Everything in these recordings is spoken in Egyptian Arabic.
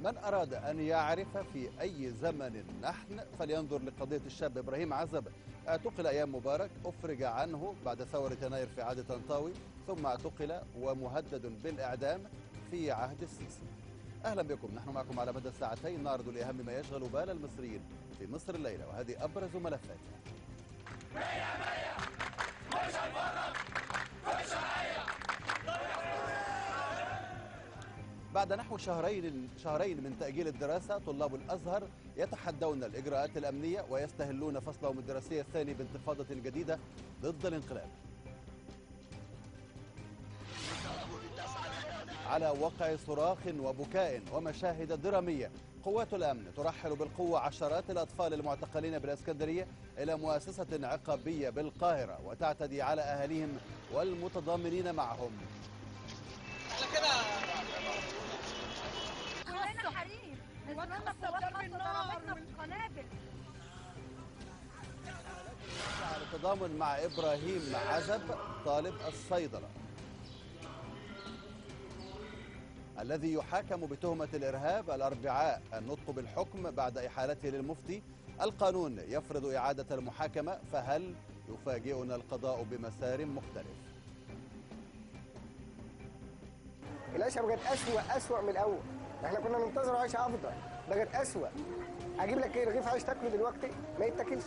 من أراد أن يعرف في أي زمن نحن فلينظر لقضية الشاب إبراهيم عزب اعتقل أيام مبارك أفرج عنه بعد ثورة يناير في عهد طنطاوي ثم اعتقل ومهدد بالإعدام في عهد السيسي أهلا بكم نحن معكم على مدى ساعتين نعرض لأهم ما يشغل بال المصريين في مصر الليلة وهذه أبرز ملفاتها بعد نحو شهرين شهرين من تأجيل الدراسة طلاب الأزهر يتحدون الإجراءات الأمنية ويستهلون فصلهم الدراسي الثاني بانتفاضة جديدة ضد الانقلاب على وقع صراخ وبكاء ومشاهد درامية قوات الأمن ترحل بالقوة عشرات الأطفال المعتقلين بالإسكندرية إلى مؤسسة عقابية بالقاهرة وتعتدي على أهاليهم والمتضامنين معهم كلنا حريم نزلنا بضرب النار بالقنابل على التضامن مع إبراهيم عزب طالب الصيدلة الذي يحاكم بتهمة الإرهاب الأربعاء النطق بالحكم بعد إحالته للمفتي القانون يفرض إعادة المحاكمة فهل يفاجئنا القضاء بمسار مختلف العيشه بقت اسوأ اسوأ من الاول احنا كنا ننتظر عيشه افضل بقت اسوأ اجيب لك ايه رغيف عيش تاكله دلوقتي ما يتاكلش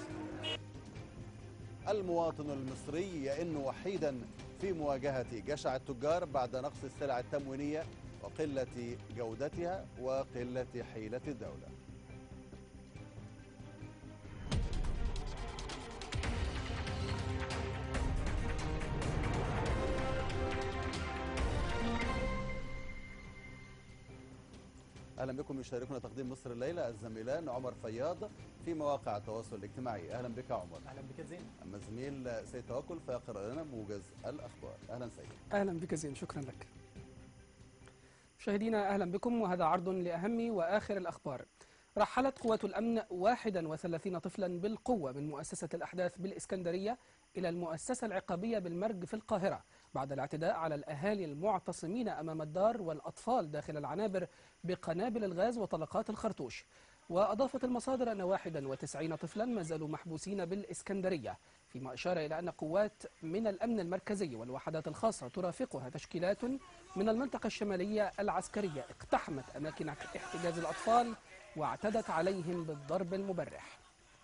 المواطن المصري يئن وحيدا في مواجهة جشع التجار بعد نقص السلع التموينية وقلة جودتها وقلة حيلة الدولة اهلا بكم يشاركنا تقديم مصر الليله الزميلان عمر فياض في مواقع التواصل الاجتماعي اهلا بك يا عمر اهلا بك زين اما زميل سيد توكل فيقرا لنا موجز الاخبار اهلا سيد اهلا بك زين شكرا لك مشاهدينا اهلا بكم وهذا عرض لاهم واخر الاخبار رحلت قوات الامن 31 طفلا بالقوه من مؤسسه الاحداث بالاسكندريه الى المؤسسه العقابيه بالمرج في القاهره بعد الاعتداء على الاهالي المعتصمين امام الدار والاطفال داخل العنابر بقنابل الغاز وطلقات الخرطوش واضافت المصادر ان 91 طفلا ما زالوا محبوسين بالاسكندريه فيما اشار الى ان قوات من الامن المركزي والوحدات الخاصه ترافقها تشكيلات من المنطقه الشماليه العسكريه اقتحمت اماكن احتجاز الاطفال واعتدت عليهم بالضرب المبرح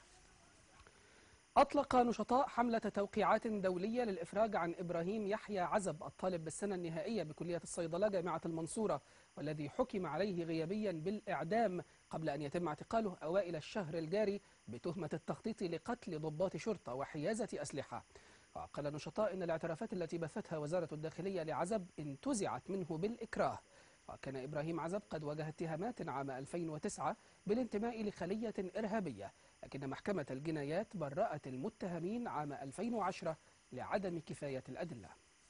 أطلق نشطاء حملة توقيعات دولية للإفراج عن إبراهيم يحيى عزب الطالب بالسنة النهائية بكلية الصيدلة جامعة المنصورة والذي حكم عليه غيابيا بالإعدام قبل أن يتم اعتقاله أوائل الشهر الجاري بتهمة التخطيط لقتل ضباط شرطة وحيازة أسلحة وقال نشطاء إن الاعترافات التي بثتها وزارة الداخلية لعزب انتزعت منه بالإكراه وكان إبراهيم عزب قد واجه اتهامات عام 2009 بالانتماء لخلية إرهابية لكن محكمة الجنايات برأت المتهمين عام 2010 لعدم كفاية الأدلة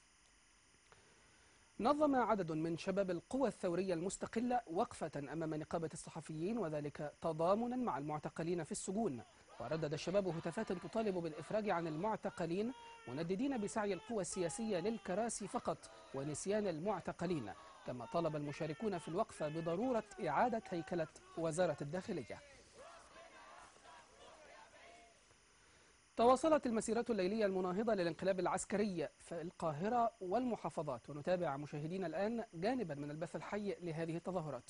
نظم عدد من شباب القوى الثورية المستقلة وقفة أمام نقابة الصحفيين وذلك تضامنا مع المعتقلين في السجون وردد الشباب هتافات تطالب بالإفراج عن المعتقلين منددين بسعي القوى السياسية للكراسي فقط ونسيان المعتقلين كما طالب المشاركون في الوقفة بضرورة إعادة هيكلة وزارة الداخلية تواصلت المسيرات الليلية المناهضة للانقلاب العسكري في القاهرة والمحافظات ونتابع مشاهدينا الآن جانبا من البث الحي لهذه التظاهرات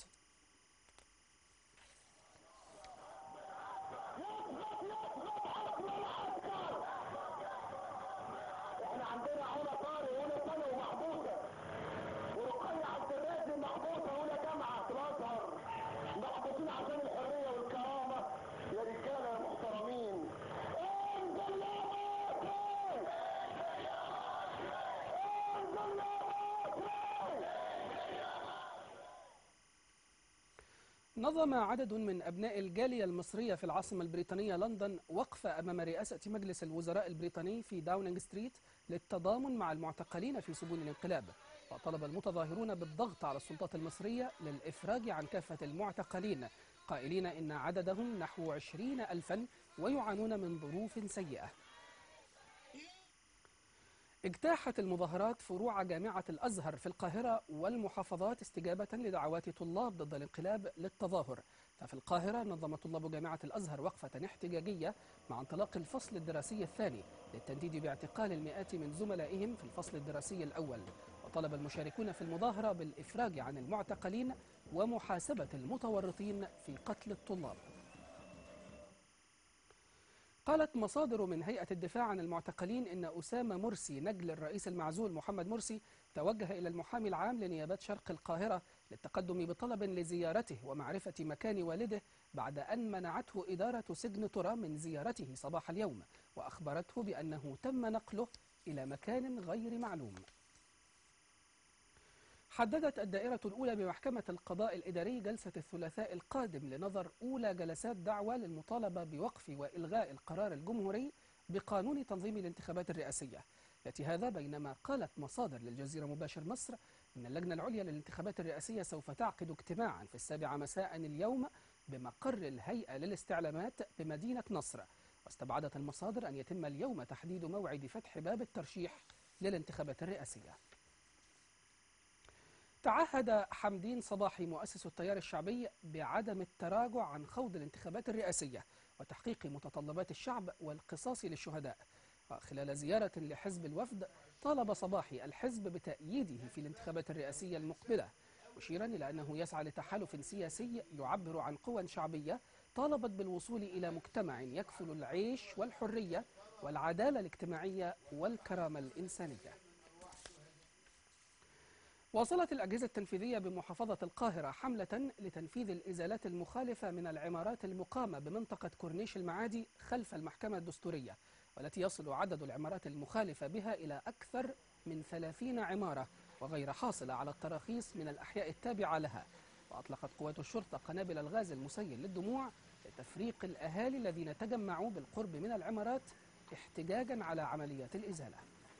نظم عدد من أبناء الجالية المصرية في العاصمة البريطانية لندن وقفة أمام رئاسة مجلس الوزراء البريطاني في داونينج ستريت للتضامن مع المعتقلين في سجون الانقلاب وطلب المتظاهرون بالضغط على السلطات المصرية للإفراج عن كافة المعتقلين قائلين إن عددهم نحو عشرين ألفا ويعانون من ظروف سيئة اجتاحت المظاهرات فروع جامعة الأزهر في القاهرة والمحافظات استجابة لدعوات طلاب ضد الانقلاب للتظاهر ففي القاهرة نظم طلاب جامعة الأزهر وقفة احتجاجية مع انطلاق الفصل الدراسي الثاني للتنديد باعتقال المئات من زملائهم في الفصل الدراسي الأول وطلب المشاركون في المظاهرة بالإفراج عن المعتقلين ومحاسبة المتورطين في قتل الطلاب قالت مصادر من هيئة الدفاع عن المعتقلين إن أسامة مرسي نجل الرئيس المعزول محمد مرسي توجه إلى المحامي العام لنيابات شرق القاهرة للتقدم بطلب لزيارته ومعرفة مكان والده بعد أن منعته إدارة سجن ترى من زيارته صباح اليوم وأخبرته بأنه تم نقله إلى مكان غير معلوم حددت الدائرة الأولى بمحكمة القضاء الإداري جلسة الثلاثاء القادم لنظر أولى جلسات دعوة للمطالبة بوقف وإلغاء القرار الجمهوري بقانون تنظيم الانتخابات الرئاسية يأتي هذا بينما قالت مصادر للجزيرة مباشر مصر إن اللجنة العليا للانتخابات الرئاسية سوف تعقد اجتماعا في السابعة مساء اليوم بمقر الهيئة للاستعلامات بمدينة نصر واستبعدت المصادر أن يتم اليوم تحديد موعد فتح باب الترشيح للانتخابات الرئاسية تعهد حمدين صباحي مؤسس التيار الشعبي بعدم التراجع عن خوض الانتخابات الرئاسية وتحقيق متطلبات الشعب والقصاص للشهداء خلال زيارة لحزب الوفد طالب صباحي الحزب بتأييده في الانتخابات الرئاسية المقبلة مشيرا إلى أنه يسعى لتحالف سياسي يعبر عن قوى شعبية طالبت بالوصول إلى مجتمع يكفل العيش والحرية والعدالة الاجتماعية والكرامة الإنسانية واصلت الأجهزة التنفيذية بمحافظة القاهرة حملة لتنفيذ الإزالات المخالفة من العمارات المقامة بمنطقة كورنيش المعادي خلف المحكمة الدستورية والتي يصل عدد العمارات المخالفة بها إلى أكثر من 30 عمارة وغير حاصلة على التراخيص من الأحياء التابعة لها وأطلقت قوات الشرطة قنابل الغاز المسيل للدموع لتفريق الأهالي الذين تجمعوا بالقرب من العمارات احتجاجا على عمليات الإزالة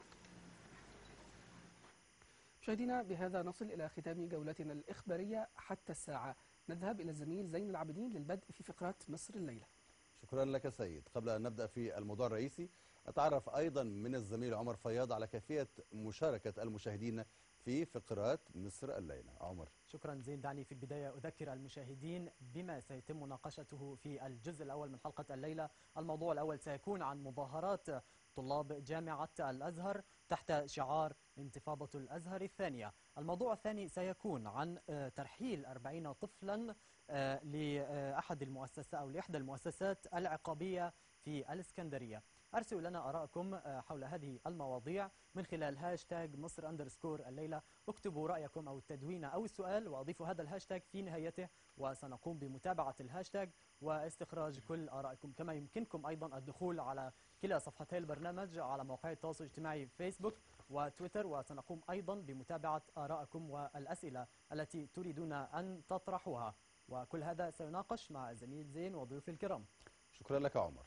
مشاهدينا بهذا نصل إلى ختام جولتنا الإخبارية حتى الساعة نذهب إلى الزميل زين العابدين للبدء في فقرات مصر الليلة شكرا لك سيد قبل أن نبدأ في الموضوع الرئيسي أتعرف أيضا من الزميل عمر فياض على كيفية مشاركة المشاهدين في فقرات مصر الليلة عمر شكرا زين دعني في البداية أذكر المشاهدين بما سيتم مناقشته في الجزء الأول من حلقة الليلة الموضوع الأول سيكون عن مظاهرات طلاب جامعة الأزهر تحت شعار انتفاضة الأزهر الثانية الموضوع الثاني سيكون عن آه، ترحيل 40 طفلا آه، لأحد المؤسسات أو لإحدى المؤسسات العقابية في الإسكندرية أرسلوا لنا آراءكم آه، حول هذه المواضيع من خلال هاشتاج مصر أندرسكور الليلة اكتبوا رأيكم أو التدوين أو السؤال وأضيفوا هذا الهاشتاج في نهايته وسنقوم بمتابعة الهاشتاج واستخراج كل آرائكم كما يمكنكم أيضا الدخول على كلا صفحتي البرنامج على مواقع التواصل الاجتماعي فيسبوك وتويتر وسنقوم أيضا بمتابعة آرائكم والأسئلة التي تريدون أن تطرحوها وكل هذا سيناقش مع الزميل زين وضيوفي الكرام شكرا لك عمر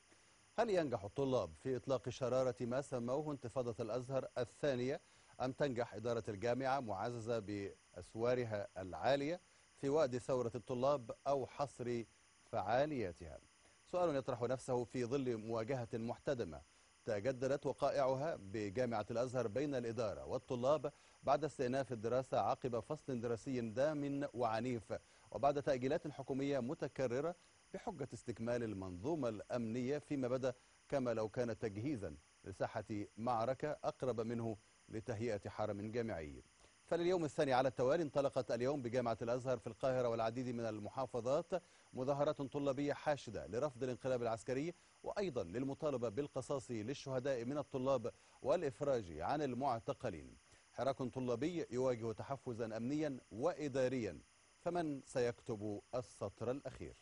هل ينجح الطلاب في إطلاق شرارة ما سموه انتفاضة الأزهر الثانية أم تنجح إدارة الجامعة معززة بأسوارها العالية في وأد ثورة الطلاب أو حصر فعالياتها سؤال يطرح نفسه في ظل مواجهة محتدمة تجددت وقائعها بجامعة الأزهر بين الإدارة والطلاب بعد استئناف الدراسة عقب فصل دراسي دام وعنيف وبعد تأجيلات حكومية متكررة بحجة استكمال المنظومة الأمنية فيما بدا كما لو كان تجهيزا لساحة معركة أقرب منه لتهيئة حرم جامعي فلليوم الثاني على التوالي انطلقت اليوم بجامعة الأزهر في القاهرة والعديد من المحافظات مظاهرات طلابية حاشدة لرفض الانقلاب العسكري وأيضا للمطالبة بالقصاص للشهداء من الطلاب والإفراج عن المعتقلين حراك طلابي يواجه تحفزا أمنيا وإداريا فمن سيكتب السطر الأخير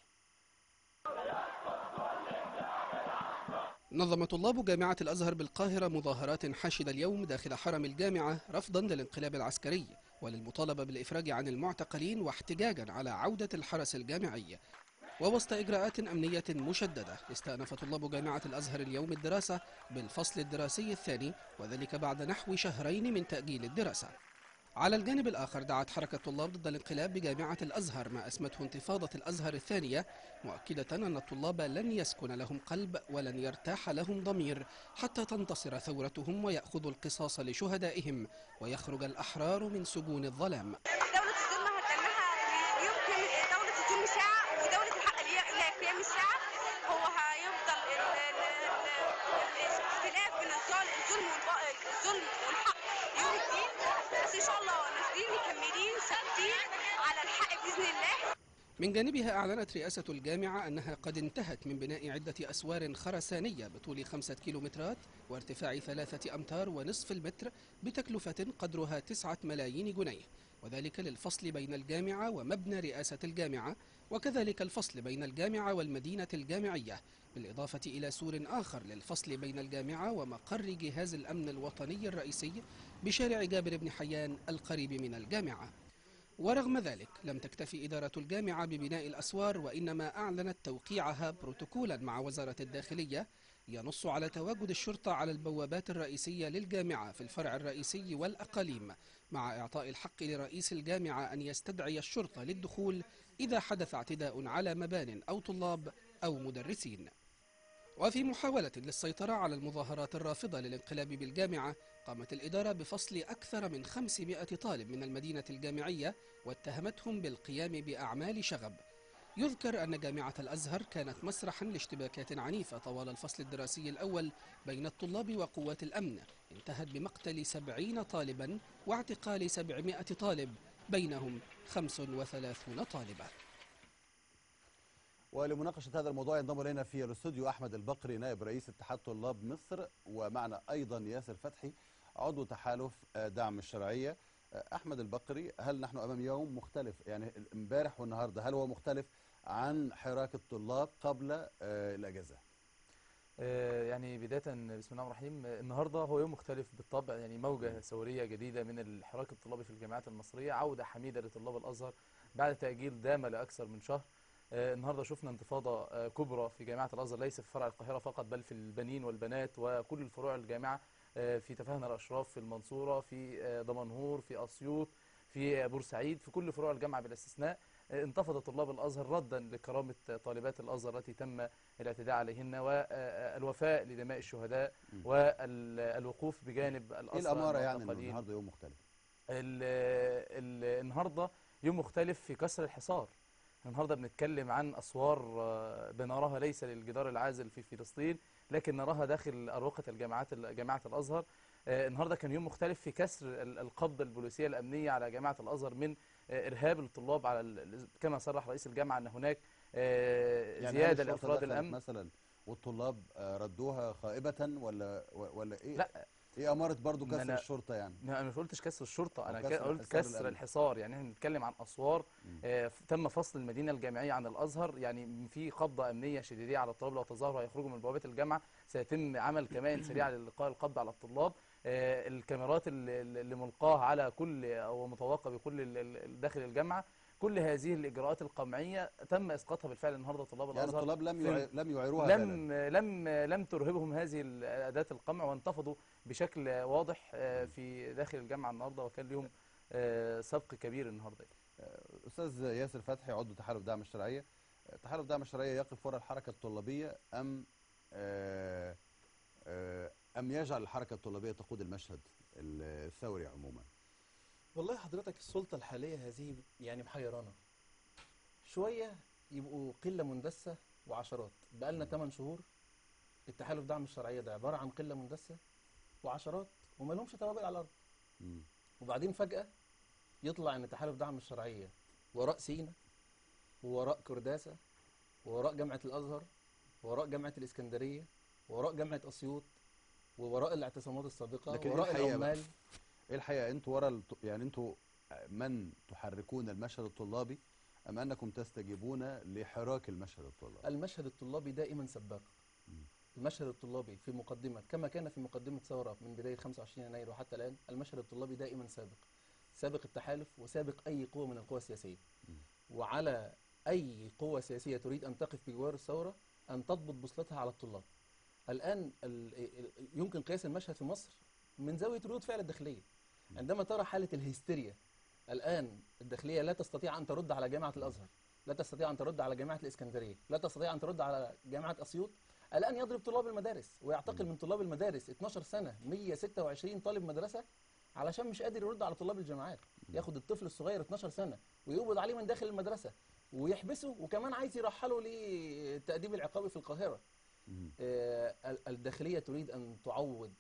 نظم طلاب جامعة الأزهر بالقاهرة مظاهرات حاشدة اليوم داخل حرم الجامعة رفضا للانقلاب العسكري وللمطالبة بالإفراج عن المعتقلين واحتجاجا على عودة الحرس الجامعي ووسط إجراءات أمنية مشددة استأنف طلاب جامعة الأزهر اليوم الدراسة بالفصل الدراسي الثاني وذلك بعد نحو شهرين من تأجيل الدراسة على الجانب الآخر دعت حركة طلاب ضد الانقلاب بجامعة الأزهر ما أسمته انتفاضة الأزهر الثانية مؤكدة أن الطلاب لن يسكن لهم قلب ولن يرتاح لهم ضمير حتى تنتصر ثورتهم ويأخذوا القصاص لشهدائهم ويخرج الأحرار من سجون الظلام دولة الظلم هتنها يمكن دولة الظلم ساعة ودولة الحق اللي هي اللي هي قيام الساعة هو هيفضل ال- ال- ال- الاختلاف بين الظل- الظلم والب- الظلم والحق يوم الدين بس إن شاء الله نازلين مكملين ثابتين على الحق بإذن الله من جانبها أعلنت رئاسة الجامعة أنها قد انتهت من بناء عدة أسوار خرسانية بطول خمسة كيلومترات وارتفاع ثلاثة أمتار ونصف المتر بتكلفة قدرها تسعة ملايين جنيه وذلك للفصل بين الجامعة ومبنى رئاسة الجامعة وكذلك الفصل بين الجامعة والمدينة الجامعية بالإضافة إلى سور آخر للفصل بين الجامعة ومقر جهاز الأمن الوطني الرئيسي بشارع جابر بن حيان القريب من الجامعة ورغم ذلك لم تكتفي إدارة الجامعة ببناء الأسوار وإنما أعلنت توقيعها بروتوكولا مع وزارة الداخلية ينص على تواجد الشرطة على البوابات الرئيسية للجامعة في الفرع الرئيسي والأقاليم مع إعطاء الحق لرئيس الجامعة أن يستدعي الشرطة للدخول إذا حدث اعتداء على مبان أو طلاب أو مدرسين وفي محاولة للسيطرة على المظاهرات الرافضة للانقلاب بالجامعة قامت الإدارة بفصل أكثر من 500 طالب من المدينة الجامعية واتهمتهم بالقيام بأعمال شغب يذكر أن جامعة الأزهر كانت مسرحا لاشتباكات عنيفة طوال الفصل الدراسي الأول بين الطلاب وقوات الأمن انتهت بمقتل 70 طالبا واعتقال 700 طالب بينهم 35 طالبة ولمناقشة هذا الموضوع ينضم إلينا في الاستوديو أحمد البقري نائب رئيس اتحاد طلاب مصر ومعنا أيضا ياسر فتحي عضو تحالف آه، دعم الشرعية آه، أحمد البقري هل نحن أمام يوم مختلف يعني امبارح والنهاردة هل هو مختلف عن حراك الطلاب قبل آه، الأجازة آه، يعني بداية بسم الله الرحمن الرحيم آه، النهاردة هو يوم مختلف بالطبع يعني موجة ثورية جديدة من الحراك الطلابي في الجامعات المصرية عودة حميدة لطلاب الأزهر بعد تأجيل دام لأكثر من شهر آه، النهاردة شفنا انتفاضة آه، كبرى في جامعة الأزهر ليس في فرع القاهرة فقط بل في البنين والبنات وكل الفروع الجامعة آه، في تفاهنا الأشراف في المنصورة في آه، دمنهور في أسيوط في آه، بورسعيد في كل فروع الجامعة بلا استثناء آه، انتفض طلاب الأزهر ردا لكرامة آه، طالبات الأزهر التي تم الاعتداء عليهن والوفاء لدماء الشهداء مم. والوقوف بجانب إيه الأسرى الأمارة يعني إنه المعتقلين. النهاردة يوم مختلف ال- ال- النهارده يوم مختلف في كسر الحصار النهارده بنتكلم عن اسوار آه، بنراها ليس للجدار العازل في فلسطين لكن نراها داخل اروقه الجامعات جامعه الازهر آه، النهارده كان يوم مختلف في كسر ال- القبضه البوليسيه الامنيه على جامعه الازهر من آه، ارهاب الطلاب على ال- كما صرح رئيس الجامعه ان هناك آه، يعني هل زياده الشرطة لافراد دخلت الامن مثلا والطلاب آه، ردوها خائبة ولا ولا إيه لا إيه أمارة برضو ما كسر أنا- الشرطة يعني لا، انا مش قلتش كسر الشرطه أو انا كسر كا- قلت الحصار كسر الأمني. الحصار يعني احنا بنتكلم عن اسوار مم. آه، ف- تم فصل المدينه الجامعيه عن الازهر يعني في قبضه امنيه شديديه على الطلاب لو تظاهروا هيخرجوا من بوابات الجامعه سيتم عمل كمائن سريعه لالقاء القبض على الطلاب آه، الكاميرات اللي اللي ملقاه على كل او متوقع بكل ال- ال- داخل الجامعه كل هذه الاجراءات القمعيه تم اسقاطها بالفعل النهارده طلاب يعني الازهر الطلاب لم في- يعي... لم يعيروها بالا. لم لم لم ترهبهم هذه الاداه القمع وانتفضوا بشكل واضح آه، في داخل الجامعه النهارده وكان لهم آه، سبق كبير النهارده استاذ ياسر فتحي عضو تحالف دعم الشرعيه تحالف دعم الشرعيه يقف وراء الحركه الطلابيه ام آه، آه، ام يجعل الحركه الطلابيه تقود المشهد الثوري عموما والله حضرتك السلطة الحالية هذه يعني محيرانا شوية يبقوا قلة مندسة وعشرات بقالنا 8 شهور التحالف دعم الشرعية ده عبارة عن قلة مندسة وعشرات وما لهمش توابع على الأرض مم. وبعدين فجأة يطلع إن تحالف دعم الشرعية وراء سينا ووراء كرداسة ووراء جامعة الأزهر ووراء جامعة الإسكندرية ووراء جامعة أسيوط ووراء الاعتصامات السابقة لكن إيه وراء الحقيقة بقى؟ العمال ايه الحقيقه انتوا ورا الط... يعني انتوا من تحركون المشهد الطلابي ام انكم تستجيبون لحراك المشهد الطلابي المشهد الطلابي دائما سباق مم. المشهد الطلابي في مقدمة كما كان في مقدمة ثورة من بداية 25 يناير وحتى الآن المشهد الطلابي دائما سابق سابق التحالف وسابق أي قوة من القوى السياسية مم. وعلى أي قوة سياسية تريد أن تقف بجوار الثورة أن تضبط بوصلتها على الطلاب الآن ال- ال- يمكن قياس المشهد في مصر من زاوية ردود فعل الداخلية عندما ترى حالة الهستيريا الآن الداخلية لا تستطيع أن ترد على جامعة الأزهر لا تستطيع أن ترد على جامعة الإسكندرية لا تستطيع أن ترد على جامعة أسيوط الآن يضرب طلاب المدارس ويعتقل من طلاب المدارس 12 سنة 126 طالب مدرسة علشان مش قادر يرد على طلاب الجامعات ياخد الطفل الصغير 12 سنة ويقبض عليه من داخل المدرسة ويحبسه وكمان عايز يرحله للتأديب العقابي في القاهرة آه، ال- الداخلية تريد أن تعوض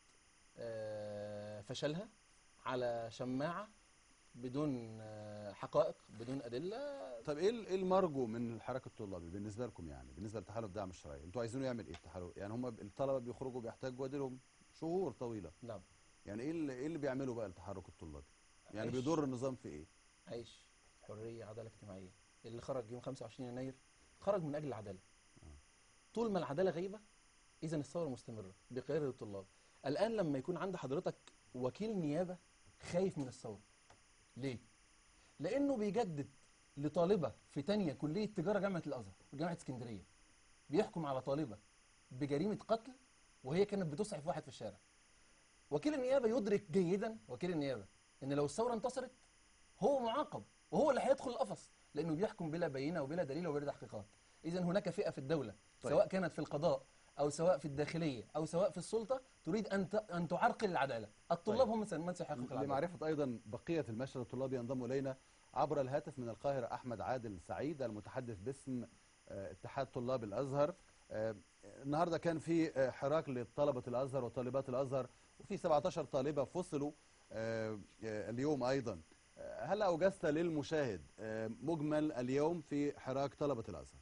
آه، فشلها على شماعة بدون آه، حقائق بدون أدلة طب ايه ال- ايه المرجو من الحراك الطلابي بالنسبه لكم يعني بالنسبه لتحالف دعم الشرعيه انتوا عايزينه يعمل ايه التحالف يعني هم الطلبه بيخرجوا بيحتاجوا اديلهم شهور طويله نعم يعني ايه اللي, ايه اللي بيعمله بقى التحرك الطلابي يعني عيش. بيضر النظام في ايه عيش حرية عدالة اجتماعية اللي خرج يوم 25 يناير خرج من أجل العدالة طول ما العدالة غايبة إذا الثورة مستمرة بقيادة الطلاب الآن لما يكون عند حضرتك وكيل نيابة خايف من الثورة ليه؟ لأنه بيجدد لطالبة في تانية كلية تجارة جامعة الأزهر جامعة اسكندرية بيحكم على طالبة بجريمة قتل وهي كانت بتسعف واحد في الشارع وكيل النيابة يدرك جيدا وكيل النيابة إن لو الثورة انتصرت هو معاقب وهو اللي هيدخل القفص لانه بيحكم بلا بينه وبلا دليل وبلا تحقيقات اذا هناك فئه في الدوله طيب. سواء كانت في القضاء او سواء في الداخليه او سواء في السلطه تريد ان ت- ان تعرقل العداله الطلاب هم من من سيحقق العداله لمعرفه ايضا بقيه المشهد الطلابي ينضم الينا عبر الهاتف من القاهره احمد عادل سعيد المتحدث باسم آه، اتحاد طلاب الازهر آه، النهارده كان في آه، حراك لطلبه الازهر وطالبات الازهر وفي 17 طالبه فصلوا آه، آه، اليوم ايضا آه، هل اوجزت للمشاهد آه، مجمل اليوم في حراك طلبه الازهر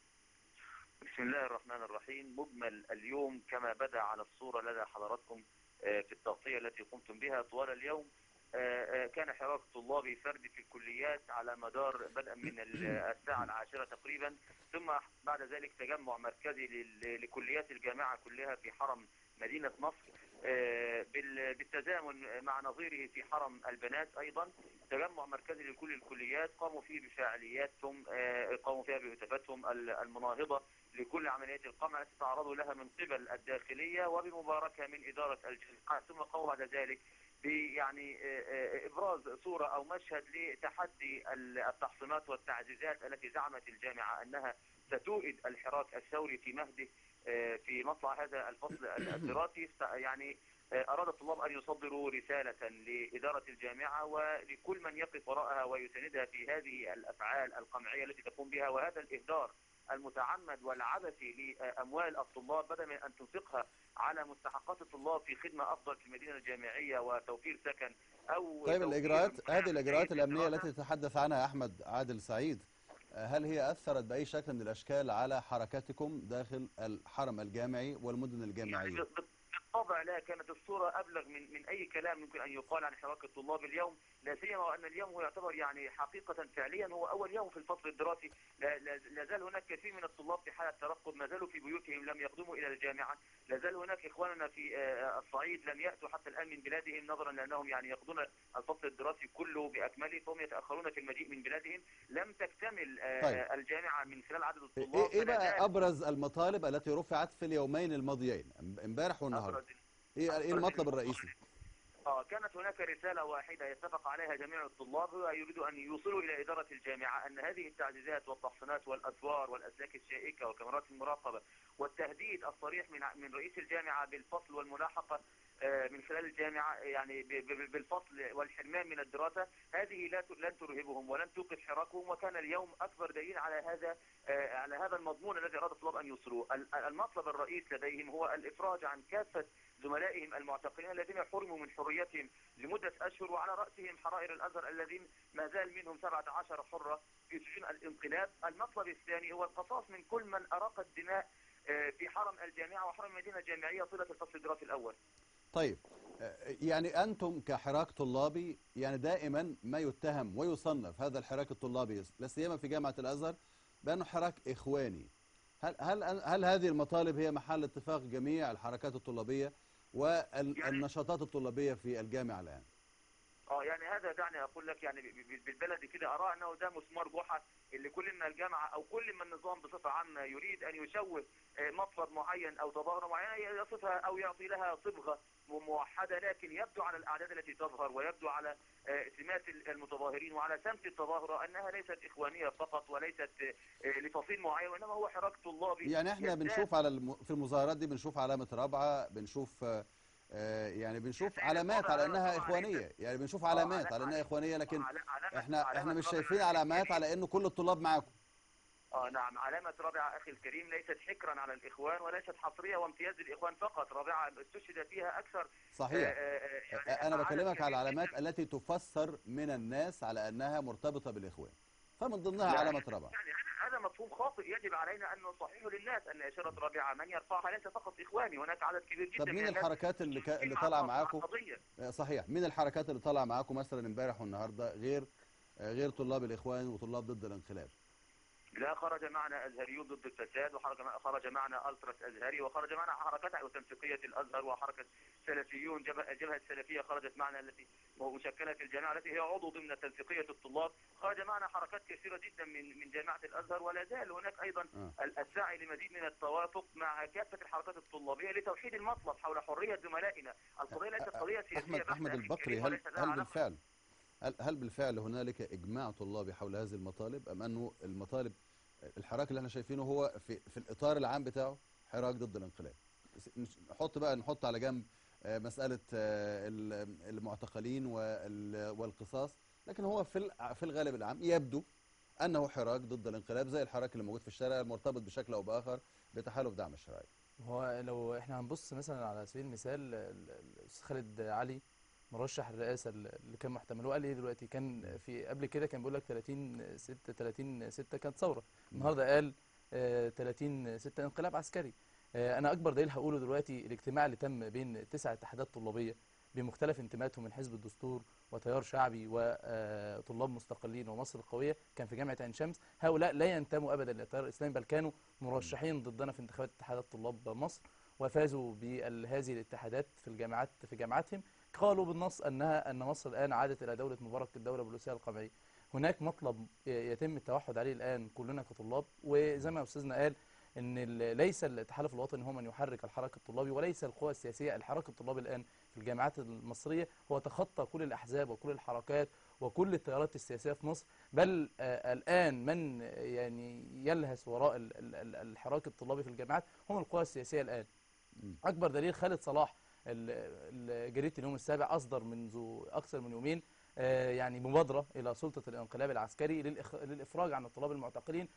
بسم الله الرحمن الرحيم مجمل اليوم كما بدا على الصورة لدى حضراتكم آه، في التغطية التي قمتم بها طوال اليوم آه، آه، كان حراك طلابي فردي في الكليات على مدار بدءا من ال- الساعة العاشرة تقريبا ثم بعد ذلك تجمع مركزي لل- لكليات الجامعة كلها في حرم مدينة نصر آه، بال- بالتزامن مع نظيره في حرم البنات أيضا تجمع مركزي لكل الكليات قاموا فيه بفعالياتهم آه، قاموا فيها بهتافاتهم ال- المناهضة لكل عمليات القمع التي تعرضوا لها من قبل الداخلية وبمباركة من إدارة الجامعة ثم قاموا بعد ذلك يعني آه، آه، إبراز صورة أو مشهد لتحدي ال- التحصينات والتعزيزات التي زعمت الجامعة أنها ستوئد الحراك الثوري في مهده آه، في مطلع هذا الفصل الدراسي ف- يعني آه، أراد الطلاب أن يصدروا رسالة لإدارة الجامعة ولكل من يقف وراءها ويساندها في هذه الأفعال القمعية التي تقوم بها وهذا الإهدار المتعمد والعبثي لأموال الطلاب بدلا من أن تنفقها على مستحقات الطلاب في خدمة أفضل في المدينة الجامعية وتوفير سكن أو طيب توفير الاجراءات مساعدة هذه الاجراءات جيدة الامنيه للدراسة. التي تتحدث عنها احمد عادل سعيد آه، هل هي اثرت باي شكل من الاشكال على حركاتكم داخل الحرم الجامعي والمدن يعني الجامعيه بال- بالطبع لا كانت الصورة أبلغ من من أي كلام يمكن أن يقال عن حراك الطلاب اليوم لا سيما وأن اليوم هو يعتبر يعني حقيقة فعليا هو أول يوم في الفصل الدراسي لا, لا, لا زال هناك كثير من الطلاب في حالة ترقب ما زالوا في بيوتهم لم يقدموا إلى الجامعة لا زال هناك إخواننا في آه، الصعيد لم يأتوا حتى الآن من بلادهم نظرا لأنهم يعني يقضون الفصل الدراسي كله بأكمله فهم يتأخرون في المجيء من بلادهم لم تكتمل آه، طيب. الجامعة من خلال عدد الطلاب ايه إيه فلا بقى زال ابرز المطالب التي رفعت في اليومين الماضيين ام- امبارح والنهارده أبرز ايه ايه المطلب الرئيسي اه كانت هناك رسالة واحدة يتفق عليها جميع الطلاب ويريدوا أن يوصلوا إلى إدارة الجامعة أن هذه التعزيزات والتحصينات والأسوار والأسلاك الشائكة وكاميرات المراقبة والتهديد الصريح من من رئيس الجامعة بالفصل والملاحقة آه، من خلال الجامعة يعني ب- ب- بالفصل والحرمان من الدراسة هذه لا ت- لن ترهبهم ولن توقف حراكهم وكان اليوم أكبر دليل على هذا آه، على هذا المضمون الذي أراد الطلاب أن يوصلوه ال- المطلب الرئيس لديهم هو الإفراج عن كافة زملائهم المعتقلين الذين حرموا من حريتهم لمدة أشهر وعلى رأسهم حرائر الأزهر الذين ما زال منهم 17 حرة في سجون الانقلاب المطلب الثاني هو القصاص من كل من أراق الدماء آه، في حرم الجامعة وحرم المدينة الجامعية طيلة الفصل الدراسي الأول طيب آه، يعني انتم كحراك طلابي يعني دائما ما يتهم ويصنف هذا الحراك الطلابي لا سيما في جامعه الازهر بانه حراك اخواني هل هل هل هذه المطالب هي محل اتفاق جميع الحركات الطلابيه والنشاطات الطلابيه في الجامعه الان اه يعني هذا دعني اقول لك يعني ب- ب- بالبلد كده ارى انه ده مسمار جحا اللي كل ما الجامعه او كل ما النظام بصفه عامه يريد ان يشوه آه، مطلب معين او تظاهره معينه يصفها او يعطي لها صبغه م- موحده لكن يبدو على الاعداد التي تظهر ويبدو على آه، سمات ال- المتظاهرين وعلى سمت التظاهره انها ليست اخوانيه فقط وليست آه، لفصيل معين وانما هو حراك طلابي يعني احنا يزداد بنشوف على الم... في المظاهرات دي بنشوف علامة رابعة بنشوف آه، آه، يعني بنشوف يعني علامات على علامة انها طبعاً اخوانيه يعني بنشوف آه، علامات على- على انها على- اخوانيه لكن على- علامة- احنا احنا علامة مش رابعة شايفين أخي علامات الكريم. على ان كل الطلاب معاكم اه نعم علامة رابعة أخي الكريم ليست حكرا على الإخوان وليست حصرية وامتياز للإخوان فقط رابعة استشهد فيها أكثر صحيح آه، آه، يعني انا عدد بكلمك كبير على العلامات جداً. التي تفسر من الناس على انها مرتبطه بالاخوان فمن ضمنها لا، علامه رابعه يعني هذا- هذا مفهوم خاطئ يجب علينا أن نصححه للناس أن إشارة رابعة من يرفعها ليس فقط إخواني هناك عدد كبير جدا طب من مين الناس الحركات اللي ك... اللي مع طالعه مع معاكم قضية. آه، صحيح مين الحركات اللي طالعه معاكم مثلا امبارح والنهارده غير آه، غير طلاب الاخوان وطلاب ضد الانقلاب لا خرج معنا ازهريون ضد الفساد وخرج مع- خرج معنا التراس ازهري وخرج معنا حركات وتنسيقيه الازهر وحركه سلفيون جبهه الجبهة السلفيه خرجت معنا التي مشكله في الجامعه التي هي عضو ضمن تنسيقيه الطلاب خرج معنا حركات كثيره جدا من من جامعه الازهر ولا زال هناك ايضا آه. ال- السعي لمزيد من التوافق مع كافه الحركات الطلابيه لتوحيد المطلب حول حريه زملائنا القضيه ليست قضيه سياسيه احمد بحتة احمد أخي البكري الكريم هل وليس لها هل علاقة بالفعل هل هل بالفعل هنالك اجماع طلابي حول هذه المطالب ام انه المطالب الحراك اللي احنا شايفينه هو في في الاطار العام بتاعه حراك ضد الانقلاب نش- نحط بقى نحط على جنب آه، مساله آه، ال- المعتقلين وال- والقصاص لكن هو في الع- في الغالب العام يبدو انه حراك ضد الانقلاب زي الحراك اللي موجود في الشارع المرتبط بشكل او باخر بتحالف دعم الشرعيه هو لو احنا هنبص مثلا على سبيل المثال ال- ال- الاستاذ خالد علي مرشح الرئاسه اللي كان محتمل هو قال ايه دلوقتي كان في قبل كده كان بيقول لك 30 6 30 6 كانت ثوره النهارده قال آه، 30 6 انقلاب عسكري آه، انا اكبر دليل هقوله دلوقتي الاجتماع اللي تم بين تسع اتحادات طلابيه بمختلف انتماءاتهم من حزب الدستور وتيار شعبي وطلاب مستقلين ومصر القويه كان في جامعه عين شمس هؤلاء لا ينتموا ابدا للتيار الاسلامي بل كانوا مرشحين ضدنا في انتخابات اتحادات طلاب مصر وفازوا بهذه الاتحادات في الجامعات في جامعاتهم قالوا بالنص انها ان مصر الان عادت الى دوله مبارك الدوله البوليسيه القمعيه هناك مطلب يتم التوحد عليه الان كلنا كطلاب وزي ما استاذنا قال ان ال- ليس التحالف الوطني هو من يحرك الحراك الطلابي وليس القوى السياسيه الحراك الطلابي الان في الجامعات المصريه هو تخطى كل الاحزاب وكل الحركات وكل التيارات السياسيه في مصر بل آه، الان من يعني يلهث وراء ال- ال- ال- الحراك الطلابي في الجامعات هم القوى السياسيه الان مم. اكبر دليل خالد صلاح ال- ال- جريده اليوم السابع اصدر منذ اكثر من يومين آه، يعني مبادره الى سلطه الانقلاب العسكري للإخ- للافراج عن الطلاب المعتقلين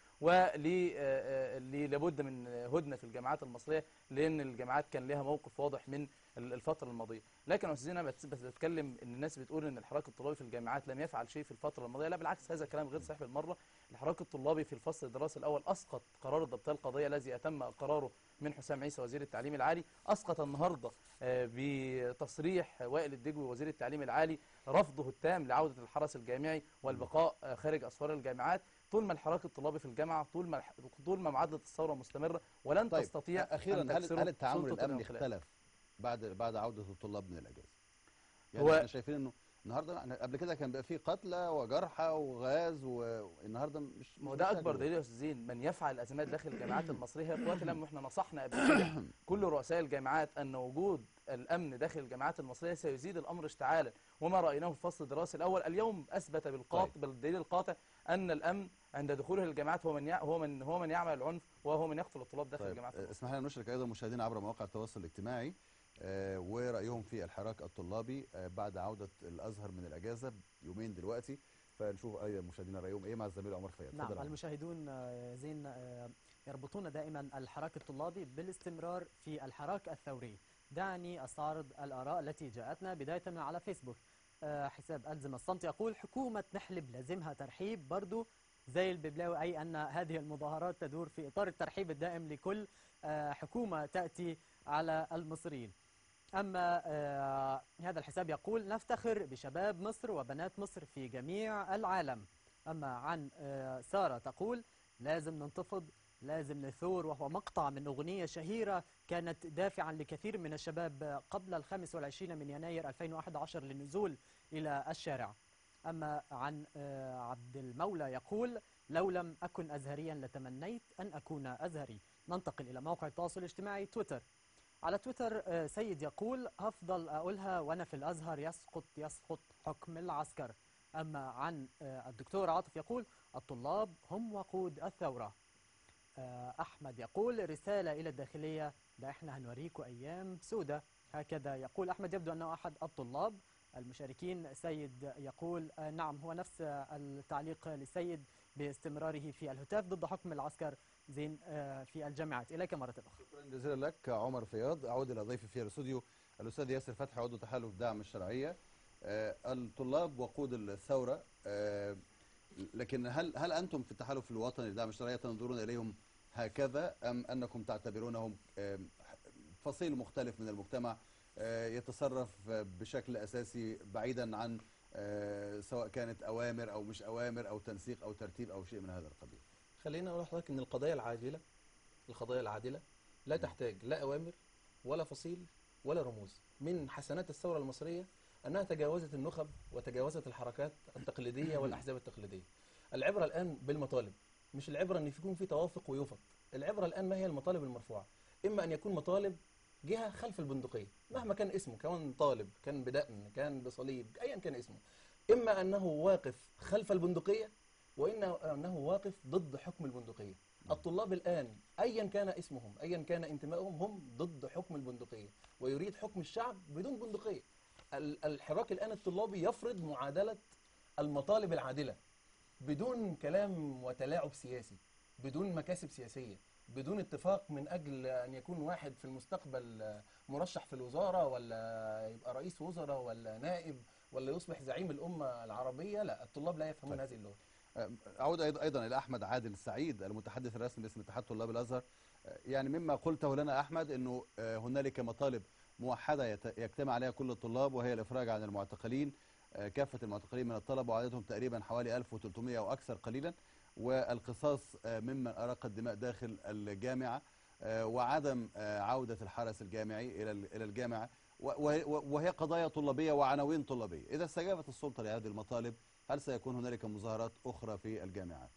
ولابد من هدنه في الجامعات المصريه لان الجامعات كان لها موقف واضح من ال- الفتره الماضيه لكن يا استاذ بس بس بتكلم ان الناس بتقول ان الحراك الطلابي في الجامعات لم يفعل شيء في الفتره الماضيه لا بالعكس هذا كلام غير صحيح بالمره الحراك الطلابي في الفصل الدراسي الاول اسقط قرار الضبطيه القضائيه الذي اتم قراره من حسام عيسى وزير التعليم العالي اسقط النهارده آه، بتصريح وائل الدجوي وزير التعليم العالي رفضه التام لعوده الحرس الجامعي والبقاء آه، خارج اسوار الجامعات طول ما الحراك الطلابي في الجامعه طول ما الح- طول ما معادله الثوره مستمره ولن طيب تستطيع اخيرا أن هل تكسره هل التعامل سلطة الامني الانقلاب. اختلف بعد بعد عوده الطلاب من الاجازه يعني هو- احنا شايفين انه النهارده احنا قبل كده كان بقى في قتلى وجرحى وغاز والنهارده مش ما هو مش ده بالشكل اكبر دليل يا استاذ زين من يفعل الازمات داخل الجامعات المصريه هي قوات الامن واحنا نصحنا قبل كده كل رؤساء الجامعات ان وجود الامن داخل الجامعات المصريه سيزيد الامر اشتعالا وما رايناه في الفصل الدراسي الاول اليوم اثبت بالقاطع طيب. بالدليل القاطع ان الامن عند دخوله الجامعات هو من يع... هو من هو من يعمل العنف وهو من يقتل الطلاب داخل طيب الجامعات آه، المصرية. اسمح لنا نشرك ايضا مشاهدينا عبر مواقع التواصل الاجتماعي آه، ورايهم في الحراك الطلابي آه، بعد عوده الازهر من الاجازه يومين دلوقتي فنشوف ايضا مشاهدينا رايهم ايه مع الزميل عمر فياض اتفضل يا نعم عمر. المشاهدون آه، زين آه، يربطون دائما الحراك الطلابي بالاستمرار في الحراك الثوري دعني استعرض الاراء التي جاءتنا بدايه من على فيسبوك آه، حساب الزم الصمت يقول حكومه نحلب لازمها ترحيب برضو زي الببلاوي اي ان هذه المظاهرات تدور في اطار الترحيب الدائم لكل آه، حكومه تاتي على المصريين أما آه، هذا الحساب يقول نفتخر بشباب مصر وبنات مصر في جميع العالم أما عن آه، سارة تقول لازم ننتفض لازم نثور وهو مقطع من أغنية شهيرة كانت دافعا لكثير من الشباب قبل الخامس والعشرين من يناير 2011 للنزول إلى الشارع أما عن آه، عبد المولى يقول لو لم أكن أزهريا لتمنيت أن أكون أزهري ننتقل إلى موقع التواصل الاجتماعي تويتر على تويتر آه، سيد يقول هفضل أقولها وأنا في الأزهر يسقط يسقط حكم العسكر أما عن آه، الدكتور عاطف يقول الطلاب هم وقود الثورة آه، أحمد يقول رسالة إلى الداخلية ده إحنا هنوريكم أيام سودة هكذا يقول أحمد يبدو أنه أحد الطلاب المشاركين سيد يقول آه، نعم هو نفس آه، التعليق للسيد باستمراره في الهتاف ضد حكم العسكر زين آه، في الجامعات إليك مرة أخرى شكرا جزيلا لك عمر فياض اعود الى ضيفي في الاستوديو الاستاذ ياسر فتحي عضو تحالف دعم الشرعيه آه، الطلاب وقود الثوره آه، لكن هل هل انتم في التحالف الوطني لدعم الشرعيه تنظرون اليهم هكذا ام انكم تعتبرونهم آه، فصيل مختلف من المجتمع آه، يتصرف آه، بشكل اساسي بعيدا عن آه، سواء كانت اوامر او مش اوامر او تنسيق او ترتيب او شيء من هذا القبيل خلينا اقول لحضرتك ان القضايا العاجله القضايا العادله لا تحتاج لا اوامر ولا فصيل ولا رموز من حسنات الثوره المصريه انها تجاوزت النخب وتجاوزت الحركات التقليديه والاحزاب التقليديه العبره الان بالمطالب مش العبره ان يكون في توافق ويوفق العبره الان ما هي المطالب المرفوعه اما ان يكون مطالب جهه خلف البندقيه مهما كان اسمه كان طالب كان بدقن كان بصليب ايا كان اسمه اما انه واقف خلف البندقيه وإن أنه واقف ضد حكم البندقية الطلاب الآن أيا كان اسمهم أيا كان انتمائهم هم ضد حكم البندقية ويريد حكم الشعب بدون بندقية ال- الحراك الآن الطلابي يفرض معادلة المطالب العادلة بدون كلام وتلاعب سياسي بدون مكاسب سياسية بدون اتفاق من أجل أن يكون واحد في المستقبل آه، مرشح في الوزارة ولا يبقى رئيس وزراء ولا نائب ولا يصبح زعيم الأمة العربية لا الطلاب لا يفهمون طيب. هذه اللغة أعود أيضا أيضا إلى أحمد عادل سعيد المتحدث الرسمي باسم اتحاد طلاب الأزهر يعني مما قلته لنا أحمد أنه آه، هنالك مطالب موحدة يت- يجتمع عليها كل الطلاب وهي الإفراج عن المعتقلين آه، كافة المعتقلين من الطلبة وعددهم تقريبا حوالي 1300 أو أكثر قليلا والقصاص آه، ممن أراق الدماء داخل الجامعة آه، وعدم آه، عودة الحرس الجامعي إلى ال- إلى الجامعة و- وهي- وهي قضايا طلابية وعناوين طلابية إذا استجابت السلطة لهذه المطالب هل سيكون هنالك مظاهرات أخرى في الجامعات؟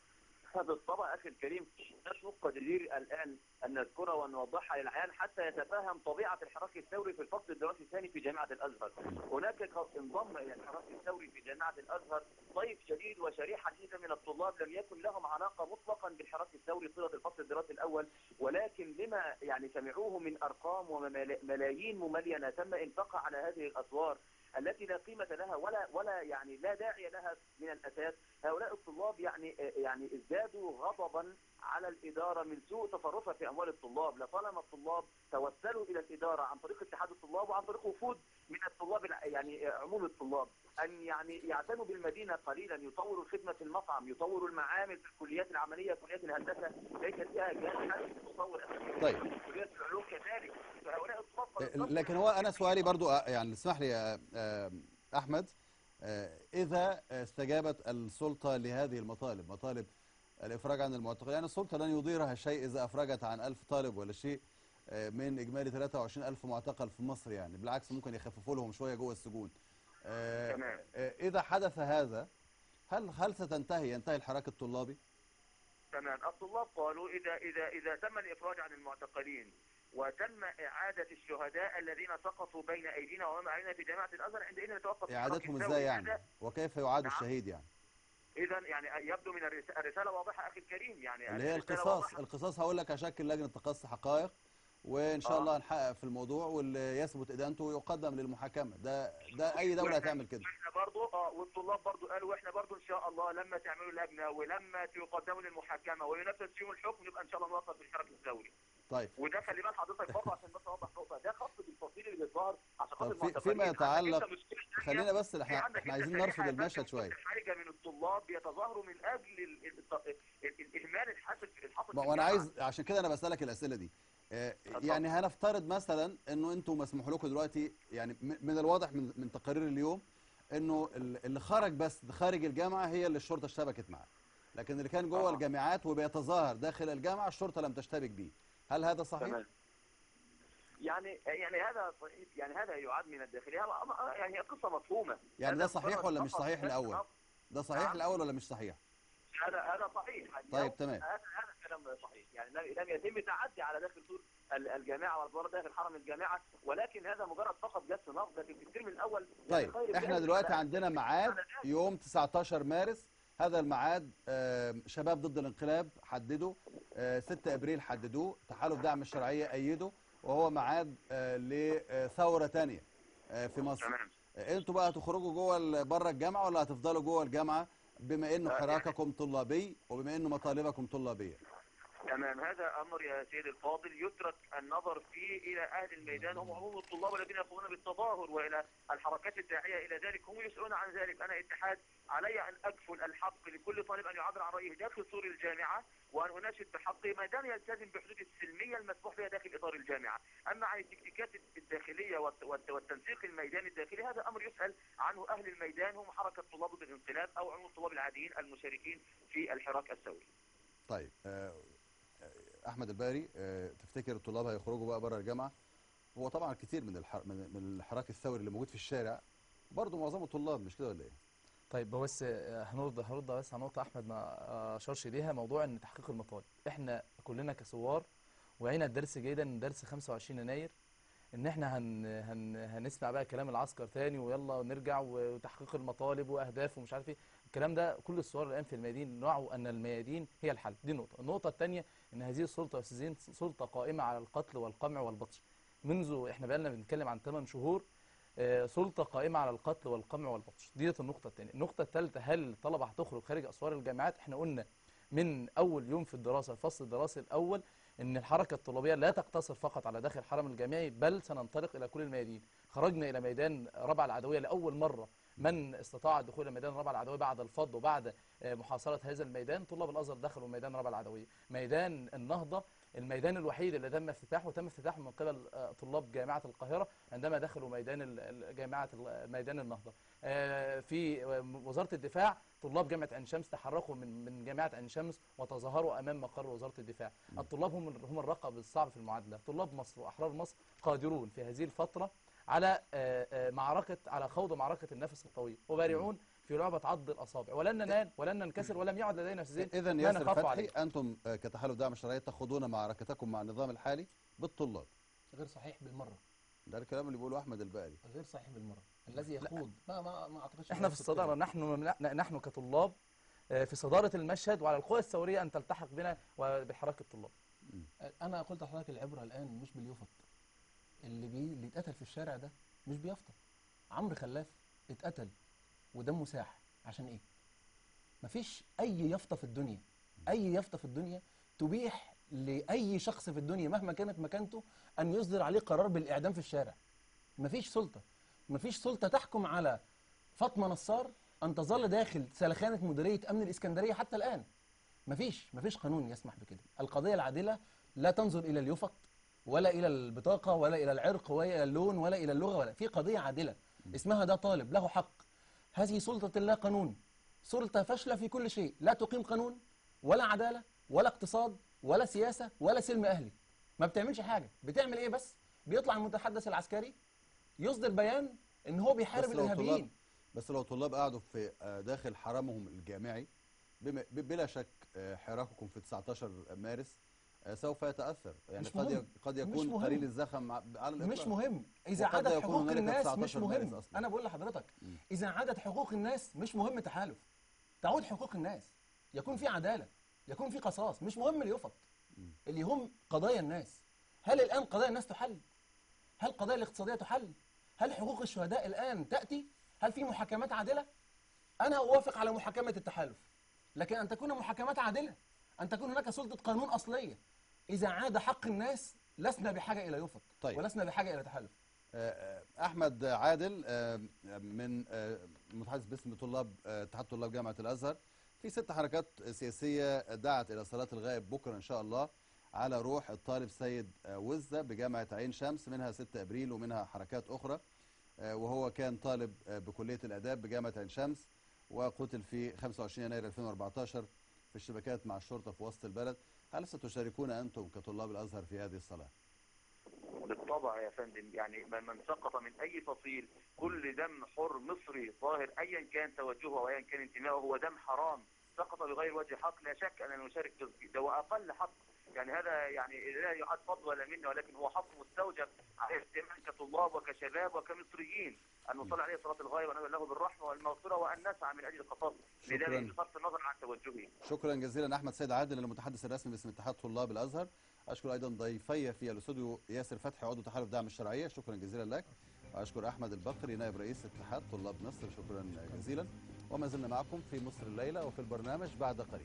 بالطبع اخي الكريم مش قادرين الان ان نذكرها ونوضحها للعيان حتى يتفهم طبيعه الحراك الثوري في الفصل الدراسي الثاني في جامعه الازهر. هناك ق- انضم الى الحراك الثوري في جامعه الازهر طيف شديد وشريحه جديده من الطلاب لم يكن لهم علاقه مطلقا بالحراك الثوري طيله الفصل الدراسي الاول ولكن لما يعني سمعوه من ارقام وملايين مملينه تم انفاقها على هذه الاسوار التي لا قيمه لها ولا ولا يعني لا داعي لها من الاساس هؤلاء الطلاب يعني يعني ازدادوا غضبا على الاداره من سوء تصرفها في اموال الطلاب لطالما الطلاب توسلوا الى الاداره عن طريق اتحاد الطلاب وعن طريق وفود من الطلاب الع- يعني عموم الطلاب ان يعني يعتنوا بالمدينه قليلا يطوروا خدمه المطعم يطوروا المعامل في الكليات العمليه كليات الهندسه ليس فيها جهاز حدث مطور طيب. كليات العلوم كذلك فهؤلاء الطلاب آه، لكن هو أنا سؤالي برضو آه، يعني اسمح لي يا آه، أحمد آه، إذا استجابت السلطة لهذه المطالب مطالب الإفراج عن المعتقلين يعني السلطة لن يضيرها شيء إذا أفرجت عن ألف طالب ولا شيء آه، من إجمالي 23 ألف معتقل في مصر يعني بالعكس ممكن يخففوا لهم شوية جوه السجون آه، تمام. آه، إذا حدث هذا هل هل ستنتهي ينتهي الحراك الطلابي؟ تمام الطلاب قالوا اذا اذا اذا تم الافراج عن المعتقلين وتم اعاده الشهداء الذين سقطوا بين ايدينا وامام اعيننا في جامعه الازهر عندئذ نتوقف إعادتهم إزاي يعني؟ وكيف يعاد الشهيد يعني؟ اذا يعني يبدو من الرس- الرساله واضحه اخي الكريم يعني اللي هي الرسالة القصاص واضحة. القصاص هقول لك هشكل لجنه تقصي حقائق وان شاء آه. الله هنحقق في الموضوع واللي يثبت ادانته يقدم للمحاكمه ده ده اي دوله هتعمل كده واحنا برضو اه والطلاب برضو قالوا واحنا برضو ان شاء الله لما تعملوا لجنه ولما تقدموا للمحاكمه وينفذ فيهم الحكم يبقى ان شاء الله نوقف بالحركه الثوري طيب وده خلي بال حضرتك برضه عشان بس اوضح نقطه ده خاص بالفصيل اللي بيظهر عشان خاطر طب في المعتقلين. فيما عندك يتعلق أنت مشكلة تانية، خلينا بس في احنا عندك احنا أنت عايزين شريحة نرصد المشهد أساساً شويه خارجه من الطلاب بيتظاهروا من اجل ال- ال- ال- ال- الاهمال الحاصل في الحاصل ما في وانا الجامعة. عايز عشان كده انا بسالك الاسئله دي آه، يعني هنفترض مثلا انه انتم مسموح لكم دلوقتي يعني م- من الواضح من من تقارير اليوم انه ال- اللي خرج بس خارج الجامعه هي اللي الشرطه اشتبكت معاه لكن اللي كان جوه آه. الجامعات وبيتظاهر داخل الجامعه الشرطه لم تشتبك به هل هذا صحيح تمام يعني يعني هذا صحيح يعني هذا يعد من الداخليه هذا أمر- يعني هي قصه مفهومه يعني هذا ده صحيح مجرد ولا مش فقط صحيح بس الاول نقص. ده صحيح نعم. الاول ولا مش صحيح هذا هذا صحيح طيب، اليوم تمام. هذا هذا الكلام صحيح يعني لم لم يتم تعدي على داخل سور ال- الجامعه ولا داخل حرم الجامعه ولكن هذا مجرد فقط جس نبض لكن في الترم الاول يعني خير طيب احنا الجانب دلوقتي على- عندنا ميعاد يوم 19 مارس هذا الميعاد آه، شباب ضد الانقلاب حددوا آه، 6 ابريل حددوه تحالف دعم الشرعيه ايده وهو ميعاد آه، لثوره ثانيه في مصر تمام آه، انتوا بقى هتخرجوا جوه ال- بره الجامعه ولا هتفضلوا جوه الجامعه بما انه لا، يعني- حراككم طلابي وبما انه مطالبكم طلابيه تمام هذا امر يا سيدي الفاضل يترك النظر فيه الى اهل الميدان هم عموم الطلاب الذين يقومون بالتظاهر والى الحركات الداعيه الى ذلك هم يسالون عن ذلك انا اتحاد علي ان اكفل الحق لكل طالب ان يعبر عن رايه داخل سور الجامعه وان اناشد بحقه ما دام يلتزم بحدود السلميه المسموح بها داخل اطار الجامعه اما عن التكتيكات الداخليه والت- والت- والتنسيق الميداني الداخلي هذا امر يسال عنه اهل الميدان هم حركه طلاب ضد الانقلاب او عموم الطلاب العاديين المشاركين في الحراك الثوري طيب آه، آه، احمد الباري آه، تفتكر الطلاب هيخرجوا بقى بره الجامعه هو طبعا كتير من الحر... من من الحراك الثوري اللي موجود في الشارع برضه معظمه طلاب مش كده ولا ايه طيب هو بس آه، هنرد هرد بس على نقطة أحمد ما أشارش ليها موضوع إن تحقيق المطالب إحنا كلنا كثوار وعينا الدرس جيدا من درس 25 يناير إن إحنا هن هن هنسمع بقى كلام العسكر تاني ويلا نرجع وتحقيق المطالب وأهداف ومش عارف إيه الكلام ده كل الثوار الآن في الميادين نوعوا أن الميادين هي الحل دي نقطة النقطة الثانية إن هذه السلطة يا أستاذين سلطة قائمة على القتل والقمع والبطش منذ إحنا بقالنا بنتكلم عن 8 شهور آه، سلطة قائمة على القتل والقمع والبطش ديت النقطة الثانية النقطة الثالثة هل الطلبة هتخرج خارج أسوار الجامعات احنا قلنا من أول يوم في الدراسة الفصل الدراسي الأول إن الحركة الطلابية لا تقتصر فقط على داخل الحرم الجامعي بل سننطلق إلى كل الميادين خرجنا إلى ميدان ربع العدوية لأول مرة من استطاع الدخول إلى ميدان ربع العدوية بعد الفض وبعد آه، محاصرة هذا الميدان طلاب الأزهر دخلوا ميدان ربع العدوية ميدان النهضة الميدان الوحيد اللي تم افتتاحه وتم افتتاحه من قبل آه، طلاب جامعة القاهرة عندما دخلوا ميدان ال- ال- جامعة ال- ميدان النهضة آه، في آه، وزارة الدفاع طلاب جامعة عين شمس تحركوا من من جامعة عين شمس وتظاهروا أمام مقر وزارة الدفاع الطلاب هم هم الرقب الصعب في المعادلة طلاب مصر وأحرار مصر قادرون في هذه الفترة على آه، آه، معركة على خوض معركة النفس القوي وبارعون في لعبة عض الأصابع ولن ننال ولن ننكسر ولم يعد لدينا أستاذين اذا ما ياسر نخاف فتحي عليه انتم آه، كتحالف دعم الشرعيه تخوضون معركتكم مع النظام الحالي بالطلاب غير صحيح بالمره ده الكلام اللي بيقوله احمد الباري غير صحيح بالمره الذي يخوض ما ما ما اعتقدش احنا في الصدارة نحن نحن كطلاب آه، في صدارة المشهد وعلى القوى الثورية أن تلتحق بنا وبحراك الطلاب انا قلت لحضرتك العبره الان مش باليفط اللي بي اللي اتقتل في الشارع ده مش بيفطر عمرو خلاف اتقتل ودمه ساح عشان ايه مفيش اي يافطه في الدنيا اي يافطه في الدنيا تبيح لاي شخص في الدنيا مهما كانت مكانته ان يصدر عليه قرار بالاعدام في الشارع مفيش سلطه مفيش سلطه تحكم على فاطمه نصار ان تظل داخل سلخانه مديريه امن الاسكندريه حتى الان مفيش مفيش قانون يسمح بكده القضيه العادله لا تنظر الى اليفط ولا الى البطاقه ولا الى العرق ولا الى اللون ولا الى اللغه ولا في قضيه عادله اسمها ده طالب له حق هذه سلطه لا قانون سلطه فاشله في كل شيء لا تقيم قانون ولا عداله ولا اقتصاد ولا سياسه ولا سلم اهلي ما بتعملش حاجه بتعمل ايه بس بيطلع المتحدث العسكري يصدر بيان ان هو بيحارب بس لو طلاب الارهابيين بس لو طلاب قعدوا في آه، داخل حرمهم الجامعي بم- ب- بلا شك آه، حراككم في 19 مارس آه، سوف يتاثر يعني مش قد ي- مهم. قد مش يكون مهم. قليل الزخم ع- على الإطلاق مش مهم اذا وقد عدد يكون حقوق هنالك الناس مش 19 مارس مهم أصلاً. انا بقول لحضرتك مم. اذا عدد حقوق الناس مش مهم تحالف تعود حقوق الناس يكون في عداله يكون في قصاص مش مهم اللي يفط اللي يهم قضايا الناس هل الان قضايا الناس تحل هل القضايا الاقتصاديه تحل هل حقوق الشهداء الان تاتي هل في محاكمات عادله انا اوافق على محاكمه التحالف لكن ان تكون محاكمات عادله ان تكون هناك سلطه قانون اصليه اذا عاد حق الناس لسنا بحاجه الى يفط طيب. ولسنا بحاجه الى تحالف آه، آه، احمد عادل آه، من آه، متحدث باسم طلاب آه، اتحاد طلاب جامعه الازهر في ست حركات سياسيه دعت الى صلاه الغائب بكره ان شاء الله على روح الطالب سيد آه، وزه بجامعه عين شمس منها 6 ابريل ومنها حركات اخرى آه، وهو كان طالب آه، بكليه الاداب بجامعه عين شمس وقتل في 25 يناير 2014 في الشبكات مع الشرطة في وسط البلد هل ستشاركون أنتم كطلاب الأزهر في هذه الصلاة؟ بالطبع يا فندم يعني من من سقط من اي فصيل كل دم حر مصري طاهر ايا كان توجهه وايا كان انتمائه هو دم حرام سقط بغير وجه حق لا شك اننا نشارك في ده واقل حق يعني هذا يعني لا يعد فضل ولا منه ولكن هو حق مستوجب على الاجتماع كطلاب وكشباب وكمصريين ان نصلي عليه صلاه الغايه وندعو له بالرحمه والمغفره وان نسعى من اجل قصاص شكراً. لذلك بصرف النظر عن توجهه شكرا جزيلا أحمد سيد عادل المتحدث الرسمي باسم اتحاد طلاب الأزهر أشكر أيضا ضيفي في الاستوديو ياسر فتحي عضو تحالف دعم الشرعية شكرا جزيلا لك وأشكر أحمد البقري نائب رئيس اتحاد طلاب مصر شكرا جزيلا وما زلنا معكم في مصر الليلة وفي البرنامج بعد قليل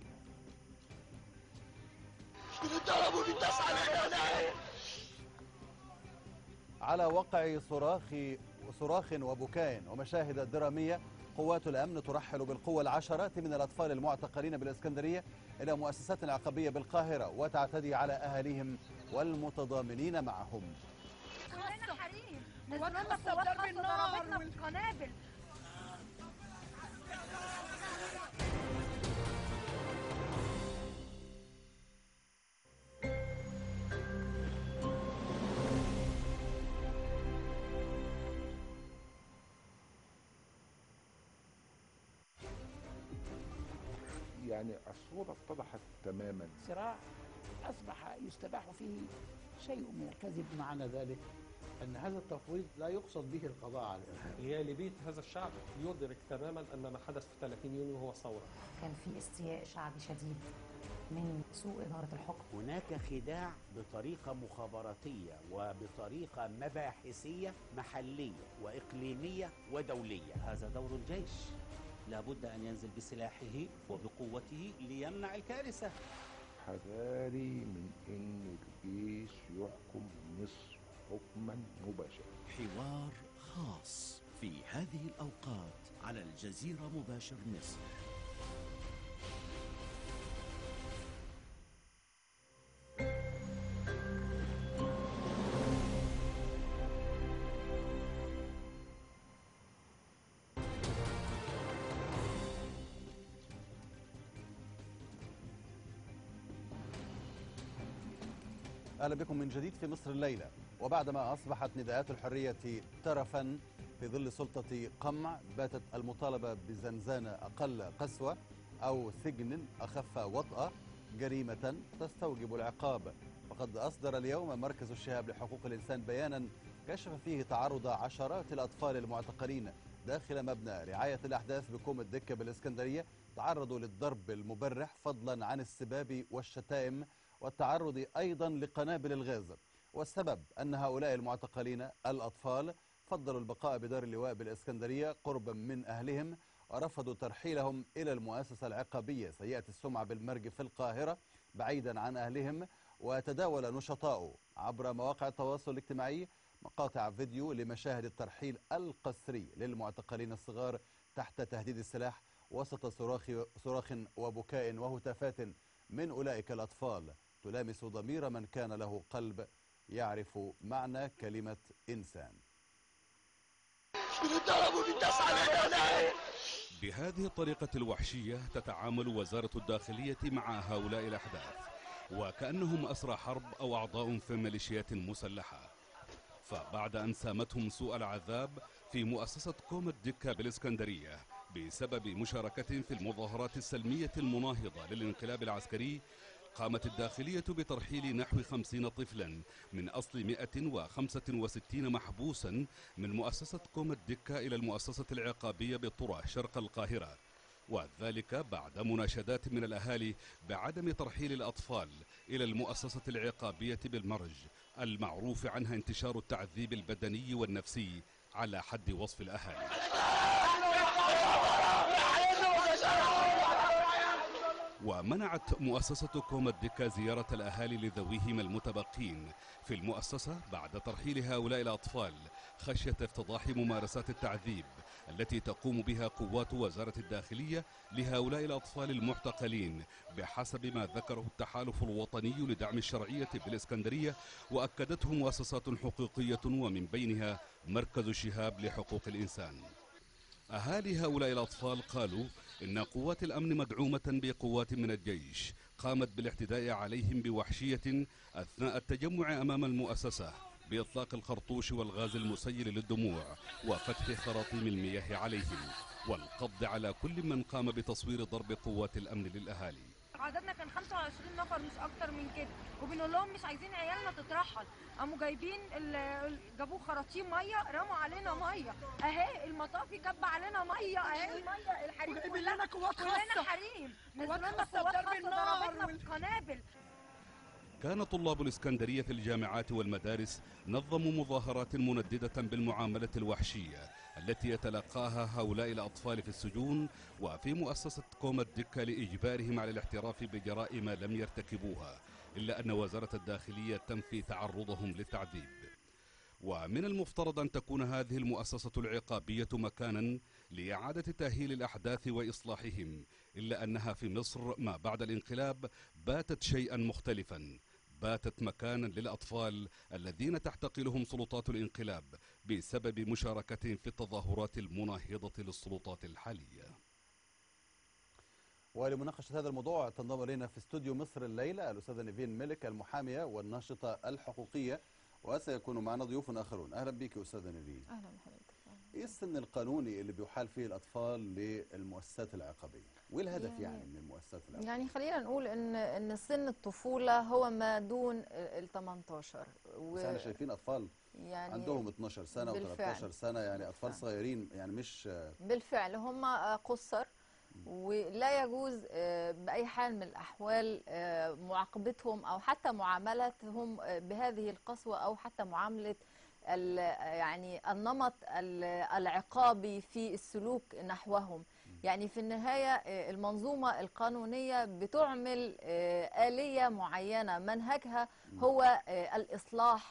على وقع صراخ صراخ وبكاء ومشاهد درامية قوات الأمن ترحل بالقوة العشرات من الأطفال المعتقلين بالإسكندرية إلى مؤسسات عقبية بالقاهرة وتعتدي على أهاليهم والمتضامنين معهم كلنا حريم نزلنا ضرب النار والقنابل يعني الصورة اتضحت تماما صراع أصبح يستباح فيه شيء من الكذب معنى ذلك أن هذا التفويض لا يقصد به القضاء على الإرهاب غالبية هذا الشعب يدرك تماما أن ما حدث في 30 يونيو هو ثورة كان في استياء شعبي شديد من سوء إدارة الحكم هناك خداع بطريقة مخابراتية وبطريقة مباحثية محلية وإقليمية ودولية هذا دور الجيش لابد أن ينزل بسلاحه وبقوته ليمنع الكارثة حذاري من ان الجيش يحكم مصر حكما مباشرا حوار خاص في هذه الأوقات على الجزيرة مباشر مصر أهلا بكم من جديد في مصر الليلة وبعدما أصبحت نداءات الحرية ترفا في ظل سلطة قمع باتت المطالبة بزنزانة أقل قسوة أو سجن أخف وطأة جريمة تستوجب العقاب وقد أصدر اليوم مركز الشهاب لحقوق الإنسان بيانا كشف فيه تعرض عشرات الأطفال المعتقلين داخل مبنى رعاية الأحداث بكوم الدكة بالإسكندرية تعرضوا للضرب المبرح فضلا عن السباب والشتائم والتعرض أيضا لقنابل الغاز والسبب أن هؤلاء المعتقلين الأطفال فضلوا البقاء بدار اللواء بالإسكندرية قربا من أهلهم ورفضوا ترحيلهم إلى المؤسسة العقابية سيئة السمعة بالمرج في القاهرة بعيدا عن أهلهم وتداول نشطاء عبر مواقع التواصل الاجتماعي مقاطع فيديو لمشاهد الترحيل القسري للمعتقلين الصغار تحت تهديد السلاح وسط صراخ, صراخ وبكاء وهتافات من أولئك الأطفال تلامس ضمير من كان له قلب يعرف معنى كلمة إنسان بهذه الطريقة الوحشية تتعامل وزارة الداخلية مع هؤلاء الأحداث وكأنهم أسرى حرب أو أعضاء في ميليشيات مسلحة فبعد أن سامتهم سوء العذاب في مؤسسة كوم الدكة بالإسكندرية بسبب مشاركتهم في المظاهرات السلمية المناهضة للانقلاب العسكري قامت الداخلية بترحيل نحو خمسين طفلا من أصل 165 محبوسا من مؤسسة كوم الدكة إلى المؤسسة العقابية بالطرة شرق القاهرة وذلك بعد مناشدات من الأهالي بعدم ترحيل الأطفال إلى المؤسسة العقابية بالمرج المعروف عنها انتشار التعذيب البدني والنفسي على حد وصف الأهالي ومنعت مؤسسة كوم الدكة زيارة الأهالي لذويهم المتبقين في المؤسسة بعد ترحيل هؤلاء الأطفال خشية افتضاح ممارسات التعذيب التي تقوم بها قوات وزارة الداخلية لهؤلاء الأطفال المعتقلين بحسب ما ذكره التحالف الوطني لدعم الشرعية بالإسكندرية وأكدته مؤسسات حقوقية ومن بينها مركز الشهاب لحقوق الإنسان أهالي هؤلاء الأطفال قالوا إن قوات الأمن مدعومة بقوات من الجيش قامت بالاعتداء عليهم بوحشية أثناء التجمع أمام المؤسسة بإطلاق الخرطوش والغاز المسيل للدموع وفتح خراطيم المياه عليهم والقبض على كل من قام بتصوير ضرب قوات الأمن للأهالي عددنا كان 25 نفر مش اكتر من كده وبنقول لهم مش عايزين عيالنا تترحل قاموا جايبين ال- ال- جابوا خراطيم ميه رموا علينا ميه اهي المطافي كب علينا ميه اهي الميه الحريم وجايبين كلها لنا قوات كلنا خاصة. حريم قوات نزلوا لنا خاصة قوات بضرب خاصة النار ضربتنا وال- بالقنابل كان طلاب الإسكندرية في الجامعات والمدارس نظموا مظاهرات منددة بالمعاملة الوحشية التي يتلقاها هؤلاء الأطفال في السجون وفي مؤسسة قوم الدكة لإجبارهم على الاعتراف بجرائم لم يرتكبوها إلا أن وزارة الداخلية تنفي تعرضهم للتعذيب ومن المفترض أن تكون هذه المؤسسة العقابية مكانا لإعادة تأهيل الأحداث وإصلاحهم إلا أنها في مصر ما بعد الانقلاب باتت شيئا مختلفا باتت مكانا للأطفال الذين تحتقلهم سلطات الانقلاب بسبب مشاركتهم في التظاهرات المناهضة للسلطات الحالية ولمناقشة هذا الموضوع تنضم إلينا في استوديو مصر الليلة الأستاذة نيفين ملك المحامية والناشطة الحقوقية وسيكون معنا ضيوف آخرون أهلا بك أستاذة نيفين اهلا بحضرتك إيه السن القانوني اللي بيحال فيه الأطفال للمؤسسات العقابية وإيه الهدف يعني, يعني- من المؤسسات العقابية يعني خلينا نقول ان ان سن الطفوله هو ما دون ال 18 و بس احنا شايفين أطفال يعني عندهم 12 سنة بالفعل. و13 سنة يعني أطفال صغيرين يعني مش بالفعل هم قصر ولا يجوز آه، بأي حال من الأحوال آه، معاقبتهم أو حتى معاملتهم آه، بهذه القسوة أو حتى معاملة ال- يعني النمط ال- العقابي في السلوك نحوهم يعني في النهاية آه، المنظومة القانونية بتعمل آه، آلية معينة منهجها هو آه، الإصلاح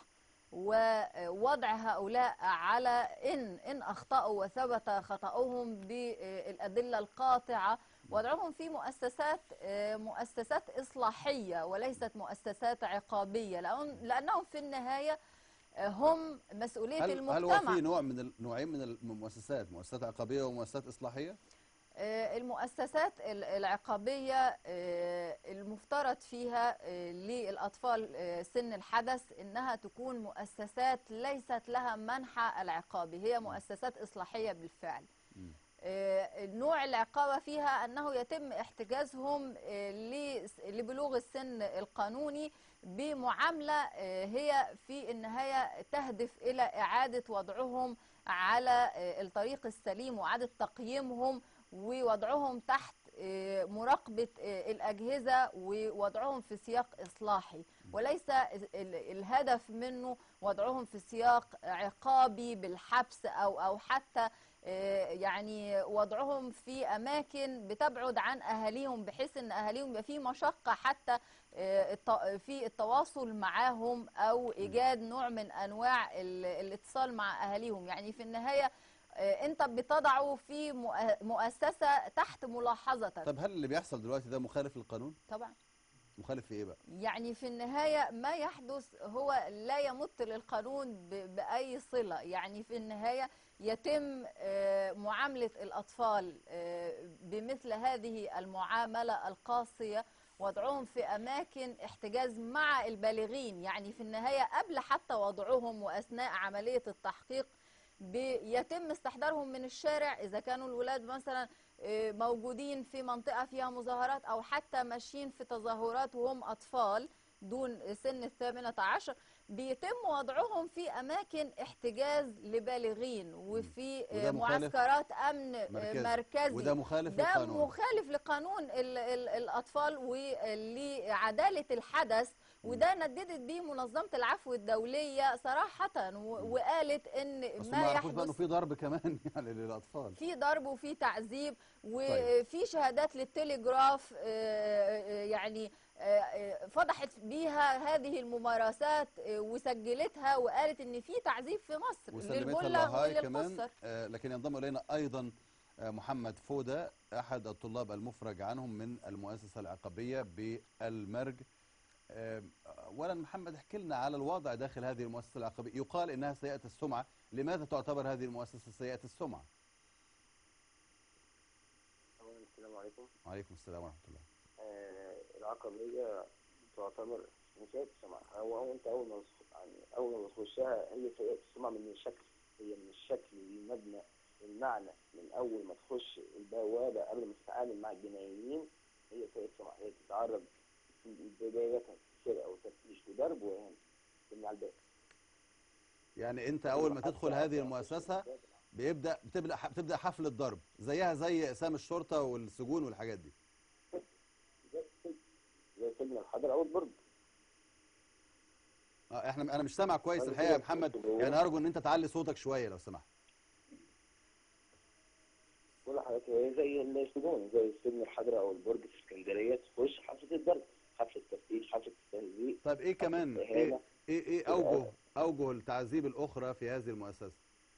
ووضع هؤلاء على إن إن أخطأوا وثبت خطأهم بالأدلة القاطعة وضعهم في مؤسسات آه، مؤسسات إصلاحية وليست مؤسسات عقابية لأن- لأنهم في النهاية آه، هم مسؤولية هل, هل هو المجتمع في نوع من ال- نوعين من المؤسسات مؤسسات عقابية ومؤسسات إصلاحية آه، المؤسسات ال- العقابية آه، المفترض فيها آه، للأطفال آه، سن الحدث إنها تكون مؤسسات ليست لها منحى العقابي هي مؤسسات إصلاحية بالفعل آه، نوع العقابة فيها أنه يتم احتجازهم آه، لس- لبلوغ السن القانوني بمعاملة آه، هي في النهاية تهدف إلى إعادة وضعهم على آه، الطريق السليم وإعادة تقييمهم ووضعهم تحت آه، مراقبة آه، الأجهزة ووضعهم في سياق إصلاحي وليس ال- الهدف منه وضعهم في سياق عقابي بالحبس أو أو حتى آه، يعني وضعهم في أماكن بتبعد عن أهاليهم بحيث أن أهاليهم يبقى في مشقة حتى آه، الت- في التواصل معاهم أو إيجاد نوع من أنواع ال- الاتصال مع أهاليهم يعني في النهاية آه، أنت بتضعه في مؤ- مؤسسة تحت ملاحظتك طب هل اللي بيحصل دلوقتي ده مخالف للقانون طبعا مخالف في إيه بقى يعني في النهاية ما يحدث هو لا يمت للقانون ب- بأي صلة يعني في النهاية يتم آه، معاملة الأطفال آه، بمثل هذه المعاملة القاسية وضعهم في أماكن احتجاز مع البالغين يعني في النهاية قبل حتى وضعهم وأثناء عملية التحقيق بيتم استحضارهم من الشارع إذا كانوا الولاد مثلا آه، موجودين في منطقة فيها مظاهرات أو حتى ماشيين في تظاهرات وهم أطفال دون سن الثامنة عشر بيتم وضعهم في أماكن احتجاز لبالغين وفي آه، وده مخالف معسكرات أمن آه، مركزي. مركزي وده مخالف ده للقانون. مخالف لقانون ال ال الأطفال ولعدالة الحدث وده نددت به منظمة العفو الدولية صراحة و- وقالت إن بس ما ما يعرفوش بقى يحدث إنه في ضرب كمان يعني للأطفال في ضرب وفي تعذيب وفي شهادات للتليجراف آه، آه، يعني آه، آه، فضحت بيها هذه الممارسات آه، وسجلتها وقالت ان في تعذيب في مصر وسلمتها للملا لهاي كمان وللقصر آه، لكن ينضم إلينا أيضا آه، محمد فودة أحد الطلاب المفرج عنهم من المؤسسة العقابية بالمرج آه، أولا محمد احكي لنا على الوضع داخل هذه المؤسسة العقابية يقال إنها سيئة السمعة لماذا تعتبر هذه المؤسسة سيئة السمعة؟ عليكم وعليكم السلام ورحمه الله آه العقبية تعتبر مساعد السمع هو أول أنت أول ما تخ- يعني أول ما بتخشها هي سيئة السمع من الشكل هي من الشكل المبنى المعنى من أول ما تخش البوابة قبل ما تتعامل مع الجنايين هي سيئة السمع هي تتعرض في بداية سرقة وتفتيش وضرب وإهانة من على الباب يعني انت اول ما تدخل هذه المؤسسه بيبدا بتبدا بتبدا حفله ضرب زيها زي اقسام الشرطه والسجون والحاجات دي زي سجن الحضر أو البرج اه احنا انا مش سامع كويس أنا الحقيقه يا كده محمد كنت بقول- يعني ارجو ان انت تعلي صوتك شويه لو سمحت كل حاجات هي زي السجون زي سجن الحضرة أو البرج في اسكندرية تخش حفلة الضرب حفلة تفتيش حفلة التهزيء طيب ايه كمان ايه إهانة. ايه, إيه اوجه اوجه التعذيب الاخرى في هذه المؤسسه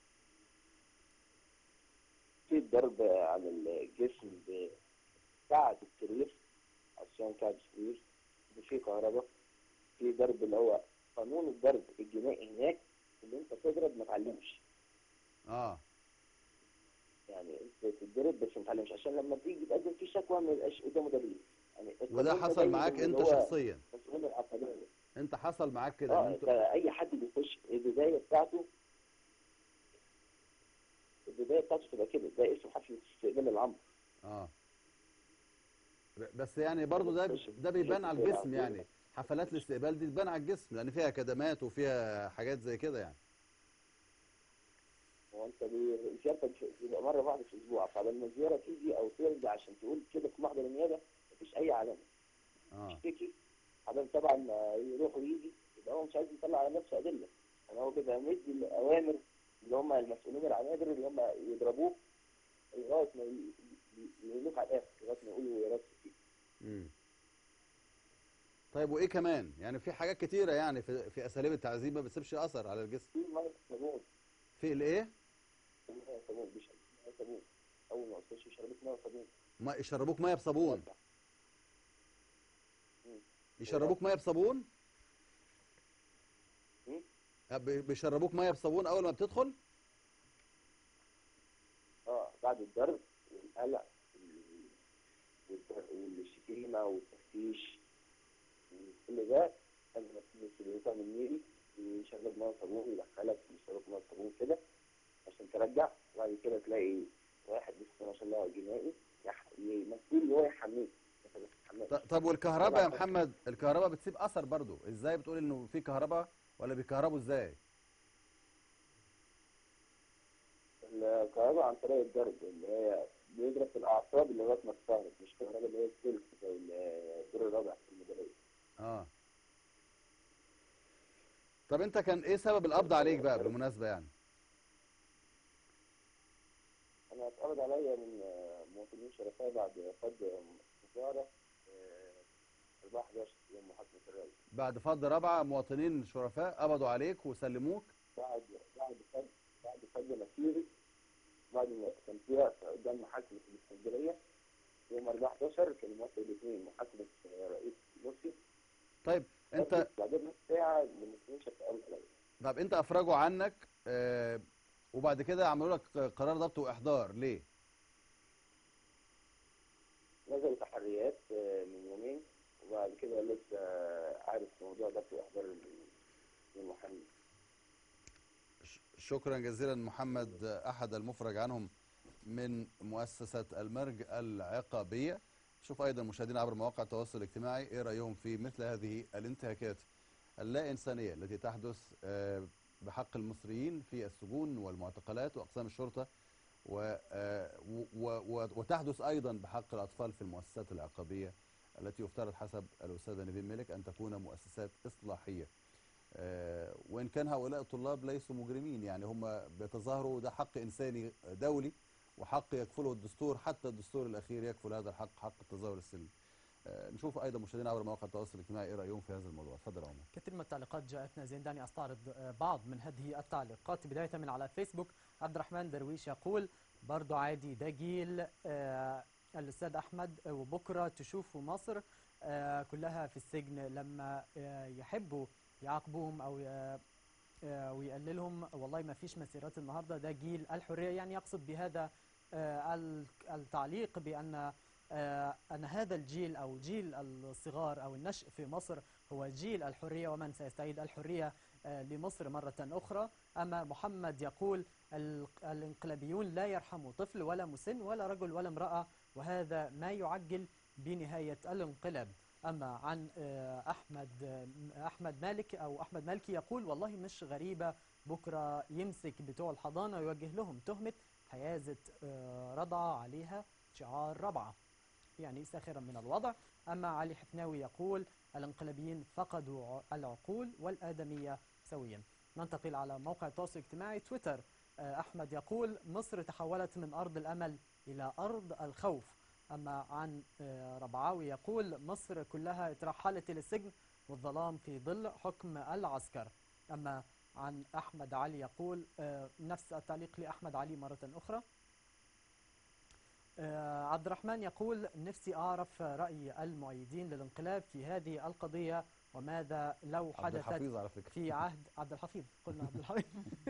في ضرب على الجسم بكعب السرير عشان كعب السرير في كهرباء في ضرب اللي هو قانون الضرب الجنائي هناك اللي انت تضرب ما تعلمش اه يعني انت تتضرب بس ما تعلمش عشان لما تيجي تقدم فيه شكوى ما يبقاش قدامه دليل يعني وده القانون حصل دايماً معاك اللي انت هو شخصيا مسؤول العقبية انت حصل معاك كده اه ان انت انتوا اي حد بيخش البدايه بتاعته البدايه بتاعته تبقى كده ده اسمه حفله استقبال العمر اه ب- بس يعني برضو ده ده بيبان على الجسم يعني حفلات الاستقبال دي تبان على الجسم لان فيها كدمات وفيها حاجات زي كده يعني هو انت بي- زيارتك بيبقى مره واحده في الاسبوع فلما الزياره تيجي او ترجع عشان تقول كده في محضر النيابه مفيش اي علامه اه تشتكي عدم طبعا ما يروح ويجي يبقى هو مش عايز يطلع على نفسه ادله يعني هو بيبقى مدي الاوامر اللي هم المسؤولين العنابر اللي هم يضربوه لغايه ما ي- ي- يهلوك على الاخر لغايه ما يقولوا يا رب فيك امم طيب وايه كمان يعني في حاجات كتيره يعني في, في اساليب التعذيب ما بتسيبش اثر على الجسم في ميه صابون في الايه ميه صابون بيشرب ميه صابون اول ما تخش يشربك ميه صابون ما يشربوك ميه بصابون مم. يشربوك ميه بصابون مم. أه، بي- بيشربوك ميه بصابون اول ما بتدخل اه بعد الضرب والقلق وال- والضر- والشتيمه والتفتيش وكل ده قبل ما تيجي في الوطن النيلي يشرب ميه صابون يدخلك يشربك ميه صابون كده عشان ترجع وبعد كده تلاقي واحد لسه ما شاء الله جنائي يح- ي- مسؤول اللي هو يحميك انت ما تتحملش. ط- طب والكهرباء يا محمد الكهرباء بتسيب اثر برضو ازاي بتقول انه في كهرباء ولا بيكهربوا ازاي الكهرباء عن طريق الضرب اللي هي بيضرب في الاعصاب اللي لغايه ما تستهلك مش كهرباء اللي هي السلك زي الدور الرابع في المدرسه اه طب انت كان ايه سبب القبض عليك بقى بالمناسبه يعني انا اتقبض عليا من آه، مواطنين شرفاء بعد فض مظاهره 4 11 يوم محاكمه الرئيس بعد فض رابعه مواطنين شرفاء قبضوا عليك وسلموك بعد بعد فض بعد فض مسيري بعد ما كان فيها قدام محاكمه الاسكندريه يوم 4 11 كان موافق الاثنين محاكمه آه، رئيس مرسي طيب انت بعدين نص ساعه المسؤولين شرفاء قبض عليا طب انت افرجوا عنك آه وبعد كده عملوا لك قرار ضبط واحضار ليه نزلوا تحريات آه، من يومين وبعد كده لسه عارف موضوع ضبط واحضار المحامي شكرا جزيلا محمد احد المفرج عنهم من مؤسسه المرج العقابيه شوف ايضا مشاهدينا عبر مواقع التواصل الاجتماعي ايه رايهم في مثل هذه الانتهاكات اللا انسانيه التي تحدث آه، بحق المصريين في السجون والمعتقلات واقسام الشرطه و- آه، و- و- وتحدث ايضا بحق الاطفال في المؤسسات العقابيه التي يفترض حسب الاستاذه نيفين ملك ان تكون مؤسسات اصلاحيه آه، وان كان هؤلاء الطلاب ليسوا مجرمين يعني هم بيتظاهروا ده حق انساني دولي وحق يكفله الدستور حتى الدستور الاخير يكفل هذا الحق حق التظاهر السلمي آه، نشوف ايضا مشاهدينا عبر مواقع التواصل الاجتماعي ايه رايهم في هذا الموضوع اتفضل يا عمر كثير من التعليقات جاءتنا زين دعني استعرض آه، بعض من هذه التعليقات بدايه من على فيسبوك عبد الرحمن درويش يقول برضو عادي ده جيل آه، الاستاذ احمد آه، وبكره تشوفوا مصر آه، كلها في السجن لما آه، يحبوا يعاقبوهم او ي- آه، ويقللهم والله ما فيش مسيرات النهارده ده جيل الحريه يعني يقصد بهذا آه، ال- التعليق بان آه، أن هذا الجيل أو جيل الصغار أو النشء في مصر هو جيل الحرية ومن سيستعيد الحرية آه، لمصر مرة أخرى أما محمد يقول ال- الانقلابيون لا يرحموا طفل ولا مسن ولا رجل ولا امرأة وهذا ما يعجل بنهاية الانقلاب أما عن آه، أحمد آه، أحمد مالك أو أحمد مالكي يقول والله مش غريبة بكرة يمسك بتوع الحضانة ويوجه لهم تهمة حيازة آه، رضعة عليها شعار ربعة يعني ساخرا من الوضع أما علي حفناوي يقول الانقلابيين فقدوا ع- العقول والآدمية سويا ننتقل على موقع التواصل الاجتماعي تويتر آه، أحمد يقول مصر تحولت من أرض الأمل إلى أرض الخوف أما عن آه، ربعاوي يقول مصر كلها ترحلت إلى السجن والظلام في ظل حكم العسكر أما عن أحمد علي يقول آه، نفس التعليق لأحمد علي مرة أخرى آه، عبد الرحمن يقول نفسي أعرف رأي المؤيدين للانقلاب في هذه القضية وماذا لو عبد حدثت الحفيظ على فكرة. في عهد عبد الحفيظ قلنا عبد الحفيظ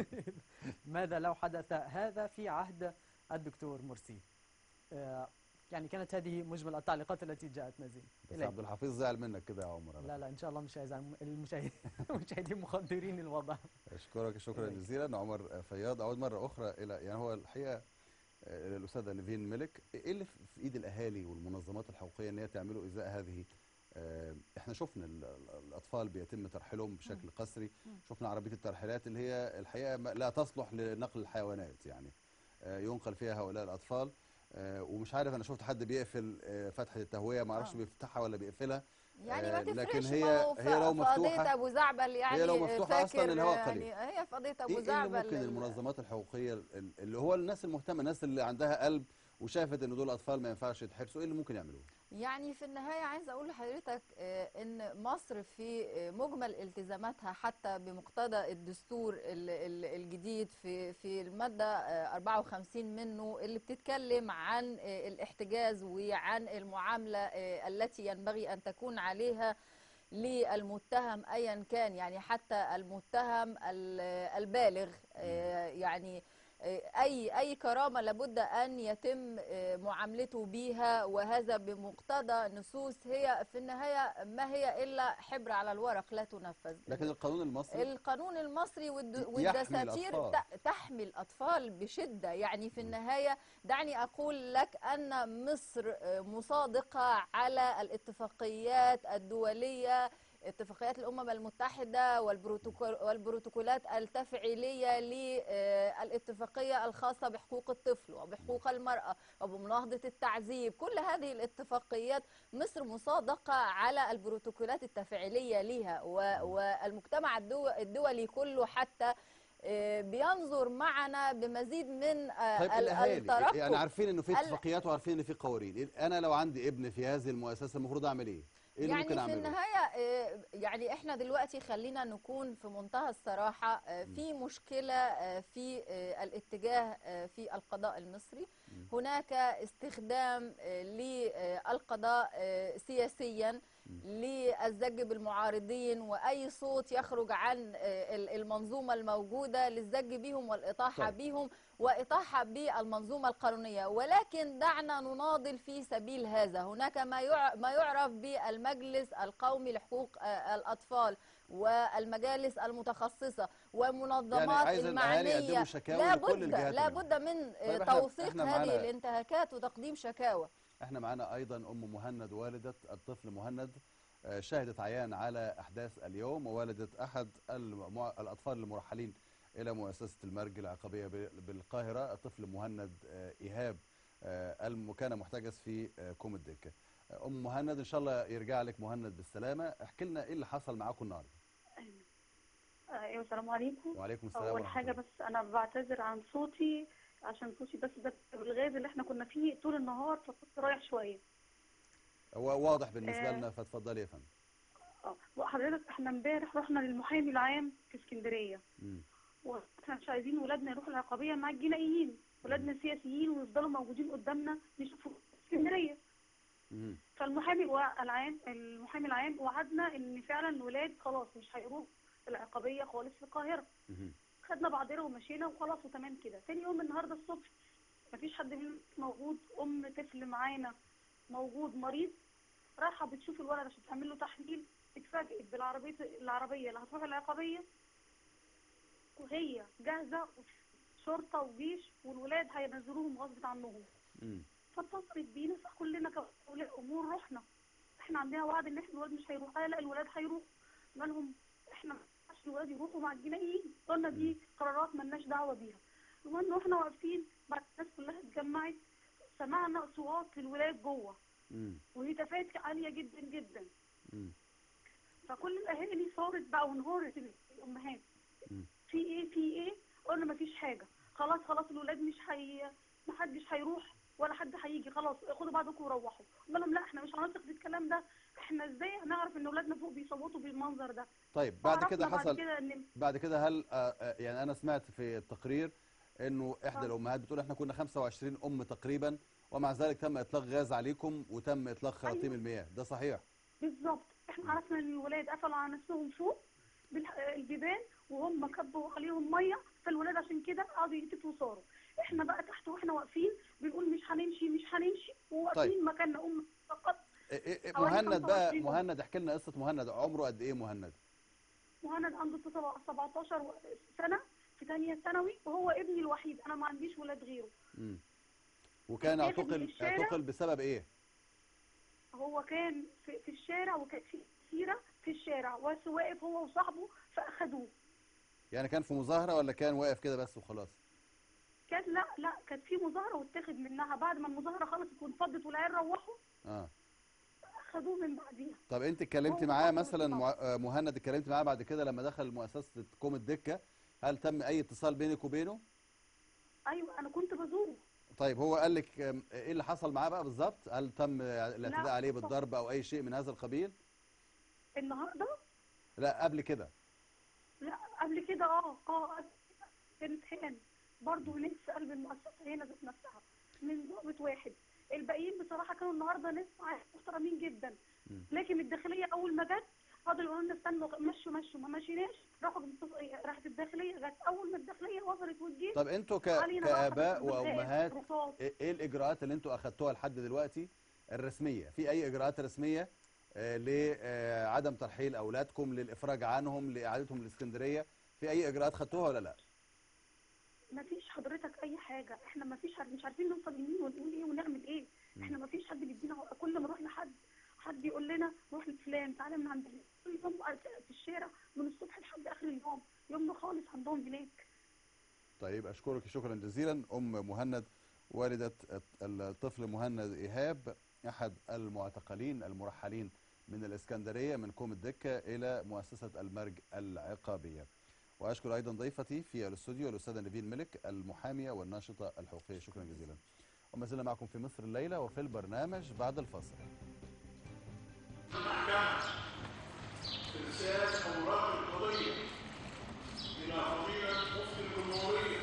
ماذا لو حدث هذا في عهد الدكتور مرسي آه، يعني كانت هذه مجمل التعليقات التي جاءت نزيل بس عبد الحفيظ زعل منك كده يا عمر لا لا ان شاء الله مش هيزعل المشاهدين المشاهدين مقدرين الوضع اشكرك شكرا الله جزيلا عمر فياض اعود مره اخرى الى يعني هو الحقيقه آه، الاستاذه نيفين ملك ايه اللي في في ايد الاهالي والمنظمات الحقوقيه ان هي تعمله ازاء هذه آه، احنا شفنا ال- ال- الاطفال بيتم ترحيلهم بشكل قسري شفنا عربيه الترحيلات اللي هي الحقيقه ما- لا تصلح لنقل الحيوانات يعني آه، ينقل فيها هؤلاء الاطفال آه، ومش عارف انا شفت حد بيقفل آه، فتحه التهويه ما اعرفش آه. بيفتحها ولا بيقفلها يعني ما آه، تفرقش لكن هي ما هو ف- هي لو في قضية مفتوحه أبو زعبل يعني هي لو مفتوحة فاكر أصلاً الهواء قليل. يعني هي في قضية أبو ايه إيه اللي زعبل ممكن ال- المنظمات الحقوقيه ال- اللي هو الناس المهتمه الناس اللي عندها قلب وشافت ان دول اطفال ما ينفعش يتحبسوا ايه اللي ممكن يعملوه يعني في النهاية عايزة أقول لحضرتك آه، إن مصر في آه، مجمل التزاماتها حتى بمقتضى الدستور ال- ال- الجديد في في المادة آه، 54 منه اللي بتتكلم عن آه، الاحتجاز وعن المعاملة آه، التي ينبغي أن تكون عليها للمتهم ايا كان يعني حتى المتهم ال- البالغ آه، يعني آه، اي اي كرامه لابد ان يتم آه، معاملته بيها وهذا بمقتضى نصوص هي في النهايه ما هي الا حبر على الورق لا تنفذ لكن القانون المصري القانون المصري والد- يحمي والدساتير الأطفال. ت- تحمي الأطفال بشدة يعني في النهاية دعني أقول لك أن مصر آه، مصادقة على الاتفاقيات الدولية اتفاقيات الأمم المتحدة والبروتوكول والبروتوكولات التفعيلية للاتفاقية الخاصة بحقوق الطفل وبحقوق المرأة وبمناهضة التعذيب كل هذه الاتفاقيات مصر مصادقة على البروتوكولات التفعيلية لها و- والمجتمع الدو- الدولي كله حتى آه، بينظر معنا بمزيد من آه، طيب ال- الاهالي الترقب يعني عارفين انه في ال- اتفاقيات وعارفين ان في قوانين انا لو عندي ابن في هذه المؤسسه المفروض اعمل ايه ايه اللي يعني ممكن في اعمله النهاية آه، يعني احنا دلوقتي خلينا نكون في منتهى الصراحة آه، في مشكلة آه، في آه، الاتجاه آه، في القضاء المصري هناك استخدام آه، للقضاء آه، سياسيا للزج بالمعارضين واي صوت يخرج عن آه، ال- المنظومه الموجوده للزج بهم والاطاحه طيب. بهم واطاحه بالمنظومه القانونيه ولكن دعنا نناضل في سبيل هذا هناك ما يع- ما يعرف بالمجلس القومي لحقوق آه، الاطفال والمجالس المتخصصه ومنظمات يعني عايز الأهالي المعنيه يقدموا شكاوى لا لكل بد الجهات لا المعنية. بد من آه، طيب إحنا- توثيق إحنا هذه معانا- الانتهاكات وتقديم شكاوى احنا معانا ايضا ام مهند والده الطفل مهند آه، شهدت عيان على احداث اليوم ووالده احد المع... الاطفال المرحلين الى مؤسسه المرج العقابيه ب- بالقاهره الطفل مهند آه، ايهاب آه، الم... كان محتجز في آه، كوم الدكه آه، ام مهند ان شاء الله يرجع لك مهند بالسلامه احكي لنا ايه اللي حصل معاكم النهارده ايوه السلام عليكم وعليكم السلام اول ورحمة حاجه الله. بس انا بعتذر عن صوتي عشان صوتي بس ده بالغاز اللي احنا كنا فيه طول النهار فكنت رايح شويه هو واضح بالنسبه آه. لنا فاتفضلي يا فندم اه وحضرتك احنا امبارح رحنا للمحامي العام في اسكندريه مم. واحنا مش عايزين ولادنا يروحوا العقابيه مع الجنائيين ولادنا سياسيين ويفضلوا موجودين قدامنا يشوفوا اسكندريه مم. فالمحامي العام المحامي العام وعدنا ان فعلا الولاد خلاص مش هيروحوا العقابيه خالص في القاهره مم. خدنا بعضنا ومشينا وخلاص وتمام كده تاني يوم النهارده الصبح مفيش حد منهم موجود ام طفل معانا موجود مريض رايحه بتشوف الولد عشان تعمل له تحليل اتفاجئت بالعربيه العربيه اللي هتروح العقابيه وهي جاهزه شرطه وجيش والولاد هينزلوهم غصب عنهم مم. فاتصلت بينا فكلنا كاولياء امور رحنا احنا عندنا وعد ان احنا الولاد مش هيروحوا لا الولاد هيروحوا مالهم احنا ما ينفعش الولاد يروحوا مع الجنائيين قلنا دي قرارات ملناش دعوه بيها المهم واحنا واقفين بعد الناس كلها اتجمعت سمعنا اصوات للولاد جوه مم. وهتافات عاليه جدا جدا مم. فكل الاهالي صارت بقى وانهارت الامهات مم. في ايه في ايه قلنا مفيش حاجه خلاص خلاص الولاد مش هي محدش هيروح ولا حد هيجي خلاص خدوا بعضكم وروحوا قلنا لهم لا احنا مش هنثق في الكلام ده احنا ازاي هنعرف ان اولادنا فوق بيصوتوا بالمنظر ده طيب بعد فعرفنا كده بعد حصل كده ان بعد كده هل آه، آه، يعني انا سمعت في التقرير انه احدى آه. الامهات بتقول احنا كنا 25 ام تقريبا ومع ذلك تم اطلاق غاز عليكم وتم اطلاق خراطيم المياه ده صحيح بالظبط احنا عرفنا ان الولاد قفلوا على نفسهم فوق بالح- البيبان وهم كبوا عليهم ميه فالولاد عشان كده قعدوا يهتفوا وصاروا احنا بقى تحت واحنا واقفين بنقول مش هنمشي مش هنمشي وواقفين طيب. مكاننا ام فقط إيه- إيه- إيه، حوالي مهند بقى 25 أم. مهند احكي لنا قصه مهند عمره قد ايه مهند مهند عنده سبع- 17 سنه في ثانيه ثانوي وهو ابني الوحيد انا ما عنديش ولاد غيره مم. وكان اتاخد من اعتقل الشارع. اعتقل بسبب ايه هو كان في, في الشارع وكان في سيره في الشارع بس واقف هو وصاحبه فاخدوه يعني كان في مظاهره ولا كان واقف كده بس وخلاص كان لا لا كانت في مظاهره واتاخد منها بعد ما المظاهره خلصت وانفضت والعيال روحوا اه خدوه من بعديها طب انت اتكلمتي هو معاه صاحبه مثلا بالظبط. مع- آه، مهند اتكلمتي معاه بعد كده لما دخل مؤسسه كوم الدكه هل تم اي اتصال بينك وبينه ايوه انا كنت بزوره طيب هو قال لك آم، ايه اللي حصل معاه بقى بالظبط هل تم الاعتداء لا، عليه بالظبط. بالضرب او اي شيء من هذا القبيل النهارده لا قبل كده لا قبل كده اه اه كانت هان برضه هناك في قلب المؤسسه هنا ذات نفسها من ضابط واحد الباقيين بصراحه كانوا النهارده ناس محترمين جدا مم. لكن الداخليه اول ما جت فضلوا يقولوا لنا استنوا مشوا مشوا ما مشيناش راحوا بالصف- راحت الداخليه جت اول ما الداخليه وصلت والجيش طب انتوا ك... علينا بقى كاباء بالغاز، وامهات رصاص. ايه إيه الاجراءات اللي انتوا اخدتوها لحد دلوقتي الرسميه في اي اجراءات رسميه آه، لعدم ترحيل اولادكم للافراج عنهم لاعادتهم الاسكندريه في اي اجراءات خدتوها ولا لا ما فيش حضرتك اي حاجه احنا ما فيش مش عارفين نوصل لمين ونقول ايه ونعمل ايه احنا ما فيش حد بيدينا كل ما نروح لحد حد يقول لنا روح لفلان تعالى من عند فلان. كل يوم في الشارع من الصبح لحد اخر اليوم يومنا خالص عندهم هناك طيب اشكرك شكرا جزيلا ام مهند والده الطفل مهند ايهاب احد المعتقلين المرحلين من الاسكندريه من كوم الدكه الى مؤسسه المرج العقابيه واشكر ايضا ضيفتي في الاستوديو الاستاذه نيفين ملك المحاميه والناشطه الحقوقيه شكرا جزيلا وما زلنا معكم في مصر الليله وفي البرنامج بعد الفاصل إرسال أوراق القضية إلى فضيلة مفتي الجمهورية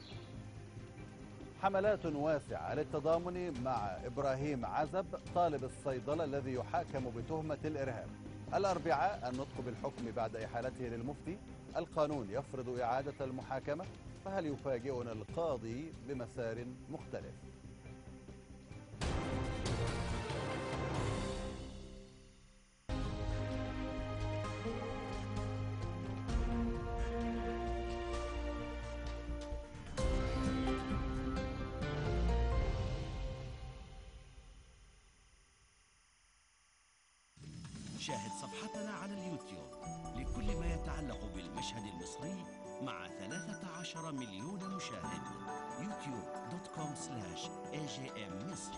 حملات واسعة للتضامن مع إبراهيم عزب طالب الصيدلة الذي يحاكم بتهمة الإرهاب الأربعاء النطق بالحكم بعد إحالته للمفتي القانون يفرض إعادة المحاكمة فهل يفاجئنا القاضي بمسار مختلف شاهد صفحتنا على اليوتيوب لكل ما يتعلق بالمشهد المصري مع 13 مليون مشاهد يوتيوب دوت كوم سلاش اي جي ام مصر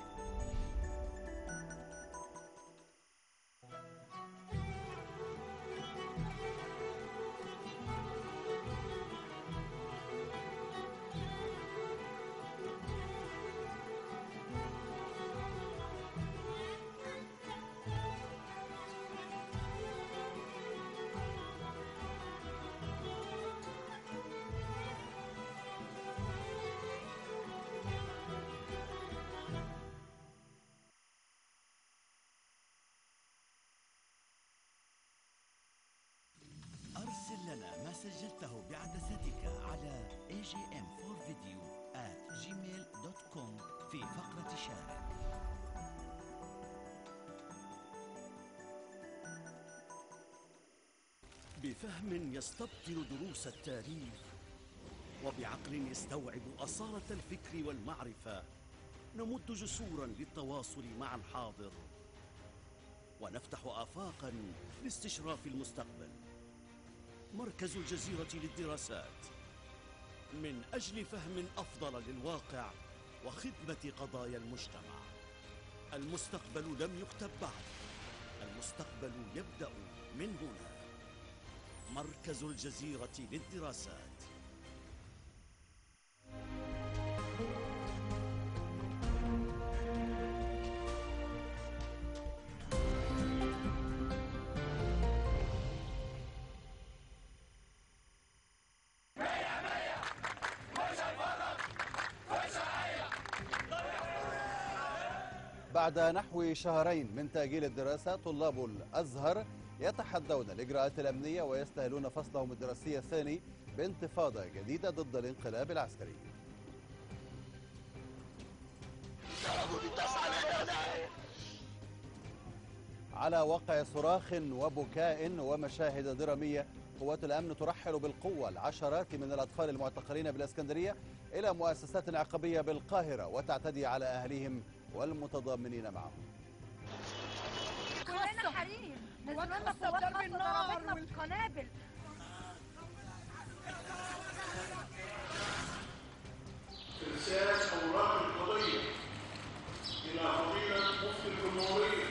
أرسل لنا ما سجلته بعدستك على agm4video at gmail.com في فقرة شارك بفهم يستبطن دروس التاريخ وبعقل يستوعب أصالة الفكر والمعرفة نمد جسورا للتواصل مع الحاضر ونفتح آفاقا لاستشراف المستقبل مركز الجزيرة للدراسات من أجل فهم أفضل للواقع وخدمة قضايا المجتمع المستقبل لم يكتب بعد المستقبل يبدأ من هنا مركز الجزيرة للدراسات بعد نحو شهرين من تأجيل الدراسة طلاب الأزهر يتحدون الإجراءات الأمنية ويستهلون فصلهم الدراسي الثاني بانتفاضة جديدة ضد الانقلاب العسكري على وقع صراخ وبكاء ومشاهد درامية قوات الأمن ترحل بالقوة العشرات من الأطفال المعتقلين بالإسكندرية إلى مؤسسات عقبية بالقاهرة وتعتدي على أهليهم والمتضامنين معهم كلنا حريم نزلنا قوات خاصة ضربتنا بالقنابل إرسال أوراق القضية إلى فضيلة مفتي الجمهورية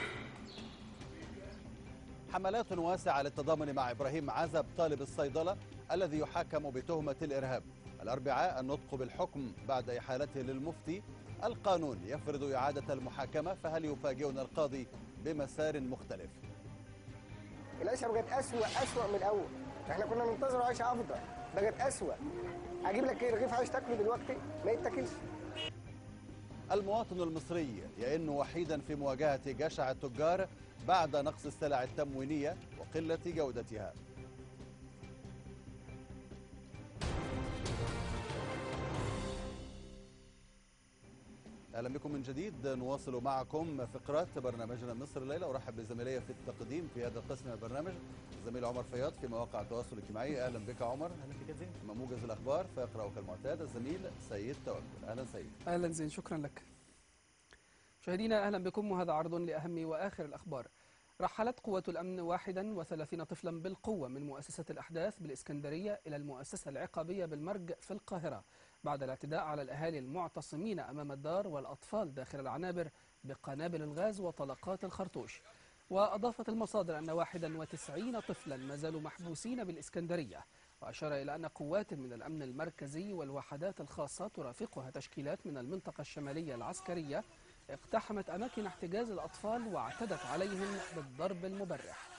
حملات واسعة للتضامن مع إبراهيم عزب طالب الصيدلة الذي يحاكم بتهمة الإرهاب الأربعاء النطق بالحكم بعد إحالته للمفتي القانون يفرض إعادة المحاكمة فهل يفاجئنا القاضي بمسار مختلف العيشه بقت اسوأ اسوأ من الاول احنا كنا بننتظر عيشه افضل بقت اسوأ اجيب لك ايه رغيف عيش تاكله دلوقتي ما يتاكلش المواطن المصري يئن وحيدا في مواجهة جشع التجار بعد نقص السلع التموينية وقلة جودتها اهلا بكم من جديد نواصل معكم فقرات برنامجنا مصر الليله ارحب بزميلي في التقديم في هذا القسم من البرنامج الزميل عمر فياض في مواقع التواصل الاجتماعي اهلا بك عمر اهلا بك زين أما موجز الاخبار فيقرا كالمعتاد الزميل سيد توكل اهلا سيد اهلا زين شكرا لك مشاهدينا اهلا بكم وهذا عرض لاهم واخر الاخبار رحلت قوة الأمن 31 طفلا بالقوة من مؤسسة الأحداث بالإسكندرية إلى المؤسسة العقابية بالمرج في القاهرة بعد الاعتداء على الأهالي المعتصمين أمام الدار والأطفال داخل العنابر بقنابل الغاز وطلقات الخرطوش وأضافت المصادر أن 91 طفلا ما زالوا محبوسين بالإسكندرية وأشار إلى أن قوات من الأمن المركزي والوحدات الخاصة ترافقها تشكيلات من المنطقة الشمالية العسكرية اقتحمت أماكن احتجاز الأطفال واعتدت عليهم بالضرب المبرح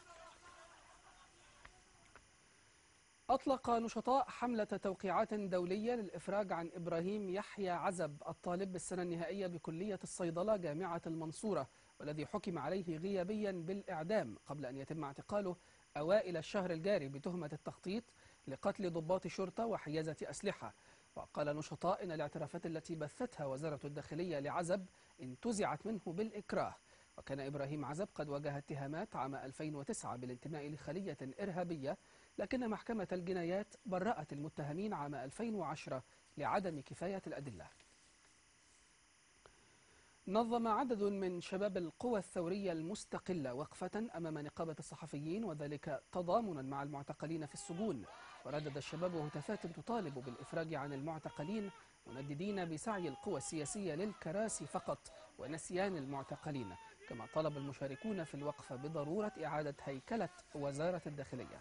أطلق نشطاء حملة توقيعات دولية للإفراج عن إبراهيم يحيى عزب الطالب بالسنة النهائية بكلية الصيدلة جامعة المنصورة والذي حكم عليه غيابيا بالإعدام قبل أن يتم اعتقاله أوائل الشهر الجاري بتهمة التخطيط لقتل ضباط شرطة وحيازة أسلحة وقال نشطاء إن الاعترافات التي بثتها وزارة الداخلية لعزب انتزعت منه بالإكراه وكان إبراهيم عزب قد واجه اتهامات عام 2009 بالانتماء لخلية إرهابية لكن محكمة الجنايات برأت المتهمين عام 2010 لعدم كفاية الأدلة نظم عدد من شباب القوى الثورية المستقلة وقفة أمام نقابة الصحفيين وذلك تضامنا مع المعتقلين في السجون وردد الشباب هتافات تطالب بالإفراج عن المعتقلين منددين بسعي القوى السياسية للكراسي فقط ونسيان المعتقلين كما طلب المشاركون في الوقفة بضرورة إعادة هيكلة وزارة الداخلية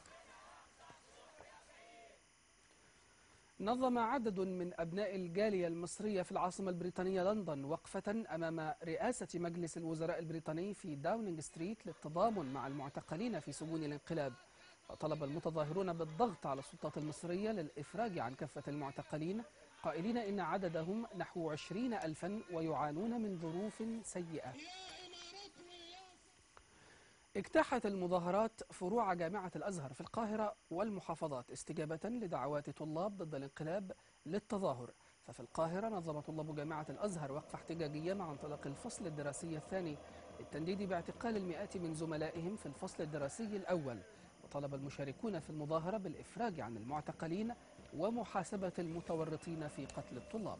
نظم عدد من أبناء الجالية المصرية في العاصمة البريطانية لندن وقفة أمام رئاسة مجلس الوزراء البريطاني في داونينج ستريت للتضامن مع المعتقلين في سجون الانقلاب وطلب المتظاهرون بالضغط على السلطات المصرية للإفراج عن كافة المعتقلين قائلين إن عددهم نحو عشرين ألفا ويعانون من ظروف سيئة اجتاحت المظاهرات فروع جامعة الأزهر في القاهرة والمحافظات استجابة لدعوات طلاب ضد الانقلاب للتظاهر ففي القاهرة نظم طلاب جامعة الأزهر وقفة احتجاجية مع انطلاق الفصل الدراسي الثاني للتنديد باعتقال المئات من زملائهم في الفصل الدراسي الأول وطالب المشاركون في المظاهرة بالإفراج عن المعتقلين ومحاسبة المتورطين في قتل الطلاب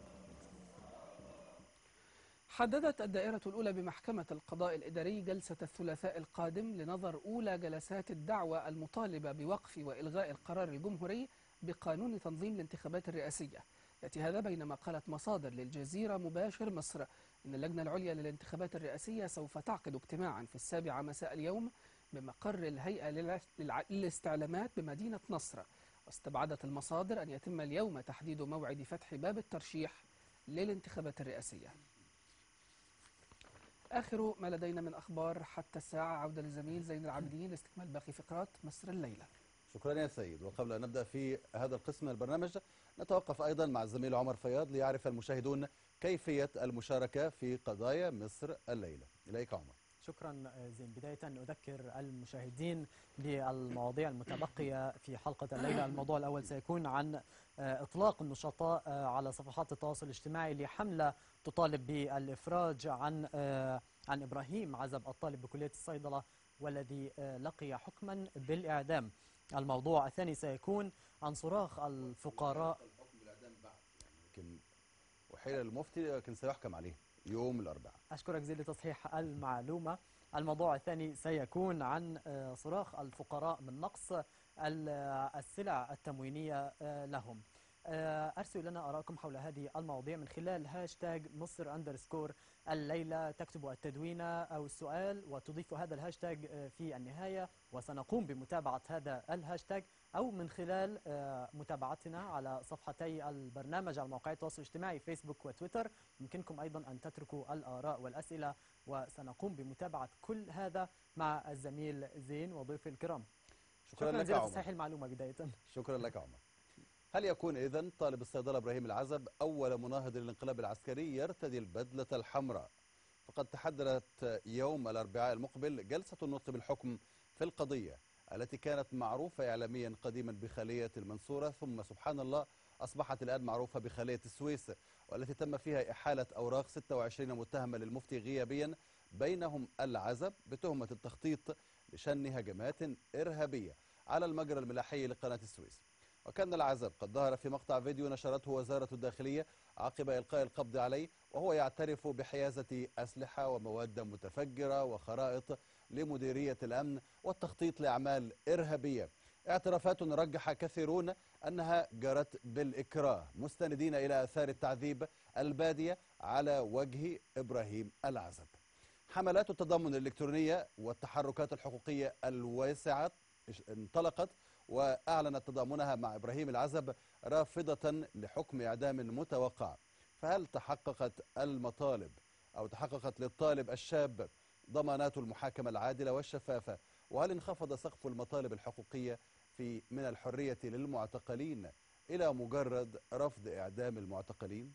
حددت الدائرة الأولى بمحكمة القضاء الإداري جلسة الثلاثاء القادم لنظر أولى جلسات الدعوة المطالبة بوقف وإلغاء القرار الجمهوري بقانون تنظيم الانتخابات الرئاسية يأتي هذا بينما قالت مصادر للجزيرة مباشر مصر إن اللجنة العليا للانتخابات الرئاسية سوف تعقد اجتماعا في السابعة مساء اليوم بمقر الهيئة للع- للع- للاستعلامات بمدينة نصر واستبعدت المصادر أن يتم اليوم تحديد موعد فتح باب الترشيح للانتخابات الرئاسية آخر ما لدينا من أخبار حتى الساعة عودة للزميل زين العابدين لاستكمال باقي فقرات مصر الليلة شكرا يا سيد وقبل أن نبدأ في هذا القسم من البرنامج نتوقف أيضا مع الزميل عمر فياض ليعرف المشاهدون كيفية المشاركة في قضايا مصر الليلة إليك عمر شكرا زين بداية أذكر المشاهدين بالمواضيع المتبقية في حلقة الليلة الموضوع الأول سيكون عن آه، إطلاق النشطاء آه، على صفحات التواصل الاجتماعي لحملة تطالب بالإفراج عن آه، عن إبراهيم عزب الطالب بكلية الصيدلة والذي آه، لقي حكما بالإعدام الموضوع الثاني سيكون عن صراخ الفقراء لكن وحيل المفتي لكن سيحكم عليه يوم الأربعاء أشكرك زي لتصحيح المعلومة الموضوع الثاني سيكون عن آه، صراخ الفقراء من نقص ال- آه، السلع التموينية آه، لهم آه، أرسلوا لنا آراءكم حول هذه المواضيع من خلال هاشتاج مصر أندرسكور الليلة تكتب التدوين أو السؤال وتضيف هذا الهاشتاج آه، في النهاية وسنقوم بمتابعة هذا الهاشتاج أو من خلال آه، متابعتنا على صفحتي البرنامج على مواقع التواصل الاجتماعي فيسبوك وتويتر يمكنكم أيضا أن تتركوا الآراء والأسئلة وسنقوم بمتابعة كل هذا مع الزميل زين وضيوف الكرام شكرا لك يا جزيلا عمر. تصحيح المعلومة بداية شكرا لك عمر هل يكون إذن طالب الصيدلة إبراهيم العزب أول مناهض للانقلاب العسكري يرتدي البدلة الحمراء فقد تحدثت يوم الأربعاء المقبل جلسة النطق بالحكم في القضية التي كانت معروفة إعلاميا قديما بخلية المنصورة ثم سبحان الله أصبحت الآن معروفة بخلية السويس والتي تم فيها إحالة أوراق 26 متهمة للمفتي غيابيا بينهم العزب بتهمة التخطيط لشن هجمات إرهابية على المجرى الملاحي لقناة السويس وكان العزب قد ظهر في مقطع فيديو نشرته وزارة الداخلية عقب إلقاء القبض عليه وهو يعترف بحيازة أسلحة ومواد متفجرة وخرائط لمديرية الأمن والتخطيط لأعمال إرهابية اعترافات رجح كثيرون أنها جرت بالإكراه مستندين إلى آثار التعذيب البادية على وجه إبراهيم العزب حملات التضامن الإلكترونية والتحركات الحقوقية الواسعة انطلقت وأعلنت تضامنها مع إبراهيم العزب رافضة لحكم إعدام متوقع فهل تحققت المطالب أو تحققت للطالب الشاب ضمانات المحاكمة العادلة والشفافة وهل انخفض سقف المطالب الحقوقية في من الحرية للمعتقلين إلى مجرد رفض إعدام المعتقلين؟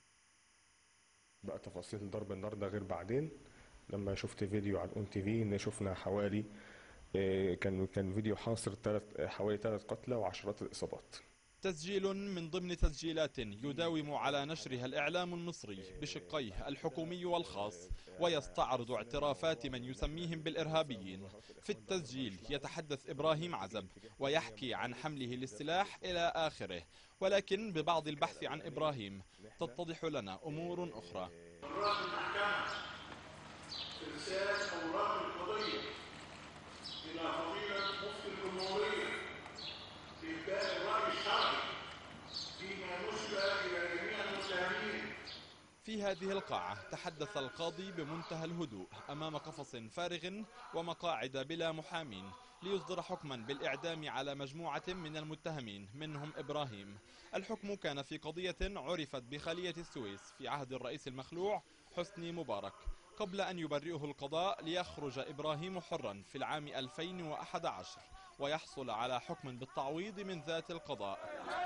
بقى تفاصيل ضرب النار ده غير بعدين لما شفت فيديو على الاون تي في ان شفنا حوالي آه، كان كان فيديو حاصر ثلاث حوالي ثلاث قتلى وعشرات الاصابات تسجيل من ضمن تسجيلات يداوم على نشرها الإعلام المصري بشقيه الحكومي والخاص ويستعرض اعترافات من يسميهم بالإرهابيين في التسجيل يتحدث إبراهيم عزب ويحكي عن حمله للسلاح إلى آخره ولكن ببعض البحث عن إبراهيم تتضح لنا أمور أخرى أوراق المحكمة إرسال أوراق القضية إلى فضيلة مفتي الجمهورية لإبداء الرأي الشرعي فيما نسب إلى جميع المتهمين في هذه القاعة تحدث القاضي بمنتهى الهدوء أمام قفص فارغ ومقاعد بلا محامين ليصدر حكما بالإعدام على مجموعة من المتهمين منهم إبراهيم الحكم كان في قضية عرفت بخلية السويس في عهد الرئيس المخلوع حسني مبارك قبل أن يبرئه القضاء ليخرج إبراهيم حرا في العام 2011 ويحصل على حكم بالتعويض من ذات القضاء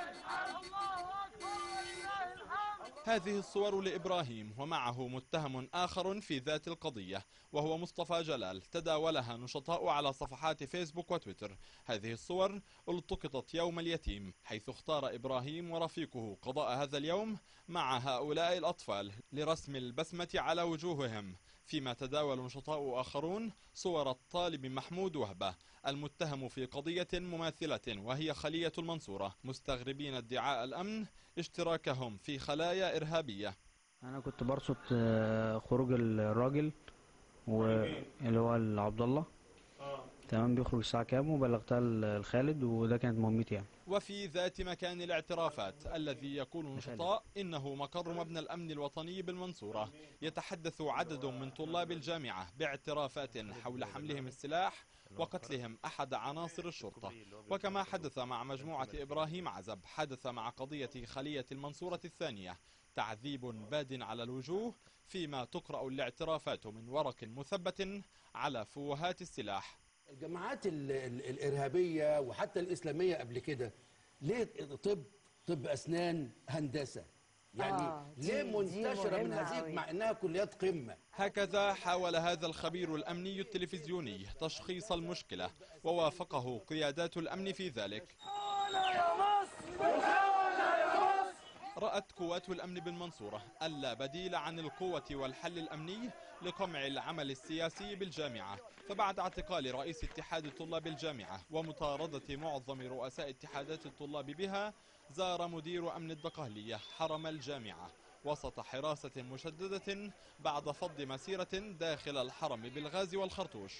هذه الصور لإبراهيم ومعه متهم آخر في ذات القضية وهو مصطفى جلال تداولها نشطاء على صفحات فيسبوك وتويتر هذه الصور التقطت يوم اليتيم حيث اختار إبراهيم ورفيقه قضاء هذا اليوم مع هؤلاء الأطفال لرسم البسمة على وجوههم فيما تداول نشطاء آخرون صور الطالب محمود وهبة المتهم في قضية مماثلة وهي خلية المنصورة مستغربين ادعاء الأمن اشتراكهم في خلايا إرهابية انا كنت برصد آه، خروج الراجل واللي هو عبد الله تمام بيخرج الساعه كام وبلغتها لخالد وده كانت مهمتي يعني وفي ذات مكان الاعترافات الذي يقول نشطاء إنه مقر مبنى الأمن الوطني بالمنصورة يتحدث عدد من طلاب الجامعة باعترافات حول حملهم السلاح وقتلهم أحد عناصر الشرطة وكما حدث مع مجموعة إبراهيم عزب حدث مع قضية خلية المنصورة الثانية تعذيب باد على الوجوه فيما تقرأ الاعترافات من ورق مثبت على فوهات السلاح الجماعات ال ال الارهابيه وحتى الاسلاميه قبل كده ليه طب طب اسنان هندسه يعني آه، دي- ليه دي منتشره من مهمة هذه أوي. مع انها كليات قمه هكذا حاول هذا الخبير الأمني التلفزيوني تشخيص المشكلة ووافقه قيادات الأمن في ذلك رأت قوات الأمن بالمنصورة ألا بديل عن القوة والحل الأمني لقمع العمل السياسي بالجامعة فبعد اعتقال رئيس اتحاد طلاب الجامعة ومطاردة معظم رؤساء اتحادات الطلاب بها زار مدير أمن الدقهلية حرم الجامعة وسط حراسة مشددة بعد فض مسيرة داخل الحرم بالغاز والخرطوش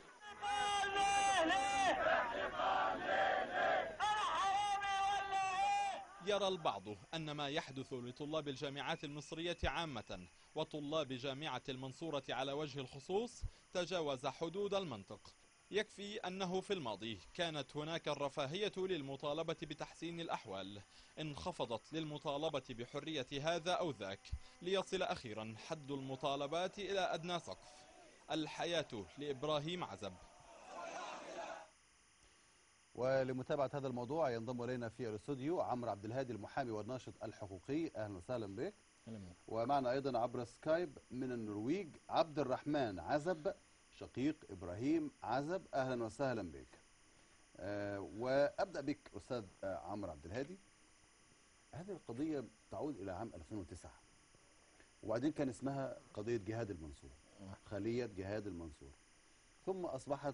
يرى البعض أن ما يحدث لطلاب الجامعات المصرية عامة وطلاب جامعة المنصورة على وجه الخصوص تجاوز حدود المنطق يكفي أنه في الماضي كانت هناك الرفاهية للمطالبة بتحسين الأحوال انخفضت للمطالبة بحرية هذا أو ذاك ليصل أخيرا حد المطالبات إلى أدنى سقف الحياة لإبراهيم عزب ولمتابعة هذا الموضوع ينضم إلينا في الاستوديو عمرو عبد الهادي المحامي والناشط الحقوقي أهلا وسهلا بك ومعنا أيضا عبر سكايب من النرويج عبد الرحمن عزب شقيق إبراهيم عزب أهلا وسهلا بك آه وأبدأ بك أستاذ آه عمرو عبد الهادي هذه القضية تعود إلى عام 2009 وبعدين كان اسمها قضية جهاد المنصور خلية جهاد المنصور ثم أصبحت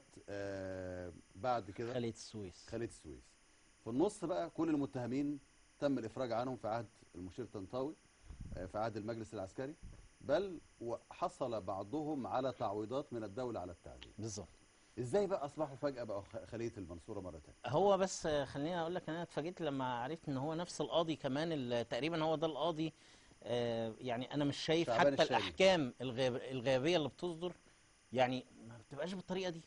آه بعد كده خلية السويس خلية السويس في النص بقى كل المتهمين تم الإفراج عنهم في عهد المشير طنطاوي آه، في عهد المجلس العسكري بل وحصل بعضهم على تعويضات من الدولة على التعذيب بالظبط ازاي بقى اصبحوا فجأة بقوا خ- خلية المنصورة مرة تانية هو بس آه، خليني اقول لك انا اتفاجئت لما عرفت ان هو نفس القاضي كمان ال- تقريبا هو ده القاضي آه، يعني انا مش شايف شعبان حتى الشايب. الاحكام الغياب الغيابيه اللي بتصدر يعني ما بتبقاش بالطريقه دي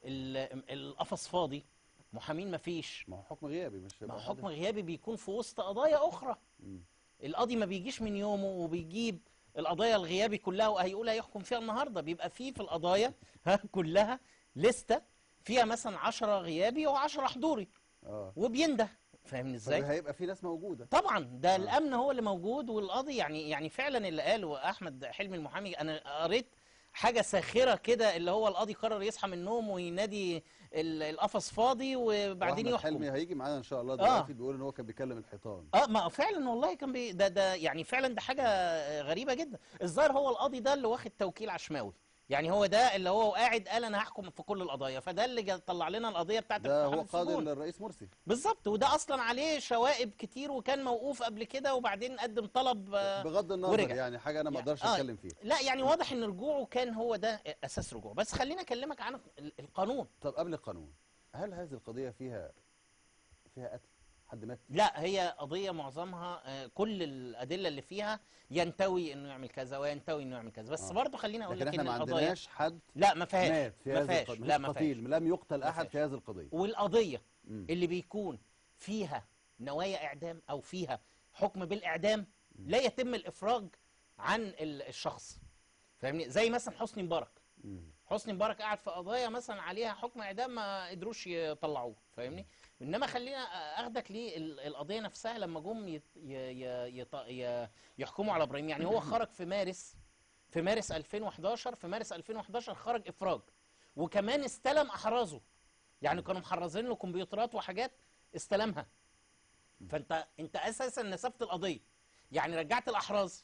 ال- القفص فاضي محامين ما فيش ما هو حكم غيابي مش ما هو هيبقى حكم حد- غيابي بيكون في وسط قضايا اخرى مم. القاضي ما بيجيش من يومه وبيجيب القضايا الغيابي كلها وهيقول هيحكم فيها النهارده بيبقى فيه في القضايا ها كلها لستة فيها مثلا 10 غيابي و10 حضوري اه وبينده فاهمني ازاي؟ هيبقى في ناس موجودة طبعا ده الامن هو اللي موجود والقاضي يعني يعني فعلا اللي قاله احمد حلمي المحامي انا قريت حاجه ساخره كده اللي هو القاضي قرر يصحى من النوم وينادي ال- القفص فاضي وبعدين وأحمد يحكم حلمي هيجي معانا ان شاء الله آه. دلوقتي بيقول ان هو كان بيكلم الحيطان اه ما فعلا والله كان بي ده ده يعني فعلا ده حاجه غريبه جدا الظاهر هو القاضي ده اللي واخد توكيل عشماوي يعني هو ده اللي هو قاعد قال انا هحكم في كل القضايا فده اللي جا- طلع لنا القضيه بتاعت ده اقتحام هو قاضي السجون. الرئيس مرسي بالظبط وده اصلا عليه شوائب كتير وكان موقوف قبل كده وبعدين قدم طلب آه، بغض النظر ورجع. يعني حاجة انا ما اقدرش آه، اتكلم فيها لا يعني واضح ان رجوعه كان هو ده اساس رجوعه بس خليني اكلمك عن ال- القانون طب قبل القانون هل هذه القضية فيها فيها قتل حد مات لا هي قضية معظمها آه، كل الأدلة اللي فيها ينتوي إنه يعمل كذا وينتوي إنه يعمل كذا بس آه. برضه خليني أقول لكن لك احنا إن ما القضايا عندناش حد لا ما فيهاش مات في ما هذه فيهاش القضية لا مش ما قتيل فيهاش لم يقتل ما احد فيهاش. في هذه القضية والقضية مم. اللي بيكون فيها نوايا إعدام أو فيها حكم بالإعدام لا يتم الإفراج عن ال- الشخص فاهمني زي مثلا حسني مبارك حسني مبارك قاعد في قضايا مثلا عليها حكم اعدام ما قدروش يطلعوه فاهمني انما خلينا اخدك للقضيه نفسها لما جم يت- ي- ي- يط- ي- يحكموا على ابراهيم يعني هو خرج في مارس في مارس 2011 في مارس 2011 خرج افراج وكمان استلم احرازه يعني كانوا محرزين له كمبيوترات وحاجات استلمها فانت انت اساسا نسبت القضيه يعني رجعت الاحراز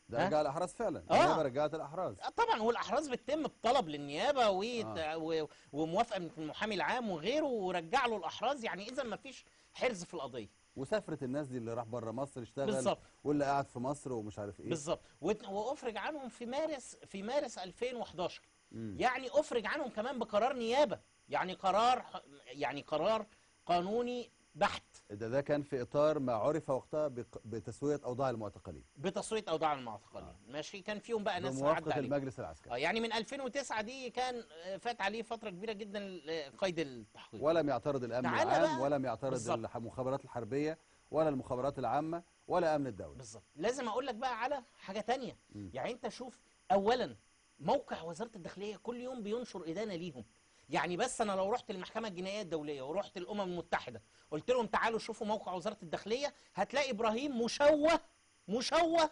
ده ها؟ رجع الاحراز فعلا آه. النيابه رجعت الاحراز آه طبعا والاحراز بتتم بطلب للنيابه ويت- آه. و- وموافقه من المحامي العام وغيره ورجع له الاحراز يعني اذا ما فيش حرز في القضيه وسافرت الناس دي اللي راح بره مصر اشتغل بالظبط. واللي قاعد في مصر ومش عارف ايه بالظبط وت- وافرج عنهم في مارس في مارس 2011 مم. يعني افرج عنهم كمان بقرار نيابه يعني قرار ح- يعني قرار قانوني بحت ده ده كان في اطار ما عرف وقتها بق- بتسويه اوضاع المعتقلين بتصويت اوضاع المعتقلين ماشي كان فيهم بقى ناس عدى بموافقه عليهم. المجلس العسكري اه يعني من 2009 دي كان آه، فات عليه فتره كبيره جدا آه، قيد التحقيق ولم يعترض الامن تعالى العام بقى- ولم يعترض بالظبط. الح- المخابرات الحربيه ولا المخابرات العامه ولا امن الدوله بالظبط لازم اقول لك بقى على حاجه تانية مم. يعني انت شوف اولا موقع وزاره الداخليه كل يوم بينشر ادانه ليهم يعني بس انا لو رحت المحكمه الجنائيه الدوليه ورحت الامم المتحده قلت لهم تعالوا شوفوا موقع وزاره الداخليه هتلاقي ابراهيم مشوه مشوه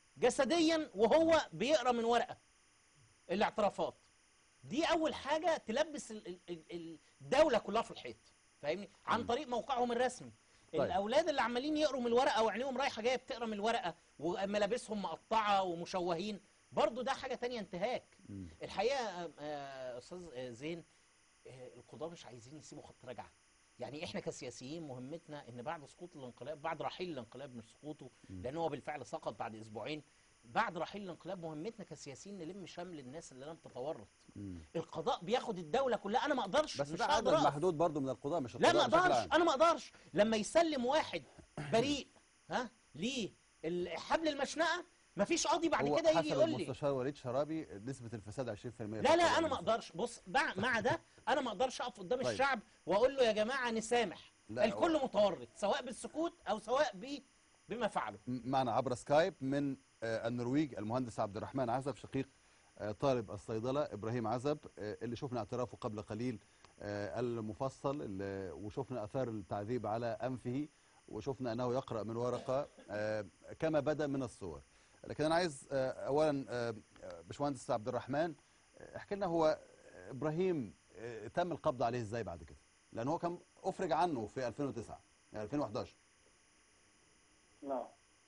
جسديا وهو بيقرا من ورقه الاعترافات دي اول حاجه تلبس ال- ال- ال- الدوله كلها في الحيط فاهمني عن طريق موقعهم الرسمي طيب. الاولاد اللي عمالين يقروا من الورقه وعينيهم رايحه جايه بتقرا من الورقه وملابسهم مقطعه ومشوهين برضو ده حاجه تانية انتهاك الحقيقه آه، آه، استاذ آه، زين آه، القضاه مش عايزين يسيبوا خط رجعه يعني احنا كسياسيين مهمتنا ان بعد سقوط الانقلاب بعد رحيل الانقلاب مش سقوطه لان هو بالفعل سقط بعد اسبوعين بعد رحيل الانقلاب مهمتنا كسياسيين نلم شمل الناس اللي لم تتورط القضاء بياخد الدوله كلها انا ما اقدرش بس مش ده عدد هقدر أقف. محدود برضو من القضاه مش لا ما القضاء بشكل اقدرش عام. انا ما اقدرش لما يسلم واحد بريء ها ليه ال- حبل المشنقه مفيش قاضي بعد هو كده يجي حسب يقول لي المستشار وليد شرابي نسبه الفساد 20% لا لا انا ما اقدرش بص بع- مع ده انا ما اقدرش اقف قدام طيب. الشعب واقول له يا جماعه نسامح لا، الكل متورط سواء بالسكوت او سواء ب بما فعله معنا عبر سكايب من آه، النرويج المهندس عبد الرحمن عزب شقيق آه، طالب الصيدله ابراهيم عزب آه، اللي شفنا اعترافه قبل قليل آه، المفصل اللي- وشفنا اثار التعذيب على انفه وشفنا انه يقرا من ورقه آه، كما بدا من الصور لكن انا عايز آه، اولا آه، باشمهندس عبد الرحمن آه، احكي لنا هو ابراهيم آه، تم القبض عليه ازاي بعد كده لان هو كان افرج عنه في 2009 يعني 2011 نعم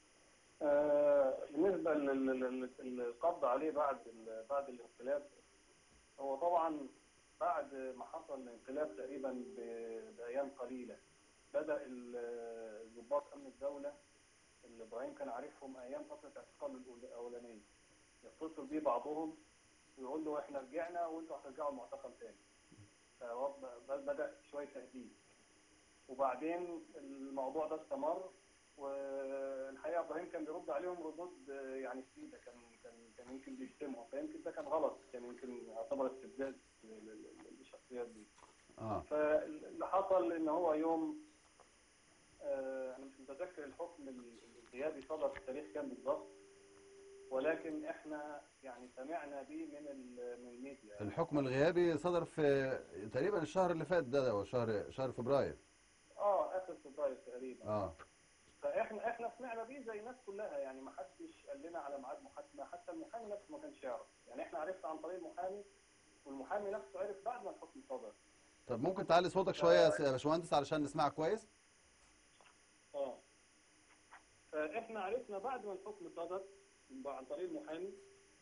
آه، بالنسبة لل- لل- للقبض عليه بعد ال- بعد الانقلاب هو طبعا بعد ما حصل الانقلاب تقريبا ب- بأيام قليلة بدأ ال- ضباط أمن الدولة اللي إبراهيم كان عارفهم أيام فترة اعتقال الأول- الأولانية يتصل بيه بعضهم ويقول له إحنا رجعنا وأنتوا هترجعوا المعتقل تاني فبدأ شوية تهديد وبعدين الموضوع ده استمر والحقيقه ابراهيم كان بيرد عليهم ردود آه، يعني شديده كان كان كان يمكن بيشتمهم فيمكن ده كان غلط كان يمكن يعتبر استبداد لل- لل- للشخصيات دي اه فاللي حصل ان هو يوم آه، انا مش متذكر الحكم ال- الغيابي صدر في تاريخ كام بالظبط ولكن احنا يعني سمعنا بيه من ال- من الميديا الحكم الغيابي صدر في تقريبا الشهر اللي فات ده هو شهر شهر فبراير اه اخر فبراير تقريبا اه فاحنا احنا سمعنا بيه زي الناس كلها يعني ما حدش قال لنا على ميعاد محاكمه حتى المحامي نفسه ما كانش يعرف يعني احنا عرفنا عن طريق المحامي والمحامي نفسه عرف بعد ما الحكم صدر طب ممكن تعلي صوتك شويه يا س- يا باشمهندس علشان نسمعك كويس اه فاحنا عرفنا بعد ما الحكم صدر عن طريق المحامي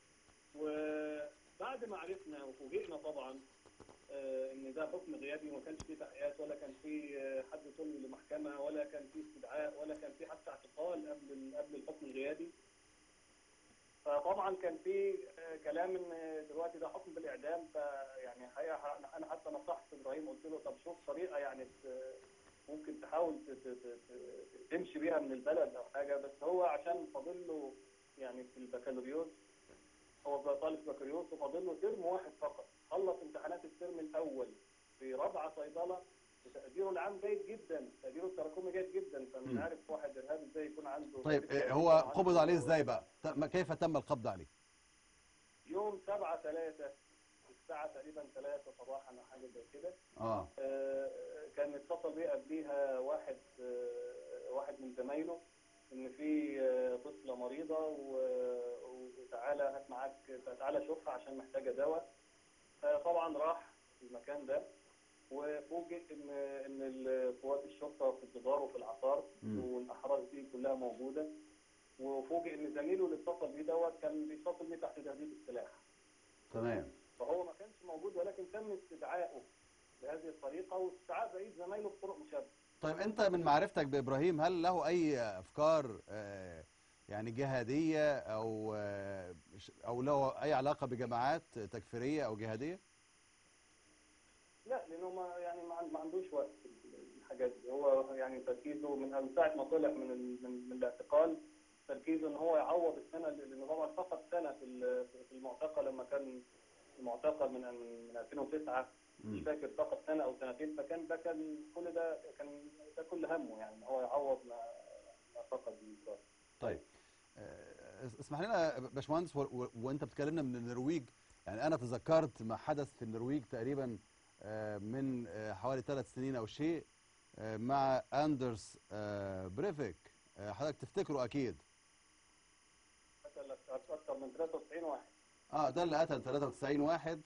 وبعد ما عرفنا وفوجئنا طبعا آه، ان ده حكم غيابي وما كانش فيه تحقيقات ولا كان فيه آه، حد سلم لمحكمه ولا كان فيه استدعاء ولا كان فيه حتى اعتقال قبل ال- قبل الحكم الغيابي فطبعا كان في آه، كلام ان دلوقتي ده حكم بالاعدام فيعني الحقيقه انا حتى نصحت ابراهيم قلت له طب شوف طريقه يعني ت- ممكن تحاول ت- ت- ت- ت- تمشي بيها من البلد او حاجه بس هو عشان فاضل له يعني في البكالوريوس هو بقى طالب بكالوريوس وفاضل له ترم واحد فقط خلص امتحانات الترم الاول في رابعه صيدله وتقديره العام جيد جدا تقديره التراكمي جيد جدا فمش مم. عارف واحد ارهابي ازاي يكون عنده طيب تقدير إيه تراكمي هو وعنده- قبض عليه ازاي بقى تم- كيف تم القبض عليه يوم 7 3 الساعة تقريبا 3 صباحا أو حاجة زي كده اه آه، كان اتصل بيه قبليها واحد آه، واحد من زمايله إن في آه، طفلة مريضة و- وتعالى هات معاك تعالى شوفها عشان محتاجة دواء طبعا راح المكان ده وفوجئ ان ان ال- قوات الشرطه في الجدار وفي العقار مم. والاحراز دي كلها موجوده وفوجئ ان زميله اللي اتصل بيه دوت كان بيتصل بيه تحت تهديد السلاح تمام فهو ما كانش موجود ولكن تم استدعائه بهذه الطريقه واستدعاء بقيه زمايله بطرق مشابهه طيب انت من معرفتك بابراهيم هل له اي افكار آه، يعني جهاديه او آه، ش- او له اي علاقه بجماعات تكفيريه او جهاديه لا لانه ما يعني ما عن- ما عندوش وقت الحاجات دي هو يعني تركيزه من من ساعه ما طلع من ال- من, من الاعتقال تركيزه ان هو يعوض السنه اللي- لانه طبعا فقد سنه في ال- في المعتقل لما كان المعتقل من من 2009 مش فاكر فقد سنه او سنتين فكان ده كان كل ده كان ده كل همه يعني ان هو يعوض ما ما فقد من الوقت. طيب آه، اسمح لنا يا باشمهندس و- و- وانت بتكلمنا من النرويج يعني انا تذكرت ما حدث في النرويج تقريبا آه، من آه، حوالي ثلاث سنين او شيء آه، مع اندرس آه، بريفيك آه، حضرتك تفتكره اكيد قتل اكثر من 93 واحد اه ده اللي قتل 93 واحد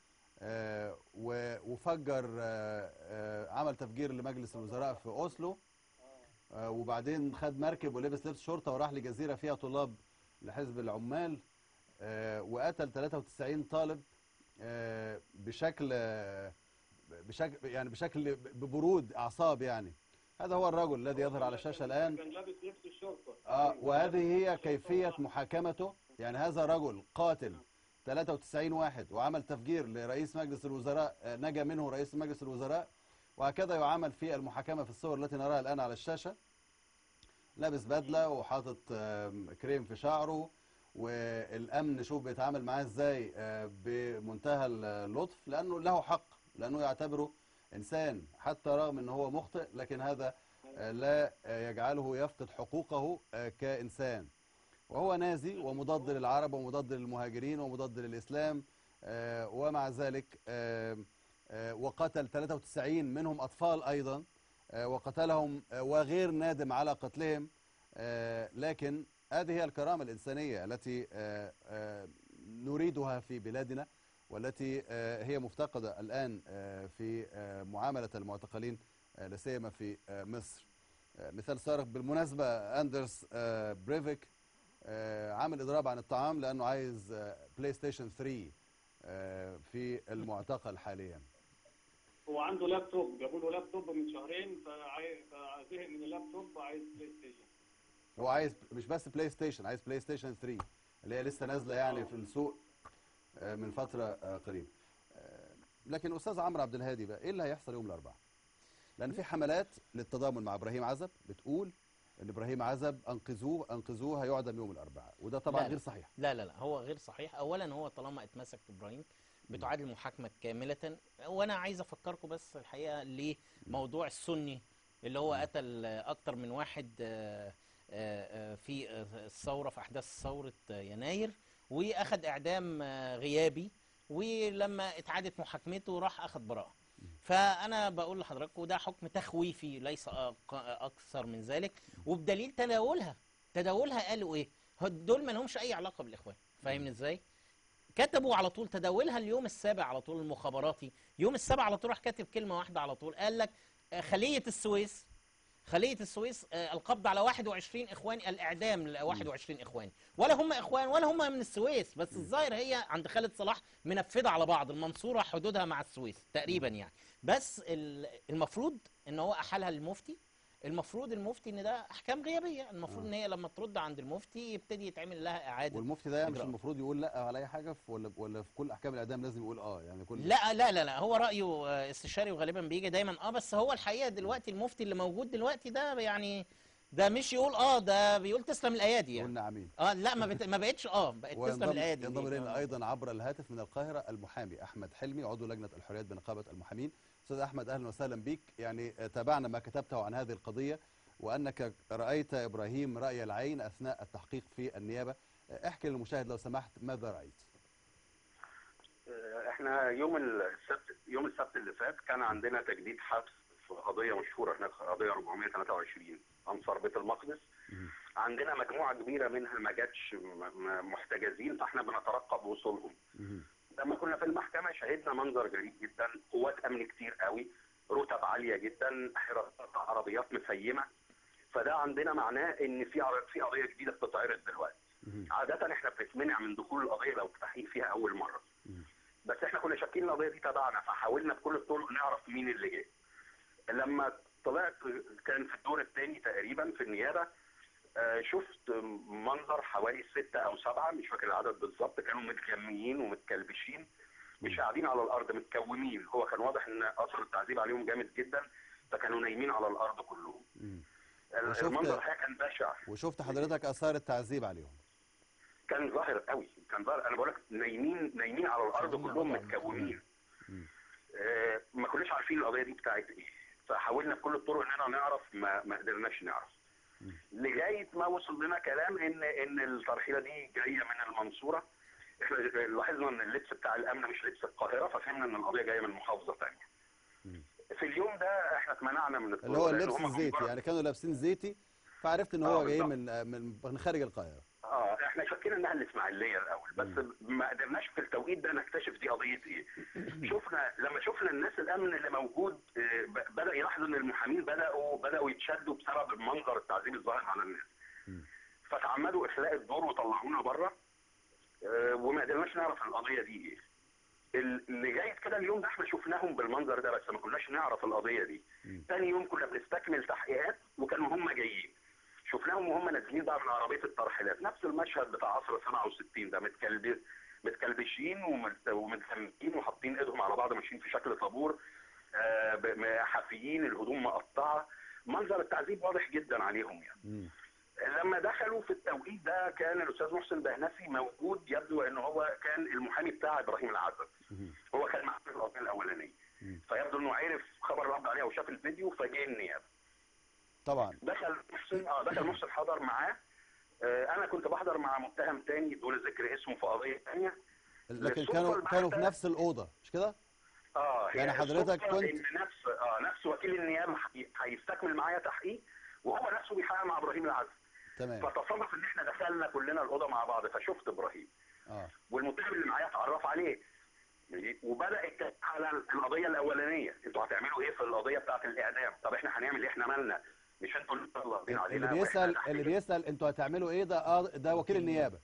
آه و- وفجر آه آه عمل تفجير لمجلس الوزراء في اوسلو آه وبعدين خد مركب ولبس لبس شرطه وراح لجزيره فيها طلاب لحزب العمال آه وقتل 93 طالب آه بشكل آه بشكل يعني بشكل ببرود اعصاب يعني هذا هو الرجل الذي يظهر على الشاشه الان كان لابس لبس الشرطه اه وهذه هي كيفية محاكمته يعني هذا رجل قاتل 93 واحد وعمل تفجير لرئيس مجلس الوزراء آه، نجا منه رئيس مجلس الوزراء وهكذا يعامل في المحاكمة في الصور التي نراها الآن على الشاشة لابس بدلة وحاطط آم، كريم في شعره والأمن شوف بيتعامل معاه ازاي آه، بمنتهى اللطف لأنه له حق لأنه يعتبره إنسان حتى رغم أنه هو مخطئ لكن هذا آه، لا آه، يجعله يفقد حقوقه آه، كإنسان وهو نازي ومضاد للعرب ومضاد للمهاجرين ومضاد للإسلام آه، ومع ذلك آه، آه، وقتل 93 منهم أطفال أيضا آه، وقتلهم آه، وغير نادم على قتلهم آه، لكن هذه هي الكرامة الإنسانية التي آه، آه، نريدها في بلادنا والتي آه، هي مفتقدة الآن آه، في آه، معاملة المعتقلين آه، لا سيما في آه، مصر آه، مثال صارخ بالمناسبة أندرس آه، بريفيك آه، عامل إضراب عن الطعام لأنه عايز آه، بلاي ستيشن 3 آه، في المعتقل حاليا هو عنده لابتوب جابوا له لابتوب من شهرين فعاي- فزهق من اللابتوب وعايز بلاي ستيشن هو عايز مش بس بلاي ستيشن عايز بلاي ستيشن 3 اللي هي لسه نازله يعني في السوق آه، من فتره آه، قريبه آه، لكن استاذ عمرو عبد الهادي بقى ايه اللي هيحصل يوم الاربعاء لان في حملات للتضامن مع ابراهيم عزب بتقول ان ابراهيم عزب انقذوه انقذوه هيعدم يوم الاربعاء وده طبعا لا، غير لا. صحيح لا لا لا هو غير صحيح اولا هو طالما اتمسك ابراهيم بتعاد المحاكمه كامله وانا عايز افكركم بس الحقيقه لموضوع السني اللي هو قتل آه، اكتر من واحد آه، آه، آه، في آه، الثوره في احداث ثوره آه، يناير واخد اعدام آه، غيابي ولما اتعادت محاكمته راح اخد براءه فانا بقول لحضراتكم ده حكم تخويفي ليس أق- اكثر من ذلك وبدليل تداولها تداولها قالوا ايه هو دول ما لهمش اي علاقه بالاخوان فاهمني ازاي كتبوا على طول تداولها اليوم السابع على طول المخابراتي يوم السابع على طول راح كاتب كلمه واحده على طول قال لك آه، خليه السويس خليه السويس آه، القبض على 21 اخواني الاعدام ل 21 اخواني ولا هم اخوان ولا هم من السويس بس الظاهر هي عند خالد صلاح منفذه على بعض المنصوره حدودها مع السويس تقريبا يعني بس ال- المفروض ان هو احالها للمفتي المفروض المفتي ان ده احكام غيابيه المفروض ان هي لما ترد عند المفتي يبتدي يتعمل لها اعاده والمفتي ده مش إجراء. المفروض يقول لا على اي حاجه في ولا ولا في كل احكام الاعدام لازم يقول اه يعني كل لا لا لا لا هو رايه آه، استشاري وغالبا بيجي دايما اه بس هو الحقيقه دلوقتي المفتي اللي موجود دلوقتي ده يعني ده مش يقول اه ده بيقول تسلم الايادي يعني قلنا عمين اه لا ما, بت... ما بقتش اه بقت تسلم وينضم الايادي ينضم دي. الينا آه. ايضا عبر الهاتف من القاهره المحامي احمد حلمي عضو لجنه الحريات بنقابه المحامين استاذ احمد اهلا وسهلا بك يعني آه، تابعنا ما كتبته عن هذه القضيه وانك رايت ابراهيم راي العين اثناء التحقيق في النيابه آه، احكي للمشاهد لو سمحت ماذا رايت احنا يوم السبت يوم السبت اللي فات كان عندنا تجديد حبس في قضيه مشهوره هناك قضيه 423 انصار بيت المقدس عندنا مجموعه كبيره منها ما جاتش م- م- محتجزين فاحنا بنترقب وصولهم لما كنا في المحكمه شهدنا منظر غريب جدا قوات امن كتير قوي رتب عاليه جدا حراسات عربيات مفيمه فده عندنا معناه ان في ع- في قضيه جديده بتتعرض دلوقتي عاده احنا بنتمنع من دخول القضيه لو التحقيق فيها اول مره بس احنا كنا شاكين ان القضيه دي تبعنا فحاولنا بكل الطرق نعرف مين اللي جه لما طلعت كان في الدور الثاني تقريبا في النيابه آه، شفت منظر حوالي ستة أو سبعة مش فاكر العدد بالظبط كانوا متجميين ومتكلبشين مش قاعدين على الأرض متكومين هو كان واضح إن أثر التعذيب عليهم جامد جدا فكانوا نايمين على الأرض كلهم ال- وشفت- المنظر الحقيقة كان بشع وشفت حضرتك اثار التعذيب عليهم كان ظاهر قوي كان ظاهر انا بقول لك نايمين نايمين على الارض كلهم متكومين آه ما كناش عارفين القضيه دي بتاعت ايه فحاولنا بكل الطرق اننا نعرف ما ما قدرناش نعرف لغايه ما وصل لنا كلام ان ان الترحيله دي جايه من المنصوره احنا لاحظنا ان اللبس بتاع الامن مش لبس القاهره ففهمنا ان القضيه جايه من محافظه ثانيه في اليوم ده احنا اتمنعنا من الطرق اللي هو لأن اللبس هم الزيتي مجرد- يعني كانوا لابسين زيتي فعرفت ان آه، هو جاي بالظبط. من من من خارج القاهره اه احنا شاكين انها الاسماعيليه الاول بس ما قدرناش في التوقيت ده نكتشف دي قضيه ايه شفنا لما شفنا الناس الامن اللي موجود آه، ب- بدا يلاحظ ان المحامين بداوا بداوا يتشدوا بسبب المنظر التعذيب الظاهر على الناس فتعمدوا اخلاء الدور وطلعونا بره آه، وما قدرناش نعرف القضيه دي ايه ال- لغايه كده اليوم ده احنا شفناهم بالمنظر ده بس ما كناش نعرف القضيه دي تاني يوم كنا بنستكمل تحقيقات وكانوا هم جايين شفناهم وهم نازلين بقى من عربيه الترحيلات نفس المشهد بتاع عصر 67 ده متكلب متكلبشين ومت- ومتسمكين وحاطين ايدهم على بعض ماشيين في شكل طابور آه، ب- م- حافيين الهدوم مقطعه منظر التعذيب واضح جدا عليهم يعني لما دخلوا في التوقيت ده كان الاستاذ محسن بهنسي موجود يبدو ان هو كان المحامي بتاع ابراهيم العزب هو كان معاه في القضيه الاولانيه فيبدو انه عرف خبر القبض عليه وشاف الفيديو فجه النيابه طبعا دخل محسن اه دخل محسن حضر معاه آه انا كنت بحضر مع متهم تاني دون ذكر اسمه في قضيه ثانيه لكن كانوا كانوا في نفس الاوضه مش كده اه يعني هي حضرتك الصدفة كنت- ان نفس اه نفس وكيل النيابه هي- هيستكمل معايا تحقيق وهو نفسه بيحقق مع ابراهيم العزم تمام فتصادف ان احنا دخلنا كلنا الاوضه مع بعض فشفت ابراهيم اه والمتهم اللي معايا اتعرف عليه وبدا الكلام على القضيه الاولانيه انتوا هتعملوا ايه في القضيه بتاعه الاعدام طب احنا هنعمل ايه احنا مالنا مش انتوا اللي طلعين علينا اللي وإحنا بيسال تحقيق. اللي بيسال انتوا هتعملوا ايه ده اه ده وكيل النيابه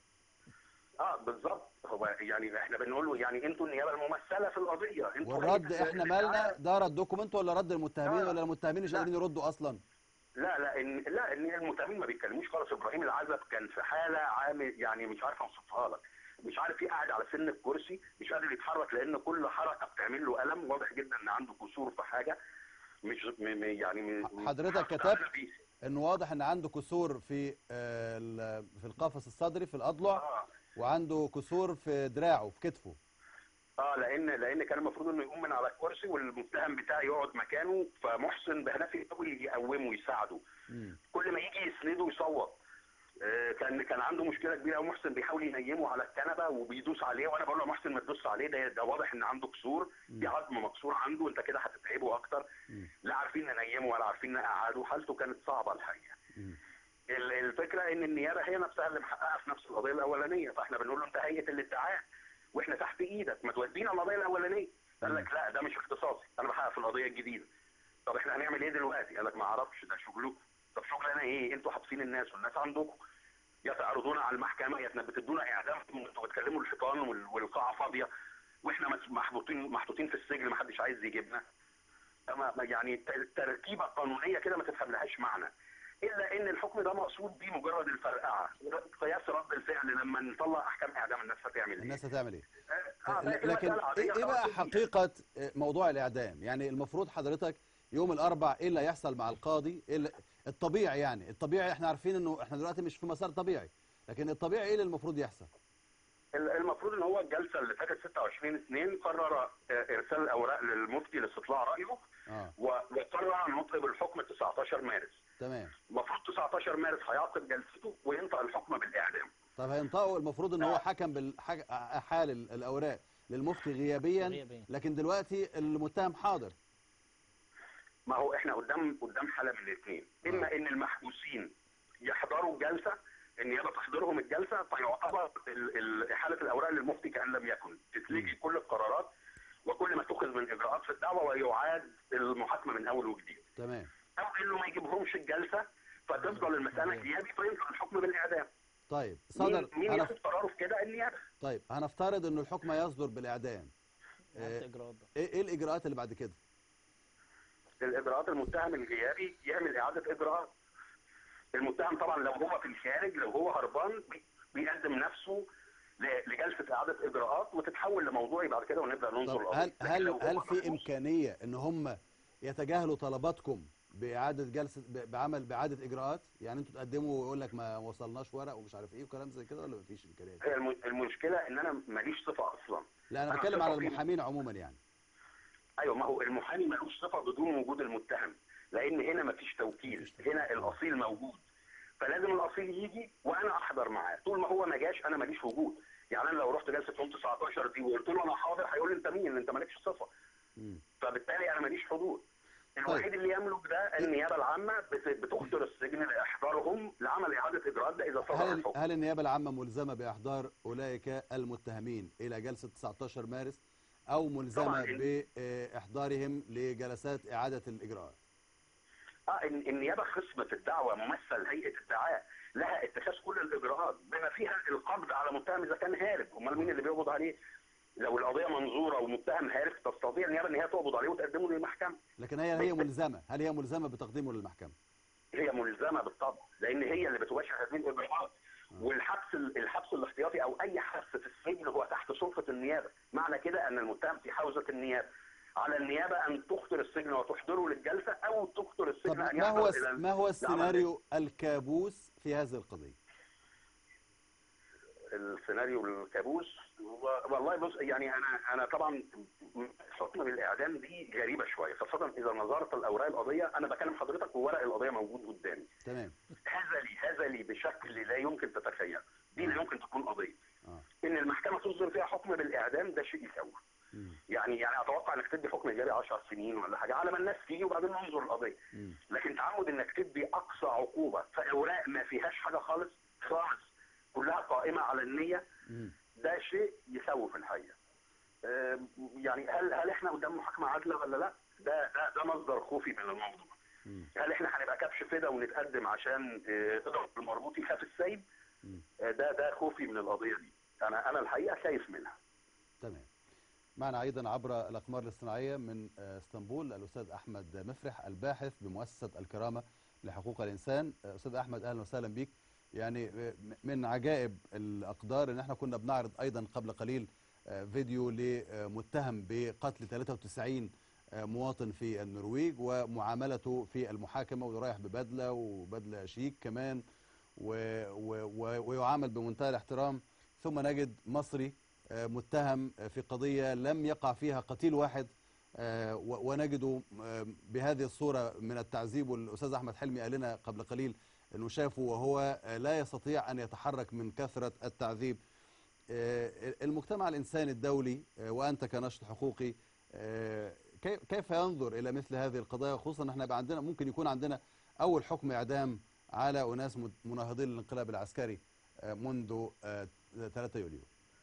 اه بالظبط هو يعني احنا بنقول له يعني انتوا النيابه الممثله في القضيه انتوا والرد هيئة احنا الدفاع. مالنا ده ردكم انتوا ولا رد المتهمين ولا المتهمين مش لا. قادرين يردوا اصلا لا لا ان لا ان المتهمين ما بيتكلموش خالص ابراهيم العزب كان في حاله عامل يعني مش عارف اوصفها لك مش عارف ايه قاعد على سن الكرسي مش قادر يتحرك لان كل حركه بتعمل له الم واضح جدا ان عنده كسور في حاجه مش م- م- يعني م- حضرتك كتبت انه واضح ان عنده كسور في آه، ال- في القفص الصدري في الاضلع وعنده كسور في دراعه في كتفه اه لان لان كان المفروض انه يقوم من على الكرسي والمتهم بتاعي يقعد مكانه فمحسن بهنفي يحاول يقومه ويساعده كل ما يجي يسنده يصوت آه، كان كان عنده مشكله كبيره قوي محسن بيحاول ينيمه على الكنبه وبيدوس عليه وانا بقول له يا محسن ما تدوس عليه ده, ده واضح ان عنده كسور في عظم مكسور عنده انت كده هتتعبه اكتر لا عارفين ننيمه ولا عارفين نقعده حالته كانت صعبه الحقيقه ال- الفكره ان النيابه هي نفسها اللي محققه في نفس القضيه الاولانيه فاحنا بنقول له انت هيئه الادعاء واحنا تحت ايدك ما تودينا القضيه الاولانيه قال لك لا ده مش اختصاصي انا بحقق في القضيه الجديده طب احنا هنعمل ايه دلوقتي قال لك ما اعرفش ده شغلكم طب شغلنا ايه انتوا حابسين الناس والناس عندكم يا تعرضونا على المحكمه يا بتدونا اعدام وانتوا بتكلموا الحيطان وال- والقاعه فاضيه واحنا مس- محطوطين محطوطين في السجن ما حدش عايز يجيبنا أما ما- يعني ت- التركيبه القانونيه كده ما تفهم لهاش معنى الا ان الحكم ده مقصود بيه مجرد الفرقعه قياس رد الفعل لما نطلع احكام اعدام الناس هتعمل ايه الناس هتعمل ايه آه، ده كده لكن مسألة عادية ايه إيه خلاص بقى انتهت. حقيقه موضوع الاعدام يعني المفروض حضرتك يوم الاربع ايه اللي هيحصل مع القاضي إيه اللي الطبيعي يعني الطبيعي احنا عارفين انه احنا دلوقتي مش في مسار طبيعي لكن الطبيعي ايه اللي المفروض يحصل ال- المفروض ان هو الجلسه اللي فاتت 26 2 قرر آه، ارسال الاوراق للمفتي لاستطلاع رايه اه و- وقرر النطق بالحكم 19 مارس تمام المفروض 19 مارس هيعقد جلسته وينطق الحكم بالاعدام طب هينطقوا المفروض ان هو حكم بالحال الاوراق للمفتي غيابيا غيابياً. لكن دلوقتي المتهم حاضر ما هو احنا قدام قدام حاله من الاثنين اما ان المحبوسين يحضروا الجلسه النيابه تحضرهم الجلسه فيعتبر ال- ال- حاله الاوراق للمفتي كان لم يكن تتلغي كل القرارات وكل ما اتخذ من اجراءات في الدعوه ويعاد المحاكمه من اول وجديد تمام او انه ما يجيبهمش الجلسه فتفضل المساله غيابي فينفع الحكم بالاعدام طيب صدر مين, مين هنف... ياخد قراره في كده النيابه طيب هنفترض انه الحكم يصدر بالاعدام آه، ايه إيه الاجراءات اللي بعد كده الاجراءات المتهم الغيابي يعمل اعاده اجراءات المتهم طبعا لو هو في الخارج لو هو هربان بي- بيقدم نفسه ل- لجلسه اعاده اجراءات وتتحول لموضوعي بعد كده ونبدا ننظر طب القضية. هل لكن هل لو هو هل في امكانيه ان هم يتجاهلوا طلباتكم باعاده جلسه ب- بعمل باعاده اجراءات يعني انتوا تقدموا ويقول لك ما وصلناش ورق ومش عارف ايه وكلام زي كده ولا مفيش امكانيه دي؟ هي الم- المشكله ان انا ماليش صفه اصلا لا انا أنا بتكلم صفة على في- المحامين عموما يعني ايوه ما هو المحامي ملوش صفه بدون وجود المتهم لان هنا مفيش توكيل هنا الاصيل موجود فلازم الاصيل يجي وانا احضر معاه طول ما هو ما جاش انا ماليش وجود يعني انا لو رحت جلسه يوم 19 دي وقلت له انا حاضر هيقول لي انت مين انت مالكش صفه فبالتالي انا ماليش حضور الوحيد اللي يملك ده النيابه العامه بت- بتخطر السجن لاحضارهم لعمل اعاده اجراءات ده اذا صدر هل الحكم هل النيابه العامه ملزمه باحضار اولئك المتهمين الى جلسه 19 مارس او ملزمه طبعاً. باحضارهم لجلسات اعاده الاجراءات اه الن- النيابه خصم في الدعوه ممثل هيئه الدعاء لها اتخاذ كل الاجراءات بما فيها القبض على متهم اذا كان هارب امال مين اللي بيقبض عليه لو القضيه منظوره ومتهم هارب تستطيع النيابه ان هي تقبض عليه وتقدمه للمحكمه لكن هي هي ملزمه هل هي ملزمه بتقديمه للمحكمه هي ملزمه بالطبع لان هي اللي بتباشر هذه الاجراءات والحبس الحبس الاحتياطي او اي حبس في السجن هو تحت سلطه النيابه معنى كده ان المتهم في حوزه النيابه على النيابه ان تخطر السجن وتحضره للجلسه او تخطر طب السجن ان ما هو يحضر الى ما هو لعمل السيناريو الكابوس في هذه القضيه السيناريو الكابوس هو والله بص يعني انا انا طبعا حكم بالاعدام دي غريبه شويه خاصه اذا نظرت الاوراق القضيه انا بكلم حضرتك وورق القضيه موجود قدامي تمام هزلي هزلي بشكل لا يمكن تتخيل دي لا يمكن تكون قضيه ان المحكمه تصدر فيها حكم بالاعدام ده شيء يخوف يعني يعني اتوقع انك تدي حكم ايجابي 10 سنين ولا حاجه على ما الناس تيجي وبعدين ننظر القضيه لكن تعمد انك تدي اقصى عقوبه في اوراق ما فيهاش حاجه خالص خالص كلها قائمه على النيه ده شيء يخوف الحقيقه آم، يعني هل هل احنا قدام محاكمه عادله ولا لا؟ ده ده ده مصدر خوفي من الموضوع. هل احنا هنبقى كبش فدا ونتقدم عشان آه، اضرب المربوط يخاف السيد؟ آه، ده ده خوفي من القضيه دي. انا انا الحقيقه خايف منها. تمام معنا ايضا عبر الاقمار الاصطناعيه من آه، اسطنبول الاستاذ احمد مفرح الباحث بمؤسسه الكرامه لحقوق الانسان آه، استاذ احمد اهلا وسهلا بيك يعني آه، من عجائب الاقدار ان احنا كنا بنعرض ايضا قبل قليل آه، فيديو لمتهم بقتل 93 آه، مواطن في النرويج ومعاملته في المحاكمه ورايح ببدله وبدله شيك كمان و- و- و- ويعامل بمنتهى الاحترام ثم نجد مصري آه، متهم آه، في قضية لم يقع فيها قتيل واحد آه، و- ونجده آه، بهذه الصورة من التعذيب والأستاذ أحمد حلمي قال لنا قبل قليل أنه شافه وهو آه، لا يستطيع أن يتحرك من كثرة التعذيب آه، المجتمع الإنساني الدولي آه، وأنت كناشط حقوقي آه، كي- كيف ينظر إلى مثل هذه القضايا خصوصا أن احنا يبقى عندنا ممكن يكون عندنا أول حكم إعدام على أناس مد- مناهضين للانقلاب العسكري آه، منذ آه، 3 يوليو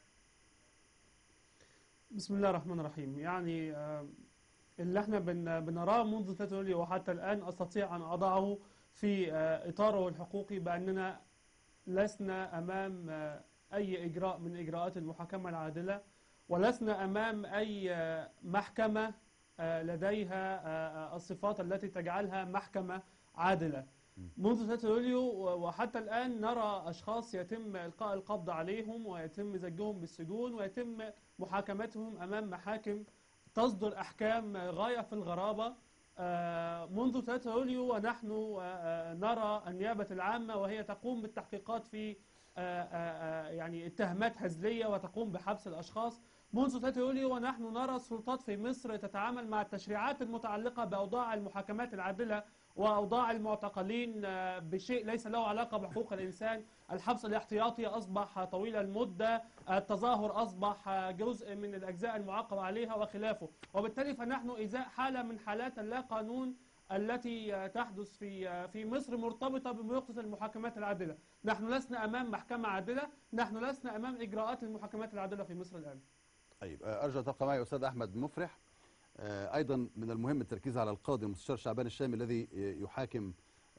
بسم الله الرحمن الرحيم يعني آه، اللي احنا بن- بنراه منذ 3 يوليو وحتى الآن أستطيع أن أضعه في آه، إطاره الحقوقي بأننا لسنا أمام آه، أي إجراء من إجراءات المحاكمة العادلة ولسنا أمام أي آه، محكمة آه، لديها آه، آه، الصفات التي تجعلها محكمة عادلة منذ 3 يوليو و- وحتى الآن نرى أشخاص يتم إلقاء القبض عليهم ويتم زجهم بالسجون ويتم محاكمتهم أمام محاكم تصدر أحكام غاية في الغرابة آه، منذ 3 يوليو ونحن آه، آه، نرى النيابة العامة وهي تقوم بالتحقيقات في آه، آه، آه، يعني اتهامات هزلية وتقوم بحبس الأشخاص منذ 3 يوليو ونحن نرى السلطات في مصر تتعامل مع التشريعات المتعلقة بأوضاع المحاكمات العادلة وأوضاع المعتقلين آه، بشيء ليس له علاقة بحقوق الإنسان الحبس الاحتياطي أصبح طويل المدة التظاهر أصبح آه، جزء من الأجزاء المعاقب عليها وخلافه وبالتالي فنحن إزاء حالة من حالات اللا قانون التي آه، تحدث في آه، في مصر مرتبطة بنقطة المحاكمات العادلة نحن لسنا أمام محكمة عادلة نحن لسنا أمام إجراءات المحاكمات العادلة في مصر الآن طيب آه، ارجو تبقى معي استاذ احمد مفرح آه، ايضا من المهم التركيز على القاضي المستشار شعبان الشامي الذي يحاكم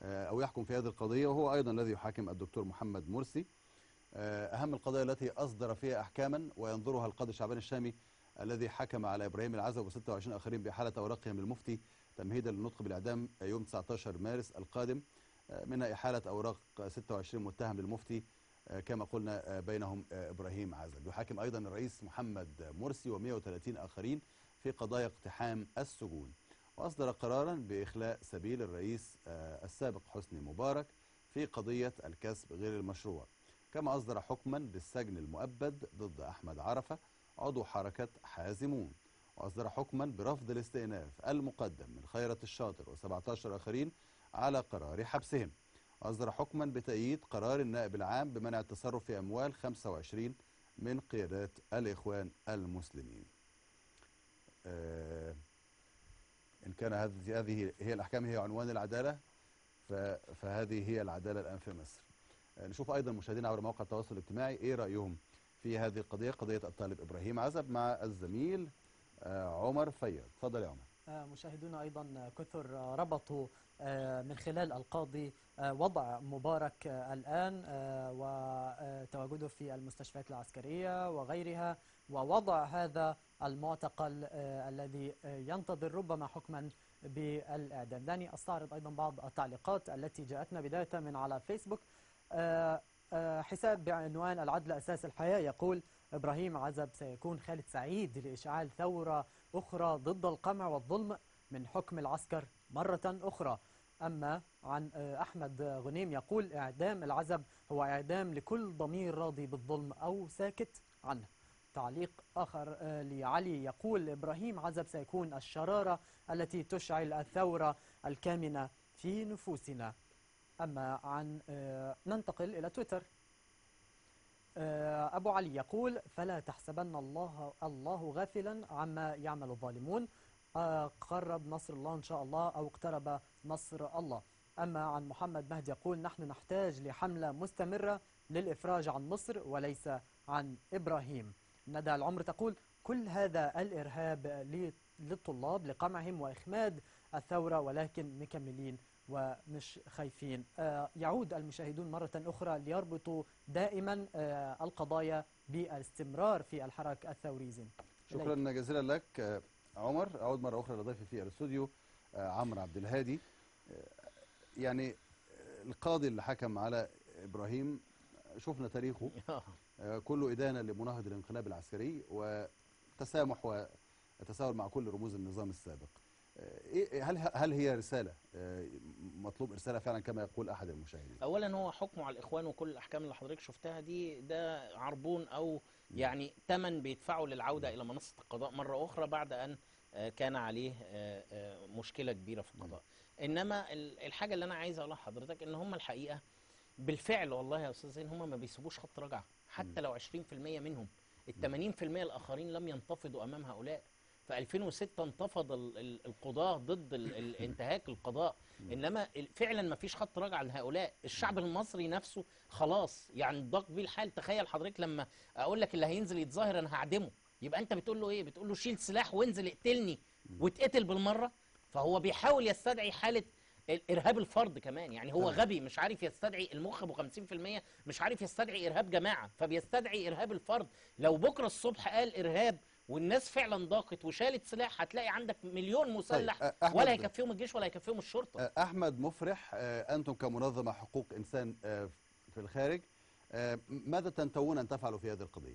آه، أو يحكم في هذه القضية وهو أيضا الذي يحاكم الدكتور محمد مرسي آه، أهم القضايا التي أصدر فيها أحكاما وينظرها القاضي شعبان الشامي الذي حكم على إبراهيم العزب و26 آخرين بحالة أوراقهم للمفتي تمهيدا للنطق بالإعدام يوم 19 مارس القادم آه، منها إحالة أوراق 26 متهم للمفتي آه، كما قلنا آه، بينهم آه، إبراهيم عزب يحاكم أيضا الرئيس محمد مرسي و130 آخرين في قضايا اقتحام السجون وأصدر قرارا بإخلاء سبيل الرئيس آه، السابق حسني مبارك في قضية الكسب غير المشروع كما أصدر حكما بالسجن المؤبد ضد أحمد عرفة عضو حركة حازمون وأصدر حكما برفض الاستئناف المقدم من خيرة الشاطر و17 آخرين على قرار حبسهم وأصدر حكما بتأييد قرار النائب العام بمنع التصرف في أموال 25 من قيادات الإخوان المسلمين آه، إن كان هذه هذه هي الأحكام هي عنوان العدالة ف- فهذه هي العدالة الآن في مصر آه، نشوف أيضا مشاهدينا عبر مواقع التواصل الاجتماعي إيه رأيهم في هذه القضية قضية الطالب إبراهيم عزب مع الزميل آه، عمر فياض تفضل يا عمر آه، مشاهدونا أيضا كثر آه، ربطوا آه، من خلال القاضي آه، وضع مبارك آه، الآن آه، وتواجده في المستشفيات العسكرية وغيرها ووضع هذا المعتقل آه، الذي آه، ينتظر ربما حكما بالإعدام دعني أستعرض أيضا بعض التعليقات التي جاءتنا بداية من على فيسبوك آه، آه، حساب بعنوان العدل أساس الحياة يقول إبراهيم عزب سيكون خالد سعيد لإشعال ثورة أخرى ضد القمع والظلم من حكم العسكر مرة أخرى أما عن آه، أحمد غنيم يقول إعدام العزب هو إعدام لكل ضمير راضي بالظلم أو ساكت عنه تعليق آخر آه، لعلي يقول إبراهيم عزب سيكون الشرارة التي تشعل الثورة الكامنة في نفوسنا أما عن آه، ننتقل إلى تويتر آه، أبو علي يقول فلا تحسبن الله الله غافلا عما يعمل الظالمون آه، قرب نصر الله إن شاء الله أو اقترب نصر الله أما عن محمد مهدي يقول نحن نحتاج لحملة مستمرة للإفراج عن مصر وليس عن إبراهيم ندى العمر تقول كل هذا الإرهاب ل- للطلاب لقمعهم وإخماد الثورة ولكن مكملين ومش خايفين آه، يعود المشاهدون مرة أخرى ليربطوا دائما آه، القضايا بالاستمرار في الحراك الثوري زين شكرا إليك. جزيلا لك آه، عمر أعود مرة أخرى لضيفي في الاستوديو آه، عمرو عبد الهادي آه، يعني آه، القاضي اللي حكم على إبراهيم آه، شفنا تاريخه آه، كله إدانة لمناهض الانقلاب العسكري وتسامح وتساهل مع كل رموز النظام السابق آه، إيه- هل هل هي رسالة آه، مطلوب إرسالها فعلا كما يقول أحد المشاهدين اولا هو حكمه على الاخوان وكل الاحكام اللي حضرتك شفتها دي ده عربون او يعني ثمن بيدفعه للعوده الى منصه القضاء مره اخرى بعد ان آه، كان عليه آه، آه، مشكله كبيره في القضاء انما ال- الحاجه اللي انا عايز اقولها لحضرتك ان هم الحقيقه بالفعل والله يا استاذ زين هم ما بيسيبوش خط رجعه حتى لو 20% منهم ال 80% الاخرين لم ينتفضوا امام هؤلاء في 2006 انتفض ال- ال- القضاة ضد ال- ال- انتهاك القضاء انما ال- فعلا ما فيش خط رجعه لهؤلاء الشعب المصري نفسه خلاص يعني ضاق بيه الحال تخيل حضرتك لما اقول لك اللي هينزل يتظاهر انا هعدمه يبقى انت بتقول له ايه بتقول له شيل سلاح وانزل اقتلني واتقتل بالمره فهو بيحاول يستدعي حاله ال- ارهاب الفرد كمان يعني هو تمام. غبي مش عارف يستدعي المخ ابو 50% مش عارف يستدعي ارهاب جماعه فبيستدعي ارهاب الفرد لو بكره الصبح قال ارهاب والناس فعلا ضاقت وشالت سلاح هتلاقي عندك مليون مسلح طيب، أ- أحمد- ولا هيكفيهم الجيش ولا هيكفيهم الشرطه آه، أحمد مفرح آه، أنتم كمنظمة حقوق إنسان آه، في الخارج آه، ماذا تنتوون أن تفعلوا في هذه القضية؟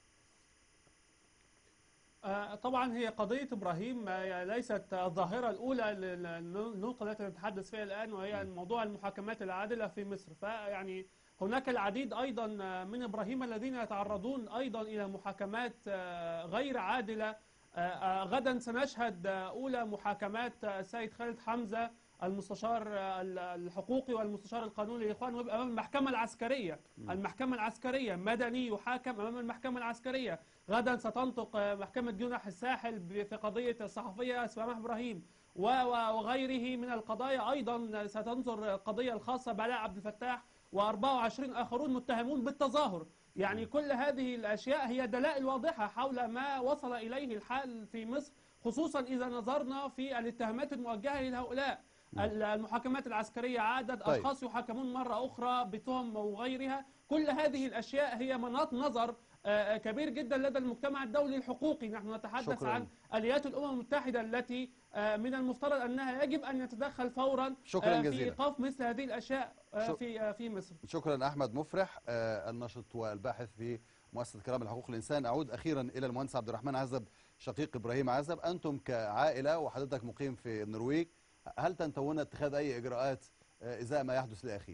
آه، طبعا هي قضية إبراهيم آه، ليست الظاهرة الأولى للنقطة التي نتحدث فيها الآن وهي موضوع المحاكمات العادلة في مصر فيعني هناك العديد أيضا آه، من إبراهيم الذين يتعرضون أيضا إلى محاكمات آه، غير عادلة آه، آه، غدا سنشهد آه، أولى محاكمات آه، السيد خالد حمزة المستشار آه، الحقوقي والمستشار القانوني للإخوان ويبقى أمام المحكمة العسكرية المحكمة العسكرية مدني يحاكم أمام المحكمة العسكرية غدا ستنطق آه، محكمة جنح الساحل ب- في قضية الصحفية سماح إبراهيم و- و- وغيره من القضايا أيضا ستنظر القضية الخاصة بعلاء عبد الفتاح و24 آخرون متهمون بالتظاهر يعني كل هذه الأشياء هي دلائل واضحة حول ما وصل إليه الحال في مصر خصوصا إذا نظرنا في الاتهامات الموجهة لهؤلاء ال- المحاكمات العسكرية عادت طيب. أشخاص يحاكمون مرة أخرى بتهم وغيرها كل هذه الأشياء هي مناط نظر آه، كبير جدا لدى المجتمع الدولي الحقوقي نحن نتحدث شكراً. عن آليات الأمم المتحدة التي آه، من المفترض أنها يجب أن يتدخل فورا شكراً آه، في جزيلاً. إيقاف مثل هذه الأشياء آه، شك- في آه، في مصر شكرا احمد مفرح آه، الناشط والباحث في مؤسسه كرام الحقوق الانسان اعود اخيرا الى المهندس عبد الرحمن عزب شقيق ابراهيم عزب انتم كعائله وحضرتك مقيم في النرويج هل تنتوون اتخاذ اي اجراءات آه، ازاء ما يحدث لاخيك؟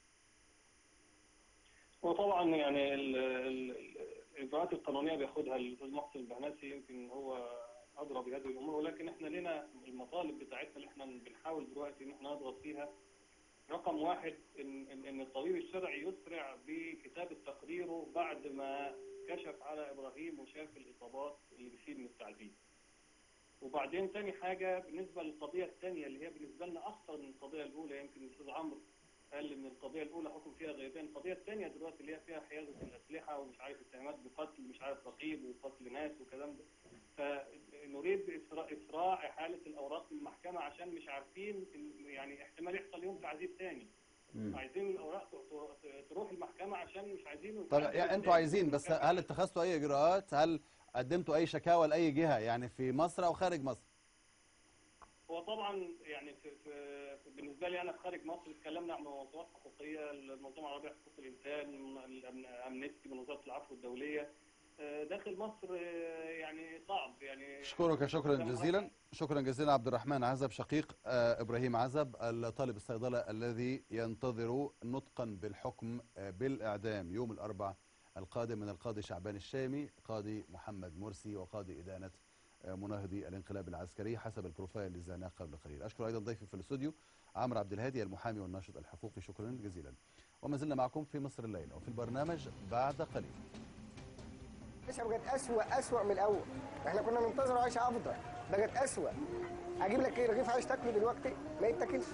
وطبعا يعني ال- ال- الاجراءات القانونيه بياخدها الاستاذ محسن البهناسي يمكن هو ادرى بهذه الامور ولكن احنا لنا المطالب بتاعتنا اللي احنا بنحاول دلوقتي ان احنا نضغط فيها رقم واحد ان ان, إن الطبيب الشرعي يسرع بكتابه تقريره بعد ما كشف على ابراهيم وشاف الاصابات اللي بتصير من التعذيب. وبعدين تاني حاجه بالنسبه للقضيه الثانيه اللي هي بالنسبه لنا اخطر من القضيه الاولى يمكن الاستاذ عمرو قال ان القضيه الاولى حكم فيها غيبان، القضيه الثانيه دلوقتي اللي هي فيها حيازه الاسلحه ومش عارف اتهامات بقتل مش عارف رقيب وقتل ناس والكلام ده. فنريد إسراء, اسراع احاله الاوراق من المحكمه عشان مش عارفين إن يعني احتمال يحصل يوم تعذيب ثاني. مم. عايزين الاوراق ت- ت- تروح المحكمه عشان مش عايزين طب يعني انتوا عايزين بس هل اتخذتوا اي اجراءات؟ هل قدمتوا اي شكاوى لاي جهه يعني في مصر او خارج مصر؟ هو طبعا يعني في في في- بالنسبه لي انا في خارج مصر اتكلمنا عن موضوعات حقوقيه المنظمه العربيه لحقوق الانسان الأمن- امنستي من وزاره العفو الدوليه آه، داخل مصر آه، يعني صعب يعني اشكرك شكرا جزيلا شكرا جزيلا عبد الرحمن عزب شقيق آه، ابراهيم عزب الطالب الصيدله الذي ينتظر نطقا بالحكم آه، بالاعدام يوم الاربعاء القادم من القاضي شعبان الشامي قاضي محمد مرسي وقاضي ادانه آه، مناهضي الانقلاب العسكري حسب البروفايل اللي زعناه قبل قليل اشكر ايضا ضيفي في الاستوديو عمرو عبد الهادي المحامي والناشط الحقوقي شكرا جزيلا وما زلنا معكم في مصر الليله وفي البرنامج بعد قليل العيشه بقت اسوأ اسوأ من الاول احنا كنا ننتظر عيشه افضل بقت اسوأ اجيب لك ايه رغيف عيش تاكله دلوقتي ما يتاكلش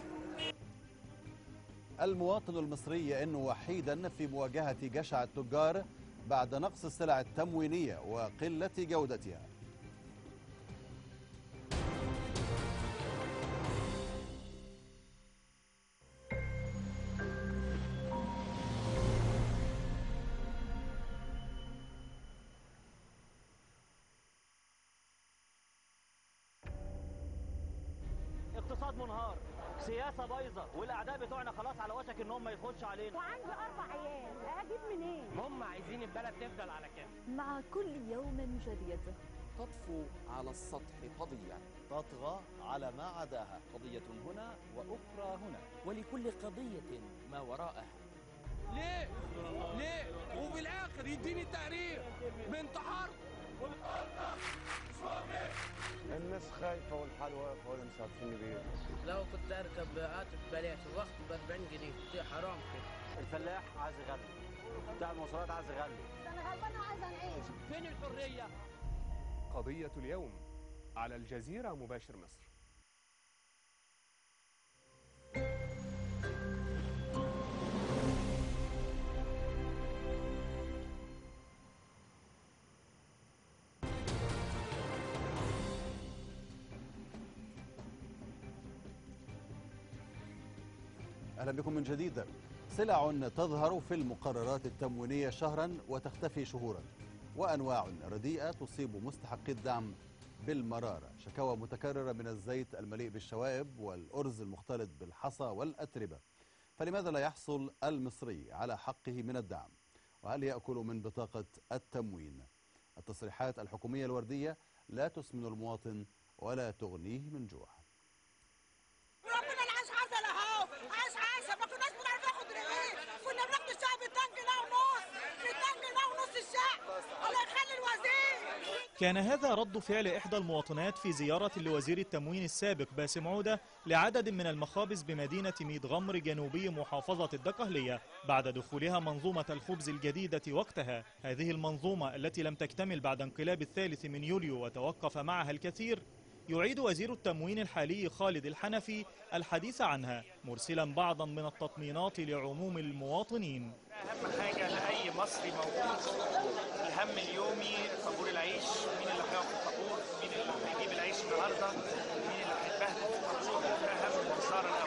المواطن المصري يئن وحيدا في مواجهة جشع التجار بعد نقص السلع التموينية وقلة جودتها اقتصاد منهار سياسة بايظة والأعداء بتوعنا خلاص على وشك إن هم يخشوا علينا وعندي أربع عيال أجيب منين؟ هم عايزين البلد تفضل على كده مع كل يوم جديد تطفو على السطح قضية تطغى على ما عداها قضية هنا وأخرى هنا ولكل قضية ما وراءها ليه؟ ليه؟ وفي الآخر يديني تقرير بانتحار الناس خايفة والحال واقفة ولا مش عارفين بيه لو كنت اركب قاطر ببلاش الوقت ب 40 جنيه دي حرام كده الفلاح عايز يغلي بتاع المواصلات عايز يغلي أنا غلبانة وعايزة نعيش فين الحرية؟ قضية اليوم على الجزيرة مباشر مصر أهلا بكم من جديد سلع تظهر في المقررات التموينية شهرا وتختفي شهورا وأنواع رديئة تصيب مستحقي الدعم بالمرارة شكاوى متكررة من الزيت المليء بالشوائب والأرز المختلط بالحصى والأتربة فلماذا لا يحصل المصري على حقه من الدعم وهل يأكل من بطاقة التموين التصريحات الحكومية الوردية لا تسمن المواطن ولا تغنيه من جوع ربنا العيش عسل اهو عيش عسل ما كناش بنعرف ناخد رغيف كنا بناخد الشعب 200 جنيه ونص 200 جنيه ونص الشعب الله يخلي الوزير كان هذا رد فعل إحدى المواطنات في زيارة لوزير التموين السابق باسم عودة لعدد من المخابز بمدينة ميت غمر جنوبي محافظة الدقهلية بعد دخولها منظومة الخبز الجديدة وقتها هذه المنظومة التي لم تكتمل بعد انقلاب الثالث من يوليو وتوقف معها الكثير يعيد وزير التموين الحالي خالد الحنفي الحديث عنها مرسلا بعضا من التطمينات لعموم المواطنين اهم حاجه لاي مصري موجود الهم اليومي طابور العيش مين اللي هيقف في الطابور مين اللي هيجيب العيش النهارده مين اللي هيتبهدل في الطابور ده اهم الخساره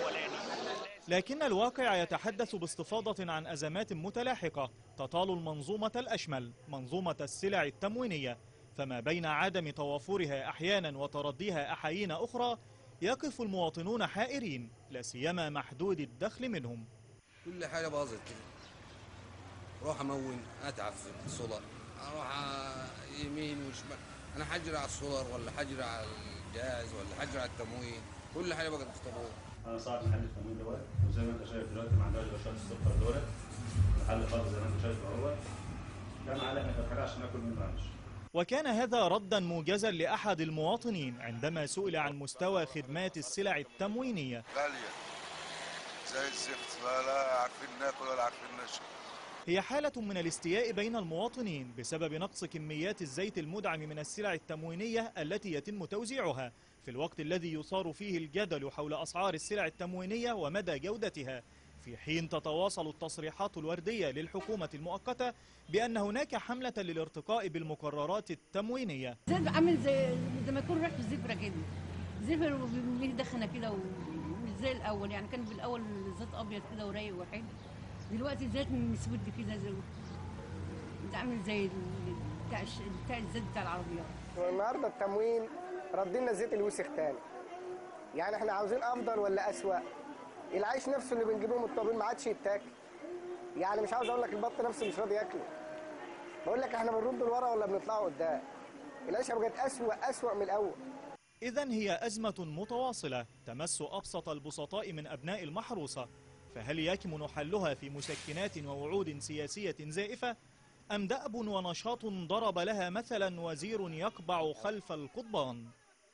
لكن الواقع يتحدث باستفاضة عن أزمات متلاحقة تطال المنظومة الأشمل منظومة السلع التموينية فما بين عدم توافرها أحيانا وترديها أحايين أخرى يقف المواطنون حائرين لا سيما محدود الدخل منهم كل حاجه باظت كده اروح امون اتعب في السولار اروح ع- يمين وشمال انا حجري على السولار ولا حجري على الجاز ولا حجري على التموين كل حاجه بقت مختبوه انا صاحب محل التموين دوت وزي ما انت شايف دلوقتي ما عندناش غشاش السكر دولت محل خالص زي ما انت شايف اهوت ده معلق احنا حاجه عشان ناكل منه عيش وكان هذا ردا موجزا لأحد المواطنين عندما سئل عن مستوى خدمات السلع التموينية غالية زي الزفت ولا عارفين ناكل ولا عارفين نشرب هي حالة من الاستياء بين المواطنين بسبب نقص كميات الزيت المدعم من السلع التموينية التي يتم توزيعها في الوقت الذي يثار فيه الجدل حول أسعار السلع التموينية ومدى جودتها في حين تتواصل التصريحات الوردية للحكومة المؤقتة بأن هناك حملة للارتقاء بالمقررات التموينية زي عامل زي زي ما يكون ريحته زفرة كده زفر وفيه دخنة كده ومش زي الأول يعني كان في الأول زيت أبيض كده ورايق وحلو دلوقتي زيت مسود كده زي زي عامل زي ال- بتاع الش- بتاع الزيت بتاع العربيات والنهارده التموين ردينا الزيت الوسخ تاني يعني احنا عاوزين افضل ولا اسوأ العيش نفسه اللي بنجيبه من الطابين ما عادش يتاكل يعني مش عاوز اقول لك البط نفسه مش راضي ياكله بقول لك احنا بنرد لورا ولا بنطلعوا قدام العيشه بقت اسوأ اسوأ من الاول إذا هي أزمة متواصلة تمس أبسط البسطاء من أبناء المحروسة فهل يكمن حلها في مسكنات ووعود سياسية زائفة أم دأب ونشاط ضرب لها مثلا وزير يقبع خلف القضبان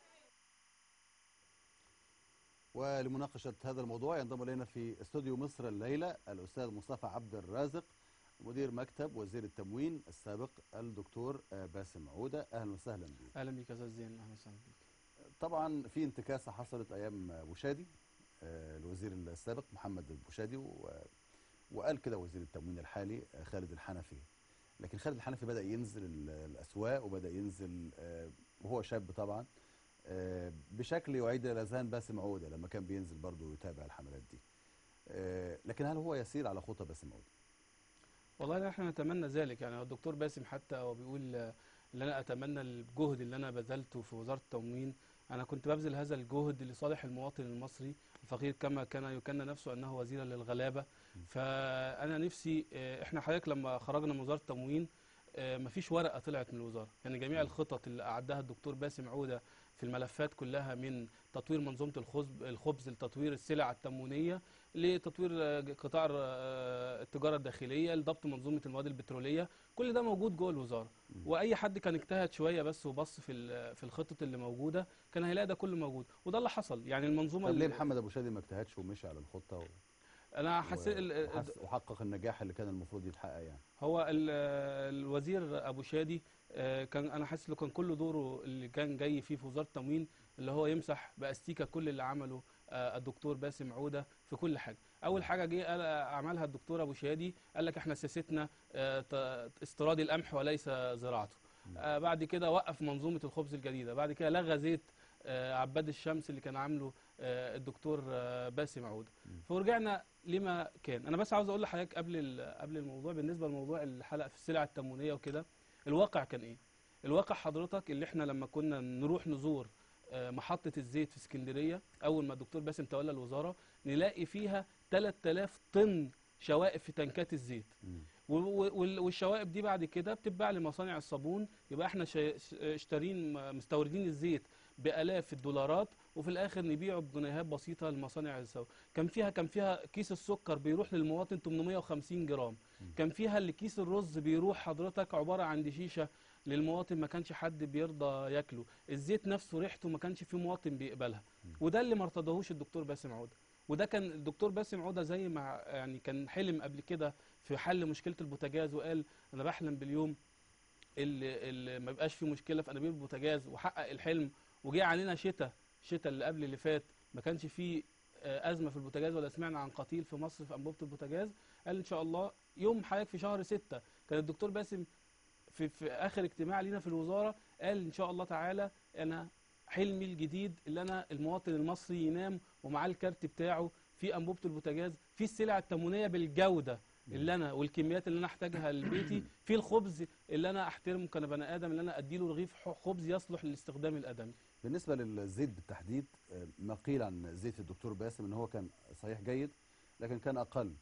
ولمناقشة هذا الموضوع ينضم إلينا في استوديو مصر الليلة الأستاذ مصطفى عبد الرازق مدير مكتب وزير التموين السابق الدكتور آه، باسم عودة أهلا وسهلا بك اهلا بيك يا استاذ زين اهلا وسهلا بيك طبعا في انتكاسة حصلت أيام بوشادي آه، الوزير السابق محمد البوشادي و- وقال كده وزير التموين الحالي آه، خالد الحنفي لكن خالد الحنفي بدأ ينزل ال- الأسواق وبدأ ينزل آه، وهو شاب طبعا آه، بشكل يعيد إلى أذهان باسم عودة لما كان بينزل برضه يتابع الحملات دي آه، لكن هل هو يسير على خطى باسم عودة؟ والله احنا نتمنى ذلك يعني الدكتور باسم حتى هو بيقول آه، ان انا اتمنى الجهد اللي انا بذلته في وزاره التموين انا كنت ببذل هذا الجهد لصالح المواطن المصري الفقير كما كان يكن نفسه انه وزيرا للغلابه فانا نفسي آه، احنا حضرتك لما خرجنا من وزاره التموين آه، مفيش ورقه طلعت من الوزاره يعني جميع الخطط اللي اعدها الدكتور باسم عوده في الملفات كلها من تطوير منظومه الخبز الخبز لتطوير السلع التموينيه لتطوير آه، قطاع آه، التجاره الداخليه لضبط منظومه المواد البتروليه كل ده موجود جوه الوزاره واي حد كان اجتهد شويه بس وبص في ال- في الخطط اللي موجوده كان هيلاقي ده كله موجود وده اللي حصل يعني المنظومه طب ليه اللي- محمد أبو شادي ما اجتهدش ومشي على الخطة و... انا حسيت ال- وحس- وحقق النجاح اللي كان المفروض يتحقق يعني هو ال- الوزير ابو شادي آه، كان انا حاسس له كان كل دوره اللي كان جاي فيه في وزاره التموين اللي هو يمسح باستيكه كل اللي عمله آه، الدكتور باسم عوده في كل حاجه اول حاجه جه قال عملها الدكتور ابو شادي قال لك احنا سياستنا آه، ت- استيراد القمح وليس زراعته آه، بعد كده وقف منظومه الخبز الجديده بعد كده لغى زيت آه، عباد الشمس اللي كان عامله آه، الدكتور آه، باسم عوده فرجعنا لما كان انا بس عاوز اقول لحضرتك قبل ال- قبل الموضوع بالنسبه لموضوع الحلقه في السلع التموينيه وكده الواقع كان ايه الواقع حضرتك اللي احنا لما كنا نروح نزور آه، محطه الزيت في اسكندريه اول ما الدكتور باسم تولى الوزاره نلاقي فيها 3000 طن شوائب في تنكات الزيت و- و- وال- والشوائب دي بعد كده بتتباع لمصانع الصابون يبقى احنا شا- ش- اشترين م- مستوردين الزيت بالاف الدولارات وفي الاخر نبيعه بجنيهات بسيطه لمصانع الصابون كان فيها كان فيها كيس السكر بيروح للمواطن 850 جرام كان فيها اللي كيس الرز بيروح حضرتك عباره عن دشيشه للمواطن ما كانش حد بيرضى ياكله الزيت نفسه ريحته ما كانش في مواطن بيقبلها وده اللي ما ارتضاهوش الدكتور باسم عوده وده كان الدكتور باسم عوده زي ما يعني كان حلم قبل كده في حل مشكله البوتاجاز وقال انا بحلم باليوم اللي, اللي ما يبقاش فيه مشكله في انابيب البوتاجاز وحقق الحلم وجه علينا شتاء شتاء اللي قبل اللي فات ما كانش فيه آه، ازمه في البوتاجاز ولا سمعنا عن قتيل في مصر في انبوبه البوتاجاز قال ان شاء الله يوم حضرتك في شهر ستة كان الدكتور باسم في, في اخر اجتماع لينا في الوزاره قال ان شاء الله تعالى انا حلمي الجديد اللي انا المواطن المصري ينام ومعاه الكارت بتاعه في انبوبه البوتاجاز في السلع التموينيه بالجوده اللي انا والكميات اللي انا احتاجها لبيتي في الخبز اللي انا احترمه كبني ادم اللي انا اديله رغيف ح- خبز يصلح للاستخدام الادمي بالنسبه للزيت بالتحديد آه، ما قيل عن زيت الدكتور باسم ان هو كان صحيح جيد لكن كان اقل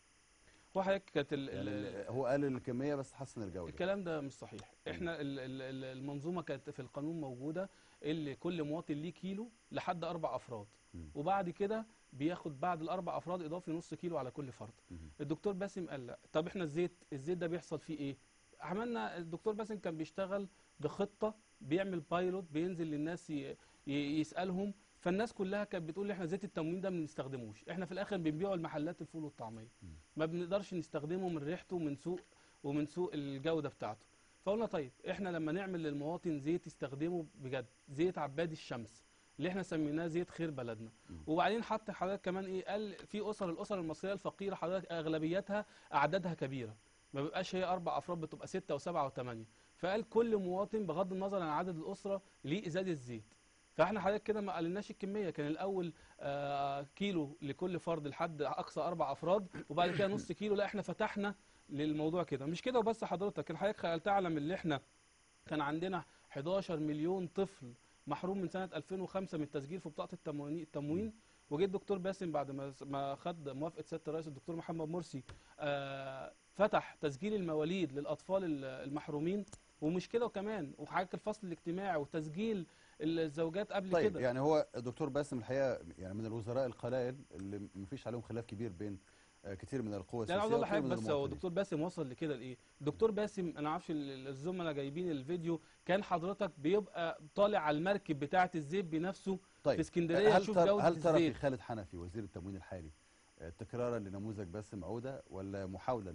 هو حضرتك كانت ال- يعني ال- ال- هو قلل الكميه بس حسن الجوده الكلام ده مش صحيح احنا ال- ال- ال- المنظومه كانت في القانون موجوده اللي كل مواطن ليه كيلو لحد اربع افراد وبعد كده بياخد بعد الاربع افراد اضافي نص كيلو على كل فرد الدكتور باسم قال لا طب احنا الزيت الزيت ده بيحصل فيه ايه عملنا الدكتور باسم كان بيشتغل بخطه بيعمل بايلوت بينزل للناس ي- ي- يسالهم فالناس كلها كانت بتقول احنا زيت التموين ده ما بنستخدموش احنا في الاخر بنبيعه لمحلات الفول والطعميه ما بنقدرش نستخدمه من ريحته ومن سوء ومن سوء الجوده بتاعته فقلنا طيب احنا لما نعمل للمواطن زيت يستخدمه بجد زيت عباد الشمس اللي احنا سميناه زيت خير بلدنا وبعدين حط حضرتك كمان ايه قال في اسر الاسر المصريه الفقيره حضرتك اغلبيتها اعدادها كبيره ما بيبقاش هي اربع افراد بتبقى سته وسبعه وثمانيه فقال كل مواطن بغض النظر عن عدد الاسره ليه ازازه زيت فاحنا حضرتك كده ما قللناش الكميه كان الاول آه كيلو لكل فرد لحد اقصى اربع افراد وبعد كده نص كيلو لا احنا فتحنا للموضوع كده مش كده وبس حضرتك حضرتك خ- تعلم اللي احنا كان عندنا 11 مليون طفل محروم من سنه 2005 من التسجيل في بطاقه التموين التموين وجه الدكتور باسم بعد ما ما خد موافقه سياده الرئيس الدكتور محمد مرسي آه فتح تسجيل المواليد للاطفال ال- المحرومين ومش كده وكمان وحضرتك الفصل الاجتماعي وتسجيل الزوجات قبل طيب كده يعني هو الدكتور باسم الحقيقه يعني من الوزراء القلائل اللي ما فيش عليهم خلاف كبير بين آه، كتير من القوى لا انا السياسيه عاوز اقول وكتير لحضرتك من بس هو المواطنين. الدكتور باسم وصل لكده لايه؟ الدكتور باسم انا عارفش ال- الزملاء جايبين الفيديو كان حضرتك بيبقى طالع على المركب بتاعه الزيت بنفسه في اسكندريه هل يشوف ترى جوده هل ترى في الزيت خالد حنفي وزير التموين الحالي آه، تكرارا لنموذج باسم عوده ولا محاوله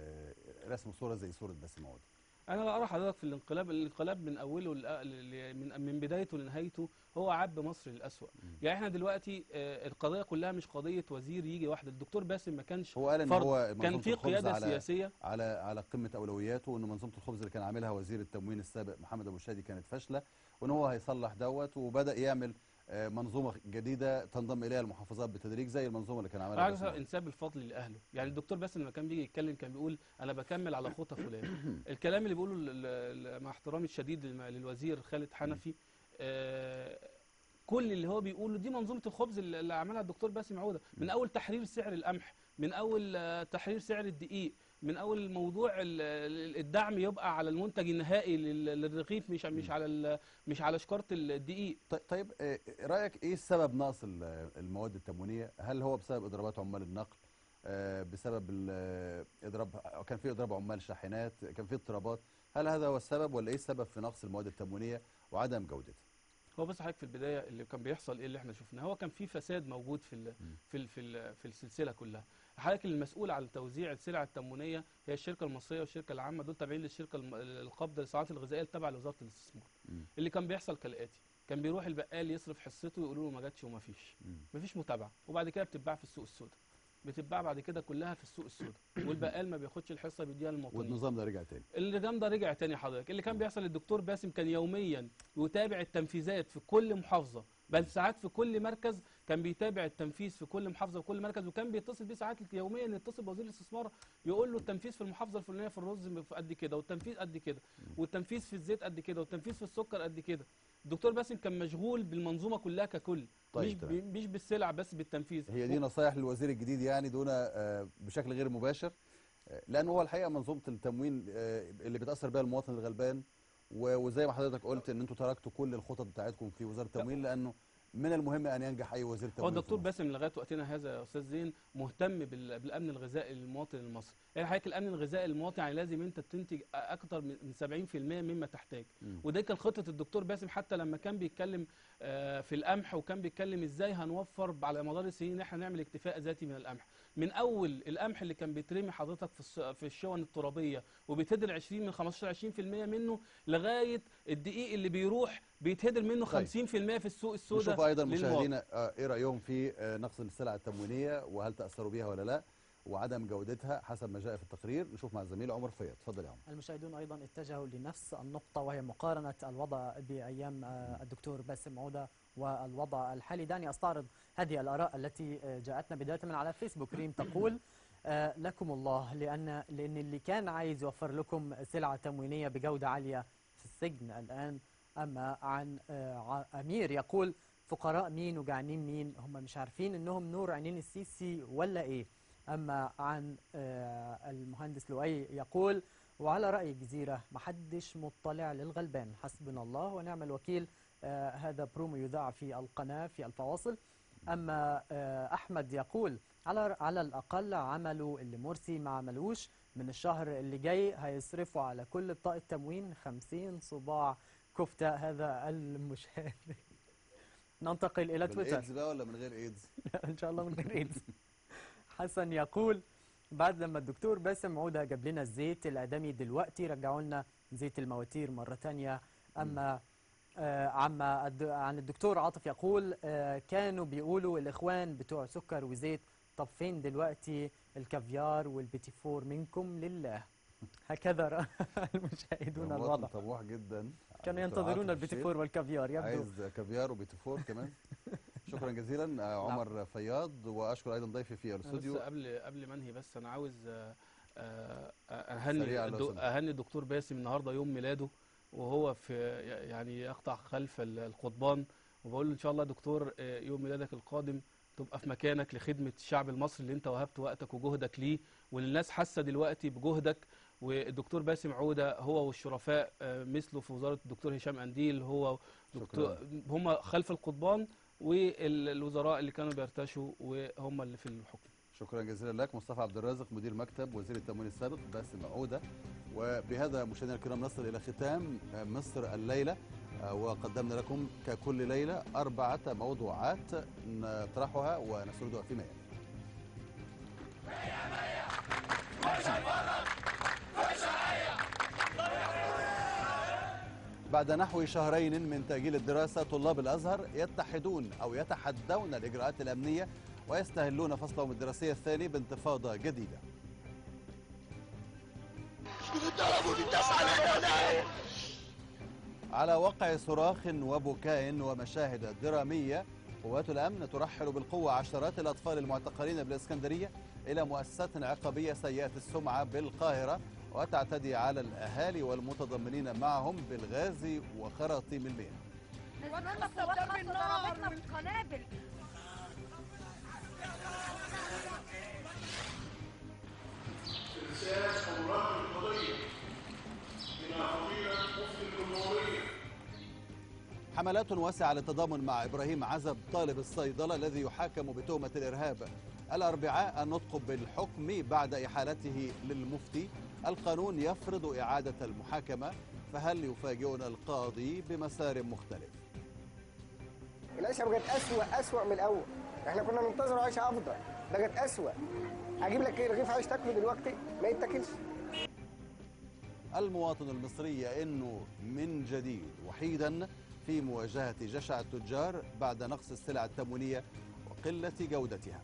لرسم صوره زي صوره باسم عوده؟ انا لا ارى حضرتك في الانقلاب الانقلاب من اوله لأ- ل- من من بدايته لنهايته هو عاب مصر للاسوء يعني احنا دلوقتي آه، القضيه كلها مش قضيه وزير يجي واحد الدكتور باسم ما كانش هو قال ان فرد. هو كان منظومة في الخبز قياده على سياسيه على على قمه اولوياته وان منظومه الخبز اللي كان عاملها وزير التموين السابق محمد ابو شادي كانت فاشله وان هو هيصلح دوت وبدا يعمل آه، منظومه جديده تنضم اليها المحافظات بالتدريج زي المنظومه اللي كان عاملها عايز باسم عوده. انساب الفضل لاهله يعني الدكتور باسم لما كان بيجي يتكلم كان بيقول انا بكمل على خطى فلان الكلام اللي بيقوله ال- ال- مع احترامي الشديد للم- للوزير خالد حنفي آه، كل اللي هو بيقوله دي منظومه الخبز اللي اللي عملها الدكتور باسم عوده من اول تحرير سعر القمح من اول آه، تحرير سعر الدقيق من اول موضوع ال- ال- الدعم يبقى على المنتج النهائي لل- للرغيف مش مش على ال- مش على شكاره الدقيق طيب آه، رايك ايه سبب نقص ال- المواد التموينيه؟ هل هو بسبب اضرابات عمال النقل؟ آه، بسبب ال- آه، اضراب كان في اضراب عمال شاحنات كان في اضطرابات هل هذا هو السبب ولا ايه السبب في نقص المواد التموينيه وعدم جودتها؟ هو بس حضرتك في البدايه اللي كان بيحصل ايه اللي احنا شفناه هو كان في فساد موجود في ال في ال في, ال في السلسله كلها حضرتك المسؤول عن توزيع السلع التموينيه هي الشركه المصريه والشركه العامه دول تابعين للشركه الم- القابضه للصناعات الغذائيه التابعه لوزاره الاستثمار اللي كان بيحصل كالاتي كان بيروح البقال يصرف حصته يقولوا له ما جاتش وما فيش مفيش متابعه وبعد كده بتتباع في السوق السوداء بتتباع بعد كده كلها في السوق السوداء والبقال ما بياخدش الحصه بيديها للمواطنين والنظام ده رجع تاني النظام ده رجع تاني حضرتك اللي كان بيحصل الدكتور باسم كان يوميا يتابع التنفيذات في كل محافظه بل ساعات في كل مركز كان بيتابع التنفيذ في كل محافظه وكل مركز وكان بيتصل بيه ساعات يوميا يتصل بوزير الاستثمار يقول له التنفيذ في المحافظه الفلانيه في الرز في قد كده والتنفيذ قد كده والتنفيذ في الزيت قد كده والتنفيذ في السكر قد كده الدكتور باسم كان مشغول بالمنظومه كلها ككل طيب، مش تمام. ب- مش بالسلع بس بالتنفيذ هي دي نصايح للوزير الجديد يعني دون آه، بشكل غير مباشر آه، لان هو الحقيقه منظومه التموين آه، اللي بيتاثر بها المواطن الغلبان و- وزي ما حضرتك قلت ان انتوا تركتوا كل الخطط بتاعتكم في وزاره التموين لانه من المهم ان ينجح اي وزير هو تموين في الدكتور مصر. باسم لغايه وقتنا هذا يا استاذ زين مهتم بال- بالامن الغذائي للمواطن المصري يعني حضرتك الامن الغذائي للمواطن يعني لازم انت تنتج اكتر من 70% مما تحتاج مم. وده كان خطه الدكتور باسم حتى لما كان بيتكلم آه، في القمح وكان بيتكلم ازاي هنوفر على مدار السنين ان احنا نعمل اكتفاء ذاتي من القمح من اول القمح اللي كان بيترمي حضرتك في الس- في الشون الترابيه وبيتهدر 20 من 15 20% منه لغايه الدقيق اللي بيروح بيتهدر منه طيب. 50% في السوق السوداء نشوف ايضا للمواطن. مشاهدينا آه، ايه رايهم في آه، نقص السلع التموينيه وهل تاثروا بيها ولا لا وعدم جودتها حسب ما جاء في التقرير نشوف مع الزميل عمر فياض اتفضل يا عمر المشاهدون ايضا اتجهوا لنفس النقطه وهي مقارنه الوضع بايام آه، الدكتور باسم عوده والوضع الحالي دعني استعرض هذه الاراء التي آه، جاءتنا بدايه من على فيسبوك ريم تقول آه، لكم الله لان لان اللي كان عايز يوفر لكم سلعه تموينيه بجوده عاليه في السجن الان اما عن آه، ع- امير يقول فقراء مين وجعانين مين هم مش عارفين انهم نور عينين السيسي ولا ايه اما عن آه، المهندس لؤي يقول وعلى رأي الجزيرة محدش مطلع للغلبان حسبنا الله ونعم الوكيل آه هذا برومو يذاع في القناة في الفواصل أما آه أحمد يقول على على الأقل عملوا اللي مرسي ما عملوش من الشهر اللي جاي هيصرفوا على كل بطاقة تموين 50 صباع كفتة هذا المشاهد ننتقل إلى تويتر بالايدز بقى ولا من غير ايدز لا ان شاء الله من غير ايدز حسن يقول بعد لما الدكتور باسم عوده جاب لنا الزيت الادمي دلوقتي رجعوا لنا زيت المواتير مره تانية اما آه عما الد- عن الدكتور عاطف يقول آه كانوا بيقولوا الاخوان بتوع سكر وزيت طب فين دلوقتي الكافيار والبيتي فور منكم لله هكذا راى المشاهدون مواطن الوضع طموح جدا كانوا دكتور ينتظرون عاطف البيتي الشيخ. فور والكافيار يبدو عايز كافيار وبيتي فور كمان شكرا جزيلا آه، عمر فياض واشكر ايضا ضيفي في أنا بس الاستوديو قبل قبل ما انهي بس انا عاوز آه، آه، اهني سريعا لو الدو- سمحت. اهني الدكتور باسم النهارده يوم ميلاده وهو في يعني يقطع خلف ال- القضبان وبقول له ان شاء الله يا دكتور آه، يوم ميلادك القادم تبقى في مكانك لخدمه الشعب المصري اللي انت وهبت وقتك وجهدك ليه والناس حاسه دلوقتي بجهدك والدكتور باسم عوده هو والشرفاء آه، مثله في وزاره الدكتور هشام انديل هو دكتور هم خلف القضبان والوزراء اللي كانوا بيرتشوا وهم اللي في الحكم شكرا جزيلا لك مصطفى عبد الرازق مدير مكتب وزير التموين السابق باسم عوده وبهذا مشاهدينا الكرام نصل الى ختام آه، مصر الليله آه، وقدمنا لكم ككل ليله اربعه موضوعات نطرحها ونسردها فيما يلي بعد نحو شهرين من تأجيل الدراسة طلاب الأزهر يتحدون أو يتحدون الإجراءات الأمنية ويستهلون فصلهم الدراسي الثاني بانتفاضة جديدة على وقع صراخ وبكاء ومشاهد درامية قوات الأمن ترحل بالقوة عشرات الأطفال المعتقلين بالإسكندرية إلى مؤسسات عقابية سيئة السمعة بالقاهرة وتعتدي على الأهالي والمتضامنين معهم بالغاز وخراطيم المياه نتمنى قدام النار بالقنابل إرسال أوراق القضية إلى فضيلة مفتي الجمهورية حملات واسعة للتضامن مع إبراهيم عزب طالب الصيدلة الذي يحاكم بتهمة الإرهاب الأربعاء النطق بالحكم بعد إحالته للمفتي القانون يفرض إعادة المحاكمة فهل يفاجئنا القاضي بمسار مختلف العيشه بقت اسوأ اسوأ من الاول احنا كنا ننتظر عيشه افضل بقت اسوأ اجيب لك ايه رغيف عيش تاكله دلوقتي ما يتاكلش المواطن المصري يئن من جديد وحيدا في مواجهة جشع التجار بعد نقص السلع التموينية وقلة جودتها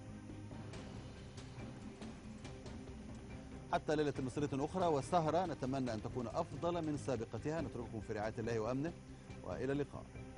حتى ليلة مصرية أخرى وسهرة نتمنى أن تكون أفضل من سابقتها نترككم في رعاية الله وأمنه وإلى اللقاء